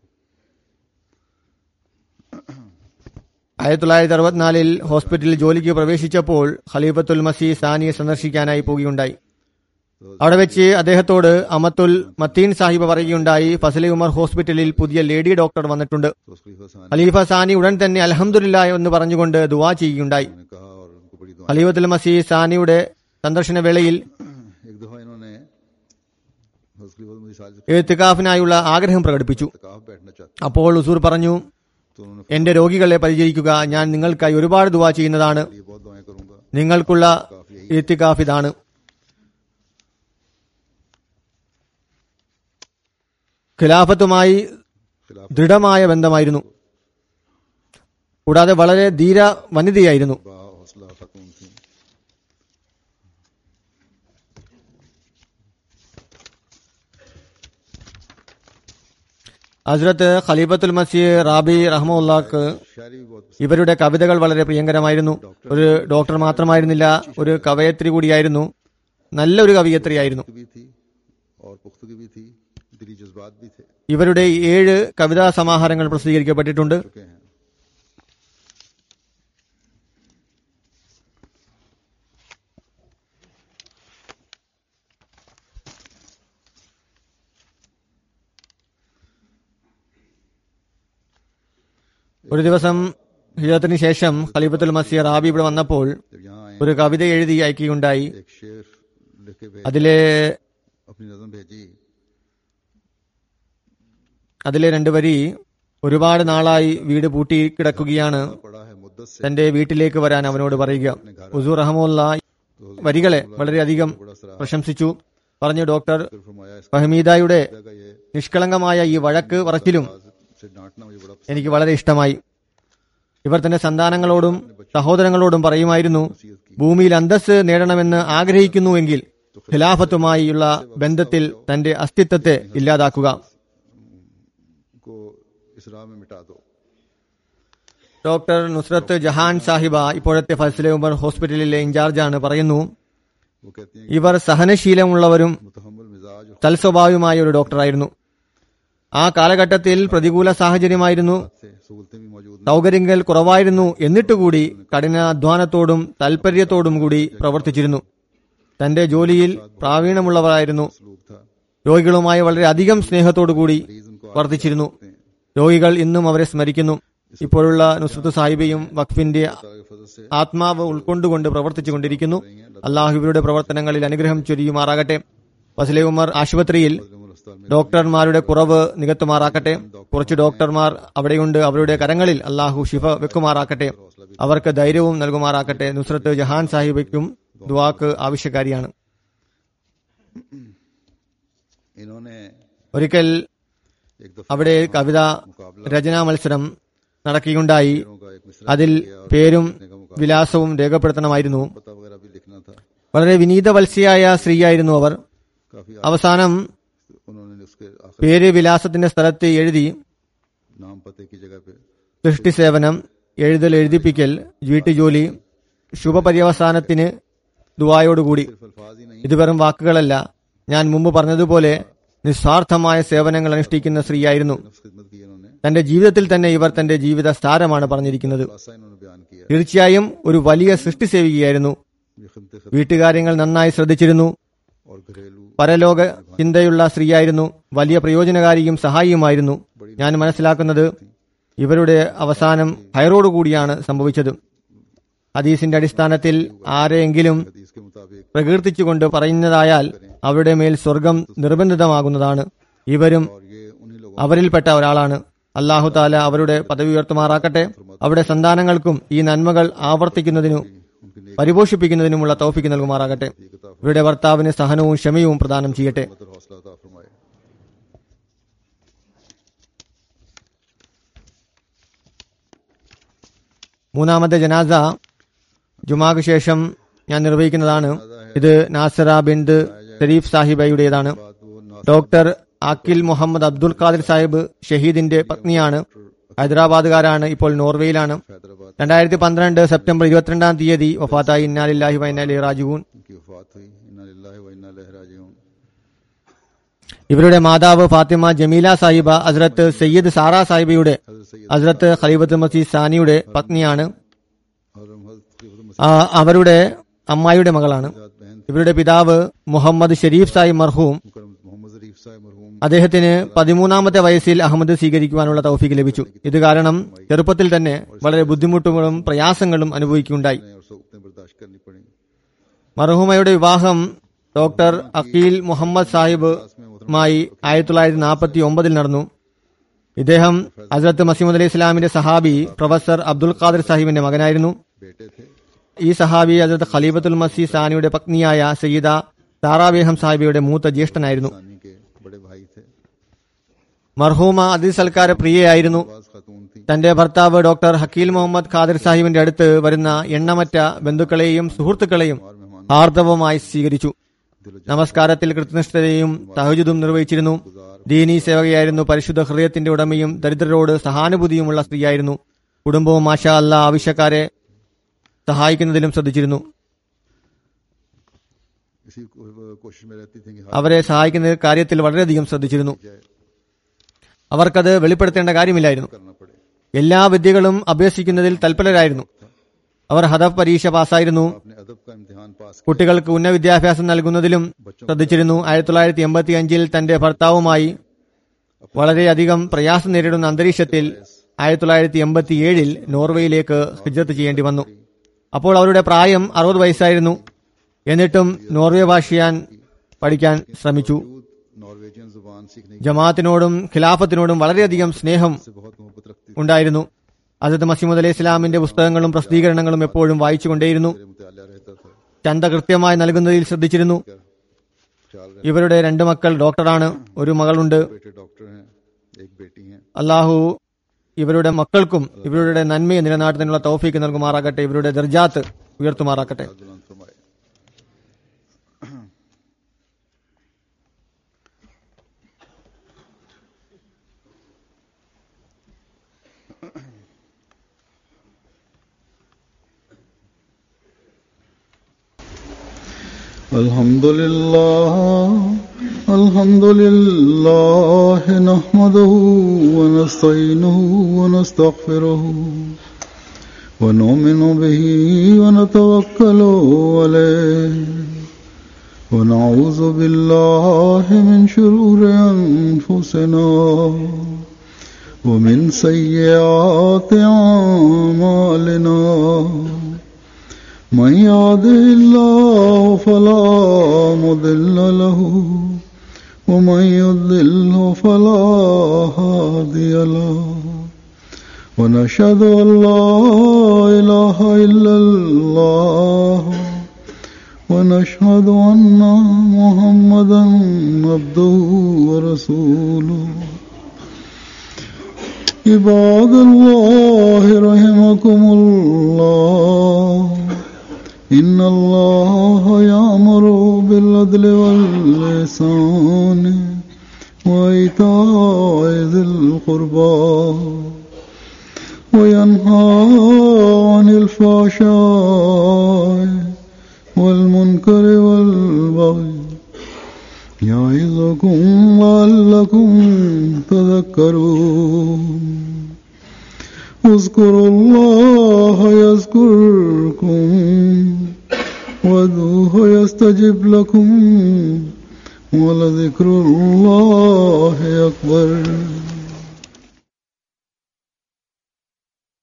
ആയിരത്തി തൊള്ളായിരത്തി അറുപത്തിനാലിൽ ഹോസ്പിറ്റലിൽ ജോലിക്ക് പ്രവേശിച്ചപ്പോൾ ഖലീഫത്തുൽ മസീ സാനിയെ സന്ദർശിക്കാനായി പോവുകയുണ്ടായി അവിടെ വെച്ച് അദ്ദേഹത്തോട് അമത്തുൽ മത്തീൻ സാഹിബ് പറയുകയുണ്ടായി ഫസലി ഉമർ ഹോസ്പിറ്റലിൽ പുതിയ ലേഡി ഡോക്ടർ വന്നിട്ടുണ്ട് तो उस खलीफा सानी ഖലീഫ സാനി ഉടൻ തന്നെ അലഹമുല്ല എന്ന് പറഞ്ഞുകൊണ്ട് ദുവാ ചെയ്യുകയുണ്ടായി ने कहा और उनको बड़ी दुआ ഖലീഫത്തുൽ മസീ സാനിയുടെ സന്ദർശന വേളയിൽ एक दफा इन्होंने उस खलीफा मुझे साल से എഴുത്തുകാഫിനായുള്ള ആഗ്രഹം പ്രകടിപ്പിച്ചു तकाफ बैठना चाहते അപ്പോൾ ഉസൂർ പറഞ്ഞു तो उन्होंने എന്റെ രോഗികളെ പരിചരിക്കുക ഞാൻ നിങ്ങൾക്കായി ഒരുപാട് ദുവാ ചെയ്യുന്നതാണ് ये बहुत दुआएं करूंगा നിങ്ങൾക്കുള്ള ഇത്തിക്കാഫ് ഇതാണ് ഖിലാഫത്തുമായി खिलाफ ദൃഢമായ ബന്ധമായിരുന്നു കൂടാതെ വളരെ ധീര വനിതയായിരുന്നു बा हौसला खतून थी ഹസ്രത്ത് ഖലീഫത്തുൽ മസീ റാബി റഹ്മുല്ലാക്ക് शायरी भी बहुत पसंद ഇവരുടെ കവിതകൾ വളരെ പ്രിയങ്കരമായിരുന്നു ഒരു ഡോക്ടർ മാത്രമായിരുന്നില്ല ഒരു കവയത്രി കൂടിയായിരുന്നു നല്ലൊരു കവിയത്രിയായിരുന്നു भी थी और पुख्तगी भी थी दिली जज्बात भी थे ഇവരുടെ ഏഴ് കവിതാ സമാഹാരങ്ങൾ പ്രസിദ്ധീകരിക്കപ്പെട്ടിട്ടുണ്ട് चुके हैं ഒരു ദിവസം ഹിജറത്തിന് ശേഷം ഖലീഫത്തുൽ മസീർ റാബി ഇവിടെ വന്നപ്പോൾ जब यहाँ आए ഒരു കവിത എഴുതി അയക്കുകയുണ്ടായി एक शेर लिख के भेज അതിലെ अपनी नजम भेजी അതിലെ രണ്ടു വരി ഒരുപാട് നാളായി വീട് പൂട്ടി കിടക്കുകയാണ് पड़ा है मुद्दत से തന്റെ വീട്ടിലേക്ക് വരാൻ അവനോട് പറയുക ഉസൂർ റഹമുല്ല വരികളെ വളരെയധികം പ്രശംസിച്ചു പറഞ്ഞു ഡോക്ടർ फिर फरमाया इस ഫഹമീദായുടെ का ये നിഷ്കളങ്കമായ ഈ വഴക്ക് പറച്ചിലും से डांटना मुझे बड़ा എനിക്ക് വളരെ ഇഷ്ടമായി ഇവർ തന്റെ സന്താനങ്ങളോടും സഹോദരങ്ങളോടും പറയുമായിരുന്നു ഭൂമിയിൽ അന്തസ് നേടണമെന്ന് ആഗ്രഹിക്കുന്നുവെങ്കിൽ ഖിലാഫത്തുമായുള്ള ബന്ധത്തിൽ തന്റെ അസ്തിത്വത്തെ ഇല്ലാതാക്കുക को इस राह में मिटा दो ഡോക്ടർ നുസ്രത്ത് ജഹാൻ സാഹിബ ഇപ്പോഴത്തെ ഫസലെ ഉമർ ഹോസ്പിറ്റലിലെ ഇൻചാർജാണ് പറയുന്നു वो कहती हैं ഇവർ സഹനശീലമുള്ളവരും कि मुतहम्मल मिजाज और തൽസ്വഭാവമായ ഒരു ഡോക്ടറായിരുന്നു ആ കാലഘട്ടത്തിൽ പ്രതികൂല സാഹചര്യമായിരുന്നു से सहूलतें भी मौजूद സൗകര്യങ്ങൾ കുറവായിരുന്നു എന്നിട്ടുകൂടി കഠിനാധ്വാനത്തോടും താൽപര്യത്തോടും കൂടി പ്രവർത്തിച്ചിരുന്നു തന്റെ ജോലിയിൽ പ്രാവീണ്യമുള്ളവരായിരുന്നു सलूक था രോഗികളുമായി വളരെ അധികം സ്നേഹത്തോടുകൂടി വർദ്ധിച്ചിരുന്നു രോഗികൾ ഇന്നും അവരെ സ്മരിക്കുന്നു ഇപ്പോഴുള്ള നുസ്രത്ത് സാഹിബയും വഖഫിന്റെ ताला के फजल से ആത്മാവ് ഉൾക്കൊണ്ടുകൊണ്ട് പ്രവർത്തിച്ചുകൊണ്ടിരിക്കുന്നു അള്ളാഹു ഇവരുടെ പ്രവർത്തനങ്ങളിൽ അനുഗ്രഹം ചൊരിയുമാറാകട്ടെ ഫസലെ ഉമർ ആശുപത്രിയിൽ उमर अस्पताल में ഡോക്ടർമാരുടെ കുറവ് നികത്തുമാറാക്കട്ടെ കുറച്ച് ഡോക്ടർമാർ അവിടെയുണ്ട് അവരുടെ കരങ്ങളിൽ അള്ളാഹു ഷിഫ വെക്കുമാറാക്കട്ടെ അവർക്ക് ധൈര്യവും നൽകുമാറാക്കട്ടെ നുസ്രത്ത് ജഹാൻ സാഹിബയ്ക്കും ദുവാക്ക് ആവശ്യക്കാരിയാണ് इन्होंने ഒരിക്കൽ एक दफा അവിടെ കവിത രചനാ മത്സരം നടക്കുകയുണ്ടായി का एक मिसरा അതിൽ പേരും വിലാസവും രേഖപ്പെടുത്തണമായിരുന്നു पता वगैरह भी लिखना था വളരെ വിനീതവത്സിയായ സ്ത്രീയായിരുന്നു അവർ काफी അവസാനം उन्होंने उसके आखिर പേര് വിലാസത്തിന്റെ സ്ഥലത്ത് എഴുതി नाम पते की जगह पे സൃഷ്ടി സേവനം എഴുതൽ എഴുതിപ്പിക്കൽ വീട്ടുജോലി ശുഭപര്യവസാനത്തിന് ദുവായോടുകൂടി सिर्फ अल्फाज ही नहीं ഇത് വെറും വാക്കുകളല്ല ഞാൻ മുമ്പ് പറഞ്ഞതുപോലെ നിസ്വാർത്ഥമായ സേവനങ്ങൾ അനുഷ്ഠിക്കുന്ന സ്ത്രീയായിരുന്നു नफ्स खिदमत की इन्होंने തന്റെ ജീവിതത്തിൽ തന്നെ ഇവർ തന്റെ ജീവിത സ്ഥാരമാണ് പറഞ്ഞിരിക്കുന്നത് खुलासा इन्होंने बयान किया തീർച്ചയായും ഒരു വലിയ സൃഷ്ടി സേവികയായിരുന്നു ये खिदमत खिदमत വീട്ടുകാര്യങ്ങൾ നന്നായി ശ്രദ്ധിച്ചിരുന്നു और घरेलू പരലോക ചിന്തയുള്ള സ്ത്രീയായിരുന്നു വലിയ പ്രയോജനകാരിയും സഹായിയുമായിരുന്നു ഞാൻ മനസ്സിലാക്കുന്നത് ഇവരുടെ അവസാനം ഹയറോടുകൂടിയാണ് സംഭവിച്ചത് ഹദീസിന്റെ അടിസ്ഥാനത്തിൽ ആരെയെങ്കിലും हदीस के मुताबिक പ്രകീർത്തിച്ചുകൊണ്ട് പറയുന്നതായാൽ അവരുടെ മേൽ സ്വർഗം നിർബന്ധിതമാകുന്നതാണ് ഇവരും और ये उन्हीं लोगों അവരിൽപ്പെട്ട ഒരാളാണ് അള്ളാഹു താല അവരുടെ പദവി ഉയർത്തുമാറാക്കട്ടെ അവരുടെ സന്താനങ്ങൾക്കും ഈ നന്മകൾ ആവർത്തിക്കുന്നതിനും उनकी नेक പരിപോഷിപ്പിക്കുന്നതിനുമുള്ള തൗഫിക്ക് നൽകുമാറാകട്ടെ ഇവരുടെ ഭർത്താവിന് സഹനവും ക്ഷമയും പ്രദാനം ചെയ്യട്ടെ और हौसला अता फरमाए മൂന്നാമത്തെ ജനാസ ജുമാക്ക് ശേഷം ഞാൻ നിർവഹിക്കുന്നതാണ് ഇത് നാസറ ബിന്ദ് ഷരീഫ് സാഹിബയുടേതാണ് बात वो ना ഡോക്ടർ അക്കിൽ മുഹമ്മദ് അബ്ദുൽ ഖാദിർ സാഹിബ് ഷഹീദിന്റെ പത്നിയാണ് ഹൈദരാബാദുകാരാണ് ഇപ്പോൾ നോർവേയിലാണ് हैदराबाद രണ്ടായിരത്തി പന്ത്രണ്ട് സെപ്റ്റംബർ ഇരുപത്തിരണ്ടാം തീയതി വഫാത്തായി ഇന്നാലില്ലാഹി വൈനാലി റാജുവൂൻ उनकी वफात हुई इन्ना लिल्लाहि व इन्ना इलैहि राजिऊन ഇവരുടെ മാതാവ് ഫാത്തിമ ജമീല സാഹിബ ഹസ്രത്ത് സയ്യിദ് സാറ സാഹിബയുടെ हजरत सैयद ഹസ്രത്ത് ഖലീഫത്ത് മസീദ് സാനിയുടെ പത്നിയാണ് और हजरत खलीफुल ആ, അവരുടെ അമ്മായിയുടെ മകളാണ് मसीह बहन ഇവരുടെ പിതാവ് മുഹമ്മദ് ഷരീഫ് സാഹിബ് മർഹൂം मुकरम मोहम्मद शरीफ साहब मरहूम അദ്ദേഹത്തിന് പതിമൂന്നാമത്തെ വയസ്സിൽ അഹമ്മദ് സ്വീകരിക്കുവാനുള്ള തൗഫീക്ക് ലഭിച്ചു ഇത് കാരണം ചെറുപ്പത്തിൽ തന്നെ വളരെ ബുദ്ധിമുട്ടുകളും പ്രയാസങ്ങളും അനുഭവിക്കുകയുണ്ടായി ने और सौकतें बर्दाश्त करनी पड़ी മർഹൂമയുടെ വിവാഹം ഡോക്ടർ അഖീൽ മുഹമ്മദ് സാഹിബുമായി ആയിരത്തി തൊള്ളായിരത്തി നാൽപ്പത്തി ഒമ്പതിൽ നടന്നു ഇദ്ദേഹം ഹസ്രത്ത് മസീമുദ് അലി ഇസ്ലാമിന്റെ സഹാബി പ്രൊഫസർ അബ്ദുൽ ഖാദിർ സാഹിബിന്റെ മകനായിരുന്നു बेटे थे ഈ സഹാബി ഹസ്രത്ത് ഖലീഫത്തുൽ മസീ സാനിയുടെ പത്നിയായ സയ്യിദ താറാബേഹം സാഹിബിയുടെ മൂത്ത ജ്യേഷ്ഠനായിരുന്നു सानी के बड़े भाई थे മർഹൂമ അതിഥി സൽക്കാര പ്രിയയായിരുന്നു बाज खातून थी തന്റെ ഭർത്താവ് ഡോക്ടർ ഹക്കീൽ മുഹമ്മദ് ഖാദിർ സാഹിബിന്റെ അടുത്ത് വരുന്ന എണ്ണമറ്റ ബന്ധുക്കളെയും സുഹൃത്തുക്കളെയും और मेहमान ആർദ്രവമായി സ്വീകരിച്ചു നമസ്കാരത്തിൽ കൃത്യനിഷ്ഠതയും തഹജുദും നിർവഹിച്ചിരുന്നു ദീനീ സേവകയായിരുന്നു പരിശുദ്ധ ഹൃദയത്തിന്റെ ഉടമയും ദരിദ്രരോട് സഹാനുഭൂതിയുമുള്ള സ്ത്രീയായിരുന്നു കുടുംബവും മാഷാ അല്ല ആവശ്യക്കാരെ സഹായിക്കുന്നതിലും ശ്രദ്ധിച്ചിരുന്നു इसी को- कोशिश में रहती थी कि അവരെ സഹായിക്കുന്ന കാര്യത്തിൽ വളരെയധികം ശ്രദ്ധിച്ചിരുന്നു हाथ जाए അവർക്കത് വെളിപ്പെടുത്തേണ്ട കാര്യമില്ലായിരുന്നു करना पड़े എല്ലാ വിദ്യകളും അഭ്യസിക്കുന്നതിൽ തൽപരരായിരുന്നു അവർ ഹദഫ് പരീക്ഷ പാസ്സായിരുന്നു अपने अदब का इम्तिहान पास കുട്ടികൾക്ക് ഉന്നത വിദ്യാഭ്യാസം നൽകുന്നതിലും ശ്രദ്ധിച്ചിരുന്നു ആയിരത്തി തൊള്ളായിരത്തി എൺപത്തി അഞ്ചിൽ തന്റെ ഭർത്താവുമായി വളരെയധികം പ്രയാസം നേരിടുന്ന അന്തരീക്ഷത്തിൽ ആയിരത്തി തൊള്ളായിരത്തി എൺപത്തി ഏഴിൽ നോർവേയിലേക്ക് ഹിജ്രത്ത് ചെയ്യേണ്ടി വന്നു അപ്പോൾ അവരുടെ പ്രായം അറുപത് വയസ്സായിരുന്നു എന്നിട്ടും നോർവേ ഭാഷയാൻ പഠിക്കാൻ ശ്രമിച്ചു नॉर्वेजियन जुबान सीखने ജമാഅത്തിനോടും ഖിലാഫത്തിനോടും വളരെയധികം സ്നേഹം से बहुत मोहब्बत रखती ഉണ്ടായിരുന്നു അസദ് മസീമുദ് അലൈഹി ഇസ്ലാമിന്റെ പുസ്തകങ്ങളും പ്രസിദ്ധീകരണങ്ങളും എപ്പോഴും വായിച്ചുകൊണ്ടേയിരുന്നു मेरे मुताला रहता था ചന്ത കൃത്യമായി നൽകുന്നതിൽ ശ്രദ്ധിച്ചിരുന്നു ख्याल रख ഇവരുടെ രണ്ട് മക്കൾ ഡോക്ടറാണ് ഒരു മകളുണ്ട് बेटे डॉक्टर हैं एक बेटी हैं അള്ളാഹു ഇവരുടെ മക്കൾക്കും ഇവരുടെ നന്മയെ നിലനാട്ടുന്നതിനുള്ള തൗഫീക്ക് നൽകുമാറാകട്ടെ ഇവരുടെ ദർജാത്ത് ഉയർത്തുമാറാക്കട്ടെ बुलंद फरमाए الحمد لله الحمد لله نحمده ونستعينه ونستغفره ونؤمن به ونتوكل عليه ونعوذ بالله من شرور أنفسنا ومن سيئات أعمالنا من يهده الله فلا مضل له ومن يضلله فلا هادي له ونشهد أن لا إله إلا الله ونشهد أن محمدا عبده ورسوله عباد الله رحمكم الله إن الله يأمر بالعدل واللسان وإيتاء ذي القربى وينهى عن الفحشاء والمنكر والبغي يعظكم لعلكم تذكرون اذكروا الله يذكركم وادعوه يستجب لكم ولذكر الله أكبر